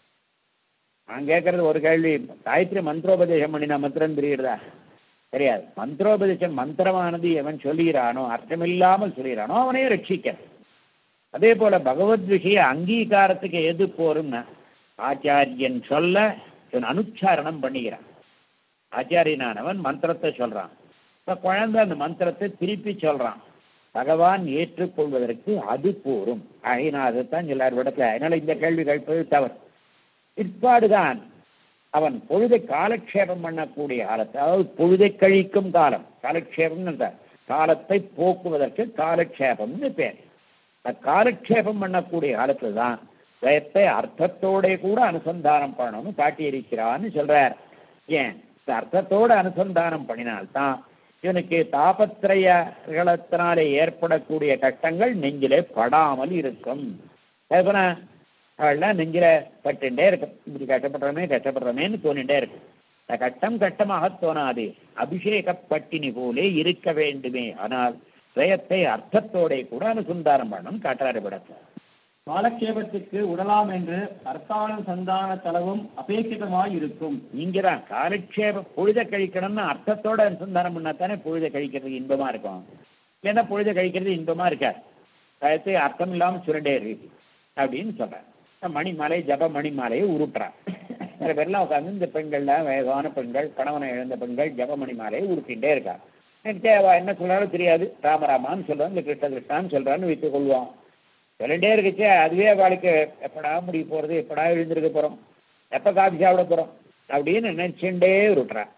நான் கேட்கறது ஒரு கேள்வி காயத்ரி மந்திரோபதேசம் பண்ணினா மந்திரம் தெரியுறதா தெரியாது மந்திரோபதேசம் மந்திரமானது எவன் சொல்லுகிறானோ அர்த்தமில்லாமல் சொல்லுகிறானோ அவனையே ரட்சிக்க அதே போல பகவத் விஷய அங்கீகாரத்துக்கு எது போரும்னா ஆச்சாரியன் சொல்ல இவன் அனுச்சாரணம் பண்ணுகிறான் ஆச்சாரியனானவன் மந்திரத்தை சொல்றான் இப்ப குழந்தை அந்த மந்திரத்தை திருப்பி சொல்றான் பகவான் ஏற்றுக்கொள்வதற்கு அது போரும் ஆகினா அதைத்தான் எல்லார் விடத்துல அதனால இந்த கேள்வி கேட்பது தவறு பிற்பாடுதான் அவன் பொழுதை காலக்ஷேபம் பண்ணக்கூடிய காலத்தை அதாவது பொழுதை கழிக்கும் காலம் காலக்ஷேபம் என்றார் காலத்தை போக்குவதற்கு காலக்ஷேபம்னு பேர் அந்த காலக்ஷேபம் பண்ணக்கூடிய காலத்துல தான் வேத்தை அர்த்தத்தோட கூட அனுசந்தானம் பண்ணணும்னு காட்டியிருக்கிறான்னு சொல்றார் ஏன் இந்த அர்த்தத்தோட அனுசந்தானம் பண்ணினால்தான் இவனுக்கு தாபத்திரயத்தினாலே ஏற்படக்கூடிய கஷ்டங்கள் நெஞ்சிலே படாமல் இருக்கும் அதுபோல அவள்லாம் நெஞ்சில பட்டுண்டே இருக்கும் இப்படி கஷ்டப்படுறோமே கஷ்டப்படுறோமேன்னு தோணிண்டே இருக்கும் இந்த கட்டம் கட்டமாக தோணாது அபிஷேக பட்டினி போலே இருக்க வேண்டுமே ஆனால் துவயத்தை அர்த்தத்தோட கூட அனுசந்தானம் பண்ணணும் காட்டுறாரு படத்தை காலக்ஷேபத்துக்கு உடலாம் என்று அர்த்தானுசந்தான செலவும் அபேட்சிதமாய் இருக்கும் இங்கதான் காலக்ஷேப பொழுத கழிக்கணும்னு அர்த்தத்தோட அனுசந்தானம் பண்ணா தானே பொழுத கழிக்கிறதுக்கு இன்பமா இருக்கும் இல்லைன்னா பொழுத கழிக்கிறது இன்பமா இருக்காது கழுத்து அர்த்தம் இல்லாம சுரண்டே இருக்கு அப்படின்னு சொல்றேன் மணிமாலை ஜப மணிமாலையை உருட்டுறான் சில பேர்லாம் உட்காந்து இந்த பெண்கள்லாம் வேகமான பெண்கள் கணவனை இழந்த பெண்கள் ஜபமணி மாலையை உடுத்திட்டே இருக்காங்க எனக்கு அவ என்ன சொல்றாலும் தெரியாது ராமராமான்னு சொல்றான் இல்லை கிருஷ்ண கிருஷ்ணான்னு சொல்றான்னு வைத்துக் கொள்வோம் சொல்லிட்டே இருக்குச்சு அதுவே அவளுக்கு எப்படா முடிய போறது எப்படா எழுந்திருக்க போறோம் எப்ப காஃபி சாப்பிட போறோம் அப்படின்னு நினைச்சுட்டே விட்டுறான்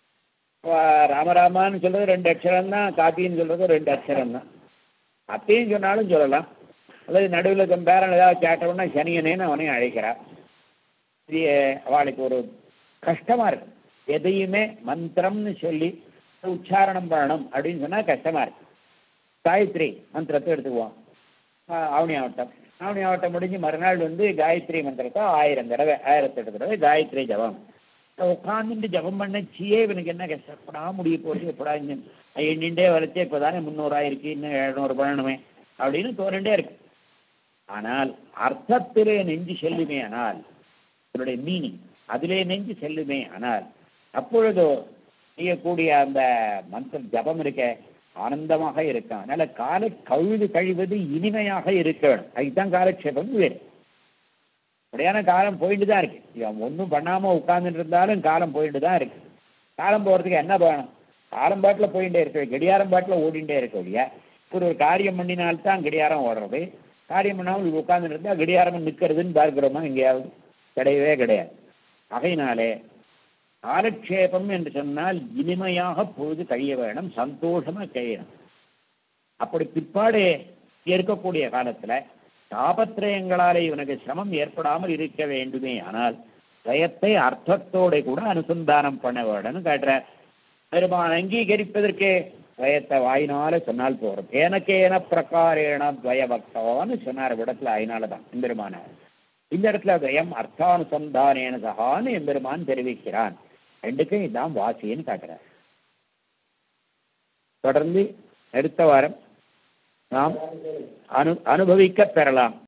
ராமராமான்னு சொல்றது ரெண்டு அக்ஷரம் தான் காப்பின்னு சொல்றது ரெண்டு அக்ஷரம் தான் அப்பயும் சொன்னாலும் சொல்லலாம் அல்லது நடுவில் பேரன் ஏதாவது கேட்டவுடனே சனியனேன்னு அவனையும் அழைக்கிறா இது அவளுக்கு ஒரு கஷ்டமா இருக்கு எதையுமே மந்திரம்னு சொல்லி உச்சாரணம் பண்ணணும் அப்படின்னு சொன்னா கஷ்டமா இருக்கு காயத்ரி மந்திரத்தை எடுத்துக்குவோம் ஆவணி ஆவட்டம் ஆவணி ஆவட்டம் முடிஞ்சு மறுநாள் வந்து காயத்ரி மந்திரத்தை ஆயிரம் தடவை ஆயிரத்தெட்டு தடவை காயத்ரி ஜபம் உட்காந்துட்டு ஜபம் பண்ணச்சியே இவனுக்கு என்ன கஷ்டப்படா முடிய போகுது எப்படா எண்ணிண்டே வரைச்சே இப்போ தானே முந்நூறாயிருக்கு இன்னும் எழுநூறு பண்ணணுமே அப்படின்னு தோணிண்டே இருக்கு ஆனால் அர்த்தத்திலே நெஞ்சு செல்லுமே ஆனால் அதனுடைய மீனிங் அதிலே நெஞ்சு செல்லுமே ஆனால் அப்பொழுதோ செய்யக்கூடிய அந்த மந்திர ஜபம் இருக்க ஆனந்தமாக இருக்கும் அதனால காலை கழுது கழிவது இனிமையாக இருக்க வேணும் அதுதான் காலக்ஷேபம் வேறு அப்படியான காலம் போயிட்டு தான் இருக்கு இவன் ஒன்றும் பண்ணாமல் உட்கார்ந்துட்டு இருந்தாலும் காலம் போயிட்டு தான் இருக்கு காலம் போகிறதுக்கு என்ன பண்ணணும் காலம் பாட்டில் போயிட்டே இருக்க கடியாரம் பாட்டில் ஓடிண்டே இருக்க இல்லையா ஒரு ஒரு காரியம் பண்ணினால்தான் கடியாரம் ஓடுறது காரியம் பண்ணாமல் உட்கார்ந்துட்டு இருந்தால் கடியாரம் நிற்கிறதுன்னு பார்க்கிறோமா எங்கேயாவது கிடையவே கிடையாது ஆகையினாலே காலக்ஷேபம் என்று சொன்னால் இனிமையாக பொழுது கழிய வேணும் சந்தோஷமா கழியணும் அப்படி பிற்பாடு இருக்கக்கூடிய காலத்துல தாபத்திரயங்களாலே இவனுக்கு சிரமம் ஏற்படாமல் இருக்க வேண்டுமே ஆனால் பயத்தை அர்த்தத்தோட கூட அனுசந்தானம் பண்ண வேணும்னு காட்டுற பெருமான் அங்கீகரிப்பதற்கு பயத்தை வாயினால சொன்னால் போறோம் ஏனக்கேன பிரகாரேன துவயபக்தவான்னு சொன்னார் இடத்துல அதனால தான் எம்பெருமானார் இந்த இடத்துல துவயம் அர்த்தானுசந்தானேன சகான்னு எம்பெருமான் தெரிவிக்கிறான் ரெண்டுக்கும் இதுதான் வாசின்னு காட்டுறார் தொடர்ந்து அடுத்த வாரம் நாம் அனு அனுபவிக்க பெறலாம்